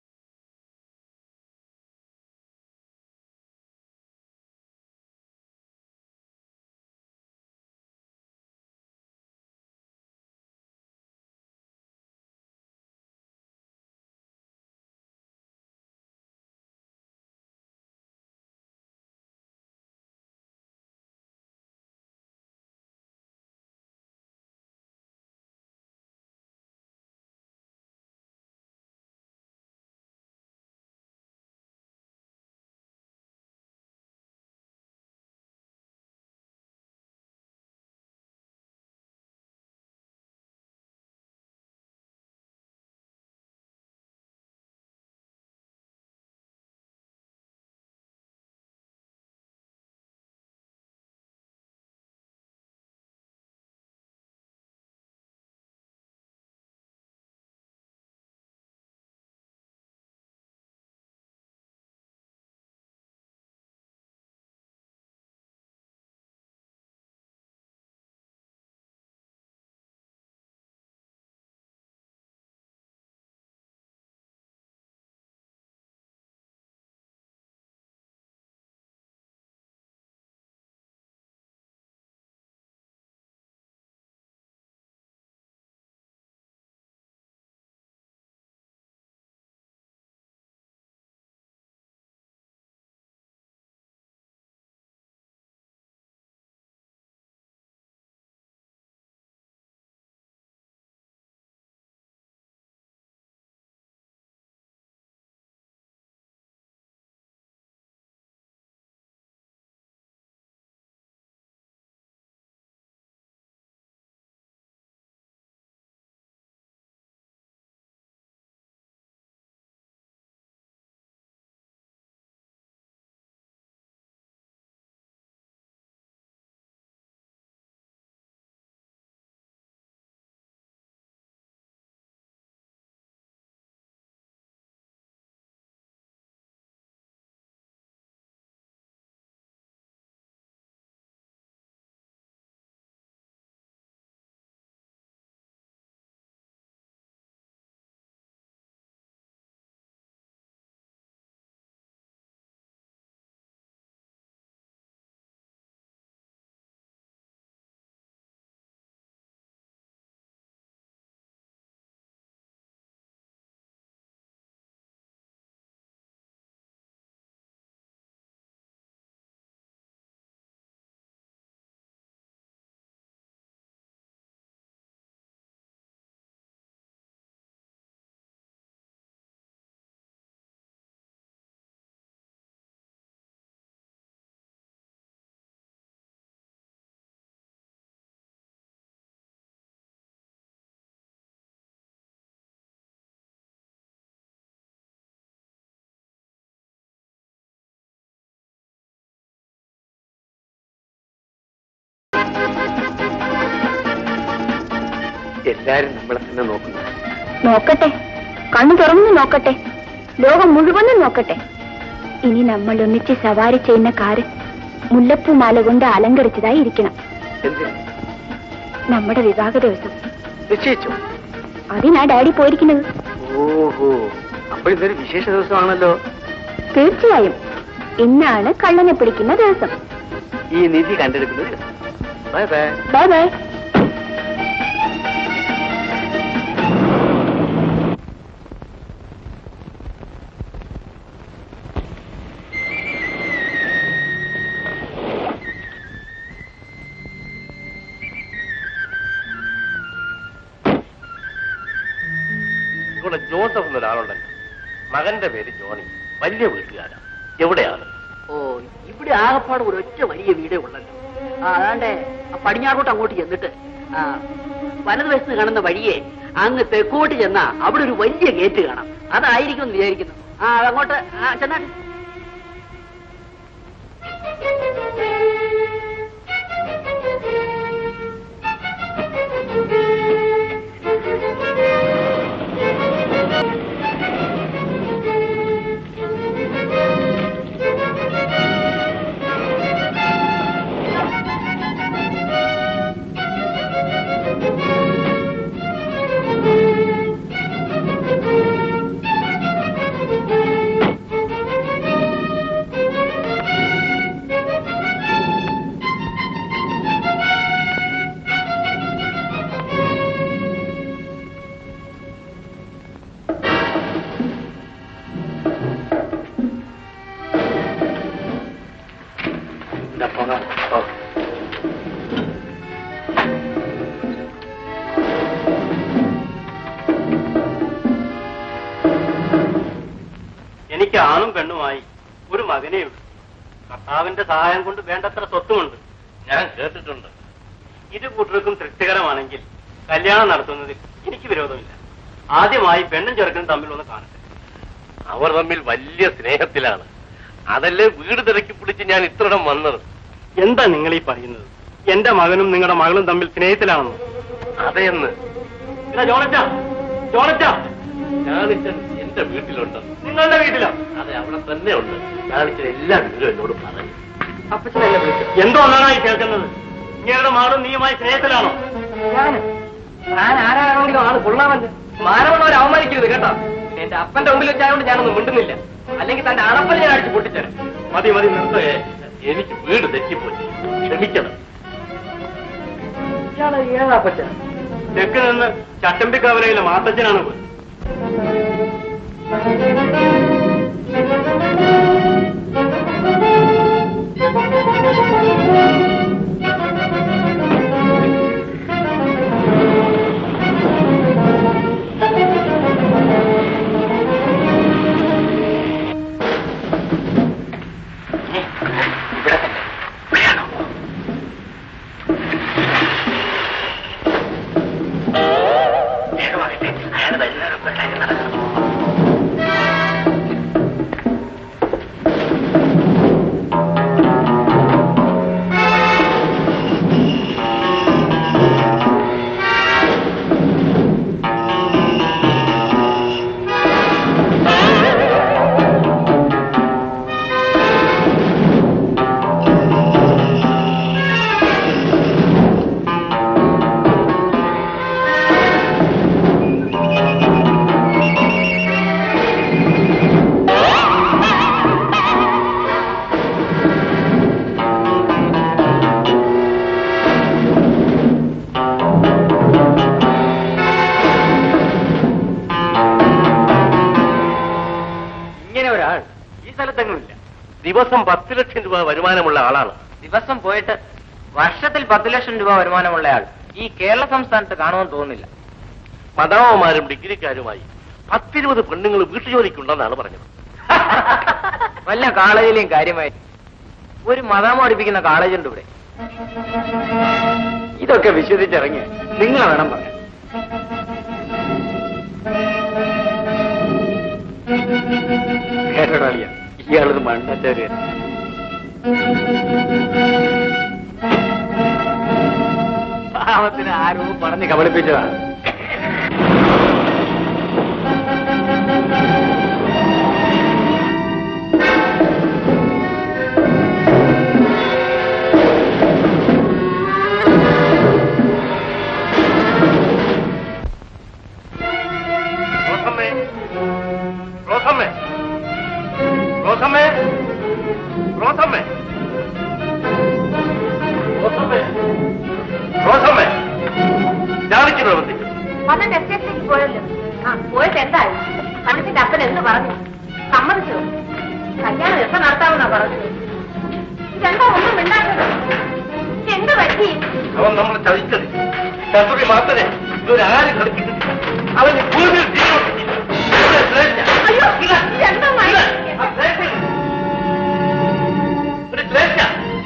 എല്ലാരും നമ്മളെ തന്നെ നോക്കുന്നു നോക്കട്ടെ കണ്ണു തുറന്നു നോക്കട്ടെ ലോകം മുഴുവനും നോക്കട്ടെ ഇനി നമ്മൾ ഒന്നിച്ച് സവാരി ചെയ്യുന്ന കാറ് മുല്ലപ്പൂ മാല കൊണ്ട് അലങ്കരിച്ചതായി ഇരിക്കണം എന്തിന് നമ്മുടെ വിവാഹ ദിവസം നിശ്ചയിച്ചു അതിനാ ഡാഡി പോയിരിക്കുന്നത് ഓഹോ അപ്പൊ ഇതൊരു വിശേഷ ദിവസമാണല്ലോ തീർച്ചയായും ഇന്നാണ് കള്ളനെ പിടിക്കുന്ന ദിവസം ഈ നിധി കണ്ടെടുക്കുന്ന ദിവസം ബൈ ബൈ ബൈ ബൈ ഇവിടെ ജോസഫ് എന്നൊരാളുണ്ടല്ലോ മകന്റെ പേര് ജോണി വലിയ വീട്ടുകാരാ എവിടെയാണ് ഓ ഇവിടെ ആകപ്പാട് ഒരു ഒറ്റ വലിയ വീടേ ഉള്ളല്ലോ ആ അതാണ്ട് ആ പടിഞ്ഞാറോട്ട് അങ്ങോട്ട് ചെന്നിട്ട് ആ വലതുവശത്ത് കാണുന്ന വഴിയെ അങ്ങ് തെക്കോട്ട് ചെന്നാ അവിടെ ഒരു വലിയ ഗേറ്റ് കാണാം അതായിരിക്കും എന്ന് വിചാരിക്കുന്നു ആ അതങ്ങോട്ട് ആ ചെന്നാട്ടെ ഇതാ പോകാം ഓ. എനിക്ക് ആണും പെണ്ണുമായി ഒരു മകനെയുണ്ട് കർത്താവിന്റെ സഹായം കൊണ്ട് വേണ്ടത്ര സ്വത്തുമുണ്ട് ഞാൻ കേട്ടിട്ടുണ്ട് ഇരു കൂട്ടർക്കും തൃപ്തികരമാണെങ്കിൽ കല്യാണം നടത്തുന്നതിൽ എനിക്ക് വിരോധമില്ല ആദ്യമായി പെണ്ണും ചെറുക്കനും തമ്മിൽ ഒന്ന് കാണട്ടെ അവർ തമ്മിൽ വലിയ സ്നേഹത്തിലാണ് അതല്ലേ വീട് തിരക്കി പിടിച്ച് ഞാൻ ഇത്രയിടം വന്നത് എന്താ നിങ്ങൾ ഈ പറയുന്നത് എന്റെ മകനും നിങ്ങളുടെ മകളും തമ്മിൽ സ്നേഹത്തിലാണെന്ന് അതെന്ന് ജോണച്ച ജോണച്ച ഞാനിച്ചൻ എന്റെ വീട്ടിലുണ്ട് നിങ്ങളുടെ വീട്ടിലോ അതെ അവിടെ തന്നെ ഉണ്ട് ഞാനിച്ചൻ എല്ലാ വിവരവും എന്നോട് പറയും അപ്പച്ചനല്ലേ വിളിച്ചത് എന്തോ ഈ കേൾക്കുന്നത് ഇങ്ങയുടെ മകളും നീയുമായി സ്നേഹത്തിലാണോ ഞാൻ ഞാൻ ആരാണെങ്കിലും ആള് കൊള്ളാമല്ലോ മാനവണ്ണവരെ അവമാനിക്കരുത് കേട്ടോ എന്റെ അപ്പന്റെ മുമ്പിൽ വെച്ചായതുകൊണ്ട് ഞാനൊന്നും മിണ്ടുന്നില്ല അല്ലെങ്കിൽ തന്റെ അണപ്പൽ ഞാൻ അടിച്ചു പൊട്ടിച്ചേരാം മതി മതി നിർത്തേ എനിക്ക് വീട് തെറ്റിപ്പോയി ക്ഷമിക്കണം ഇയാള് ഏതാ അപ്പച്ച തെക്ക് നിന്ന് ചട്ടമ്പിക്കവലയിലെ മാത്തച്ഛനാണ് പോയി ഇങ്ങനെ ഒരാൾ ഈ സ്ഥലത്തെങ്ങുമില്ല ദിവസം പത്ത് ലക്ഷം രൂപ വരുമാനമുള്ള ആളാണ് ദിവസം പോയിട്ട് വർഷത്തിൽ പത്ത് ലക്ഷം രൂപ വരുമാനമുള്ള ആൾ ഈ കേരള സംസ്ഥാനത്ത് കാണുമെന്ന് തോന്നുന്നില്ല മദാവമാരും ഡിഗ്രിക്കാരുമായി പത്തിരുപത് പെണ്ണുങ്ങൾ വീട്ടുജോലിക്കുണ്ടെന്നാണ് പറഞ്ഞത് വല്ല കോളേജിലെയും കാര്യമായി ഒരു മതം പഠിപ്പിക്കുന്ന കോളേജുണ്ട് ഇവിടെ ഇതൊക്കെ വിശ്വസിച്ചിറങ്ങി നിങ്ങൾ വേണം പറയാൻ കേട്ടോടാളിയ ഇയാളൊരു മണ്ണച്ചാരിയ പാവത്തിന് ആരോ പറഞ്ഞ് കബളിപ്പിച്ചതാണ് നോക്കമ്മേ റോസമ്മേ റോസമ്മേ റോസമ്മേ റോസമ്മേ ജാതിക്ക് പ്രവർത്തിച്ചു വന്നിട്ട് എസ്റ്റേറ്റിലേക്ക് പോയല്ലോ ആ പോയിട്ട് എന്തായി കണ്ണത്തിന്റെ അപ്പൻ എന്ന് പറഞ്ഞു സമ്മതിച്ചു കല്യാണം എപ്പോ നടത്താമെന്നാ പറഞ്ഞത് ഇതെന്താ ഒന്നും മിണ്ടാത്തത് എന്ത് പറ്റി അവൻ നമ്മളെ ചതിച്ചത് ശത്രുടി മാത്രമേ ഇതൊരാരും കളിച്ചിട്ടില്ല അവന് കൂടുതൽ ജീവിതം അയ്യോ ഇതെന്താ മായി? ഒരു ക്ലേശ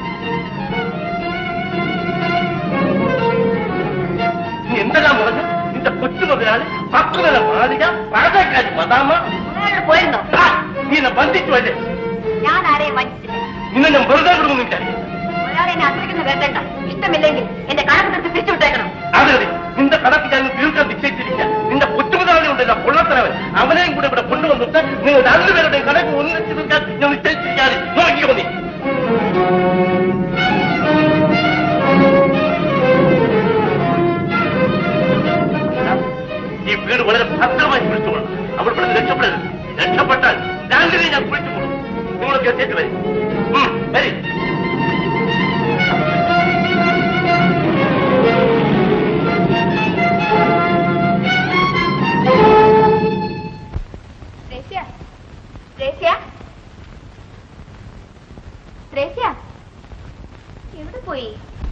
നീ എന്തെല്ലാം പറഞ്ഞു നിന്റെ കൊച്ചു മുതലാളി പത്ത് നില മാളിക പാചകക്കാരി മദാമ മുതലാളി പോയിരുന്നോ ആ, നീ എന്നെ ബന്ധിച്ചു അല്ലേ ഞാൻ ആരെയും വഞ്ചിച്ചില്ല നിന്നെ ഞാൻ വെറുതെ വിടുന്നു വിചാരിക്കും ഒരാളെ എന്നെ അത്രയ്ക്കൊന്നും വേണ്ടണ്ട ഇഷ്ടമില്ലെങ്കിൽ എന്റെ കണക്ക് തീർത്ത് തിരിച്ചു വിട്ടേക്കണം അതെ അതെ നിന്റെ കണക്ക് ഞാൻ തീർക്കാൻ നിശ്ചയിച്ചിരിക്കുക നിന്റെ കൊച്ചുമുതലാളി ഉണ്ടല്ലോ പൊള്ളത്തരവൻ അവനെയും കൂടെ ഇവിടെ കൊണ്ടുവന്നിട്ട് നിങ്ങൾ രണ്ടുപേരുടെയും കണക്ക് ഒന്നിച്ചു തീർക്കാൻ ഞാൻ നിശ്ചയിച്ചിരിക്കാതെ നോക്കിക്കോ നീ ഈ വീട് വളരെ ഭദ്രമായി പിടിച്ചുകൊള്ളണം അവൾ ഇവിടെ രക്ഷപ്പെടരുത് രക്ഷപ്പെട്ടാൽ രണ്ടിനെ ഞാൻ പിടിച്ചുകൊള്ളും നിങ്ങളൊക്കെ എത്തിയിട്ട് വരും ഉം, വരി ത്രേസ്യ ത്രേസ്യ ത്രേസ്യ എവിടെ പോയി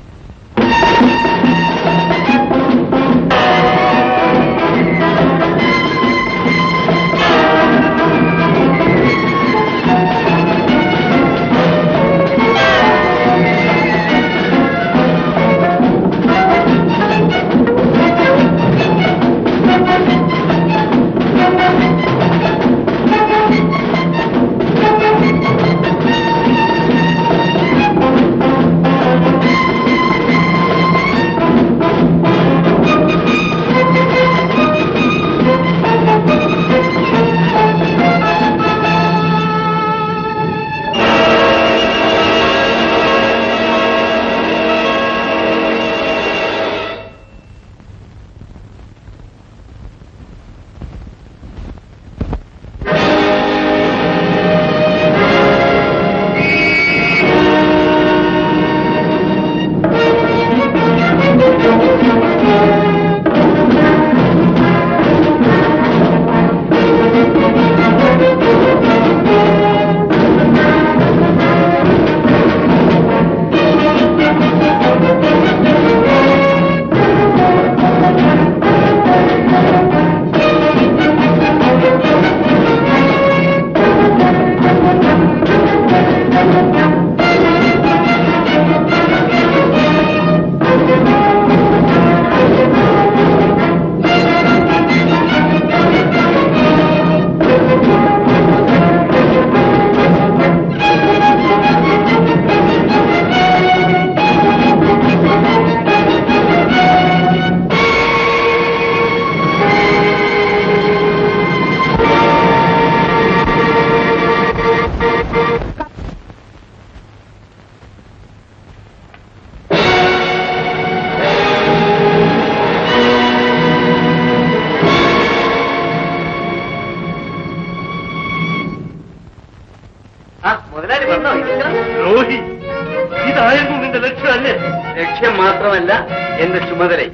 ആ മുതലാളി വന്നോ ഇരിക്കണം. ദ്രോഹി ഇതായിരുന്നു നിന്റെ ലക്ഷ്യം അല്ലേ ലക്ഷ്യം മാത്രമല്ല എന്റെ ചുമതല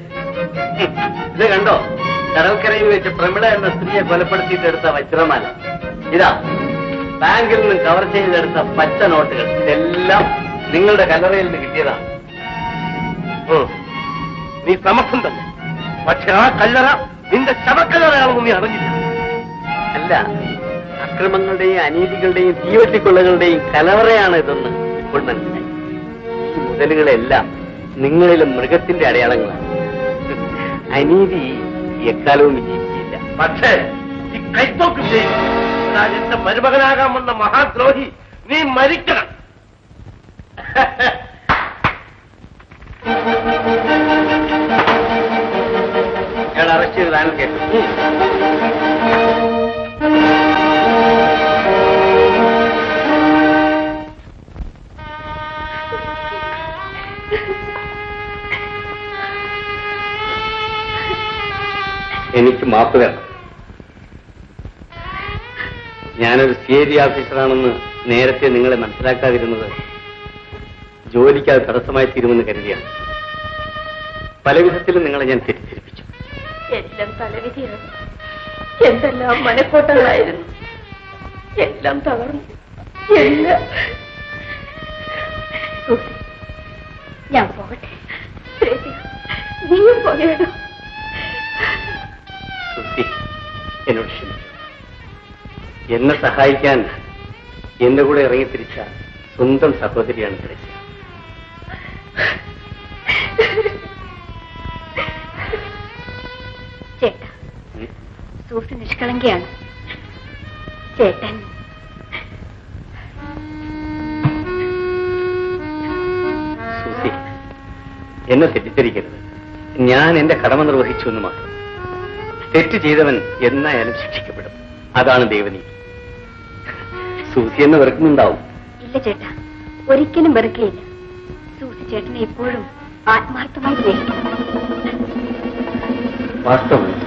ഇത് കണ്ടോ കടൽക്കരയിൽ വെച്ച് പ്രമിള എന്ന സ്ത്രീയെ കൊലപ്പെടുത്തിയിട്ടെടുത്ത വജ്രമാല ഇതാ ബാങ്കിൽ നിന്നും കവർ ചെയ്തെടുത്ത പച്ച നോട്ടുകൾ ഇതെല്ലാം നിങ്ങളുടെ കല്ലറയിൽ നിന്ന് കിട്ടിയതാണ് ഉം. നീ സമർത്ഥം തന്നെ പക്ഷെ ആ കല്ലറ നിന്റെ ശവക്കല്ലറയാണെന്ന് നീ അറിഞ്ഞില്ല അല്ല അക്രമങ്ങളുടെയും അനീതികളുടെയും തീവറ്റിക്കൊള്ളകളുടെയും കലവറയാണ് ഇതെന്ന് ഇപ്പോൾ മനസ്സിലായി ഈ മുതലുകളെല്ലാം നിങ്ങളിലും മൃഗത്തിന്റെ അടയാളങ്ങളാണ് അനീതി എക്കാലവും വിജയിക്കില്ല പക്ഷേ ഈ കൈത്തോക്ക് ചെയ്യും എന്നാൽ എന്റെ മരുമകനാകാമെന്ന മഹാദ്രോഹി നീ മരിക്കണം ഇയാൾ അറസ്റ്റ് ചെയ്ത് താങ്കൾ കേട്ടു എനിക്ക് മാപ്പ് തരണം ഞാനൊരു സി ഐ ഡി ഓഫീസറാണെന്ന് നേരത്തെ നിങ്ങളെ മനസ്സിലാക്കാതിരുന്നത് ജോലിക്ക് അത് തടസ്സമായി തീരുമെന്ന് കരുതിയാണ് പല വിധത്തിലും നിങ്ങളെ ഞാൻ തെറ്റിദ്ധരിപ്പിച്ചു എല്ലാം തലവിധിയാണ് എന്തെല്ലാം മനക്കോട്ടകളായിരുന്നു എല്ലാം തകർന്നു എല്ലാം സൂസി, ഞാൻ പോകട്ടെ ശ്രേതി, നീയും പോകണം സുസി എന്നോട് ക്ഷമിച്ചു എന്നെ സഹായിക്കാൻ എന്റെ കൂടെ ഇറങ്ങി തിരിച്ച സ്വന്തം സഹോദരിയാണ് തിരക്കുക ചേട്ടാ സൂസി നിഷ്കളങ്കയാണ് ചേട്ടൻ സുസി എന്നെ തെറ്റിദ്ധരിക്കരുത് ഞാൻ എന്റെ കടമ നിർവഹിച്ചു എന്ന് മാത്രം തെറ്റ് ചെയ്തവൻ എന്നായാലും ശിക്ഷിക്കപ്പെടും അതാണ് ദൈവനീതി സൂസി എന്നെ വെറുക്കുന്നുണ്ടാവും ഇല്ല ചേട്ടാ ഒരിക്കലും വെറുക്കുകയില്ല സൂസി ചേട്ടനെ എപ്പോഴും ആത്മാർത്ഥമായി സ്നേഹിക്കുന്നു വാസ്തവം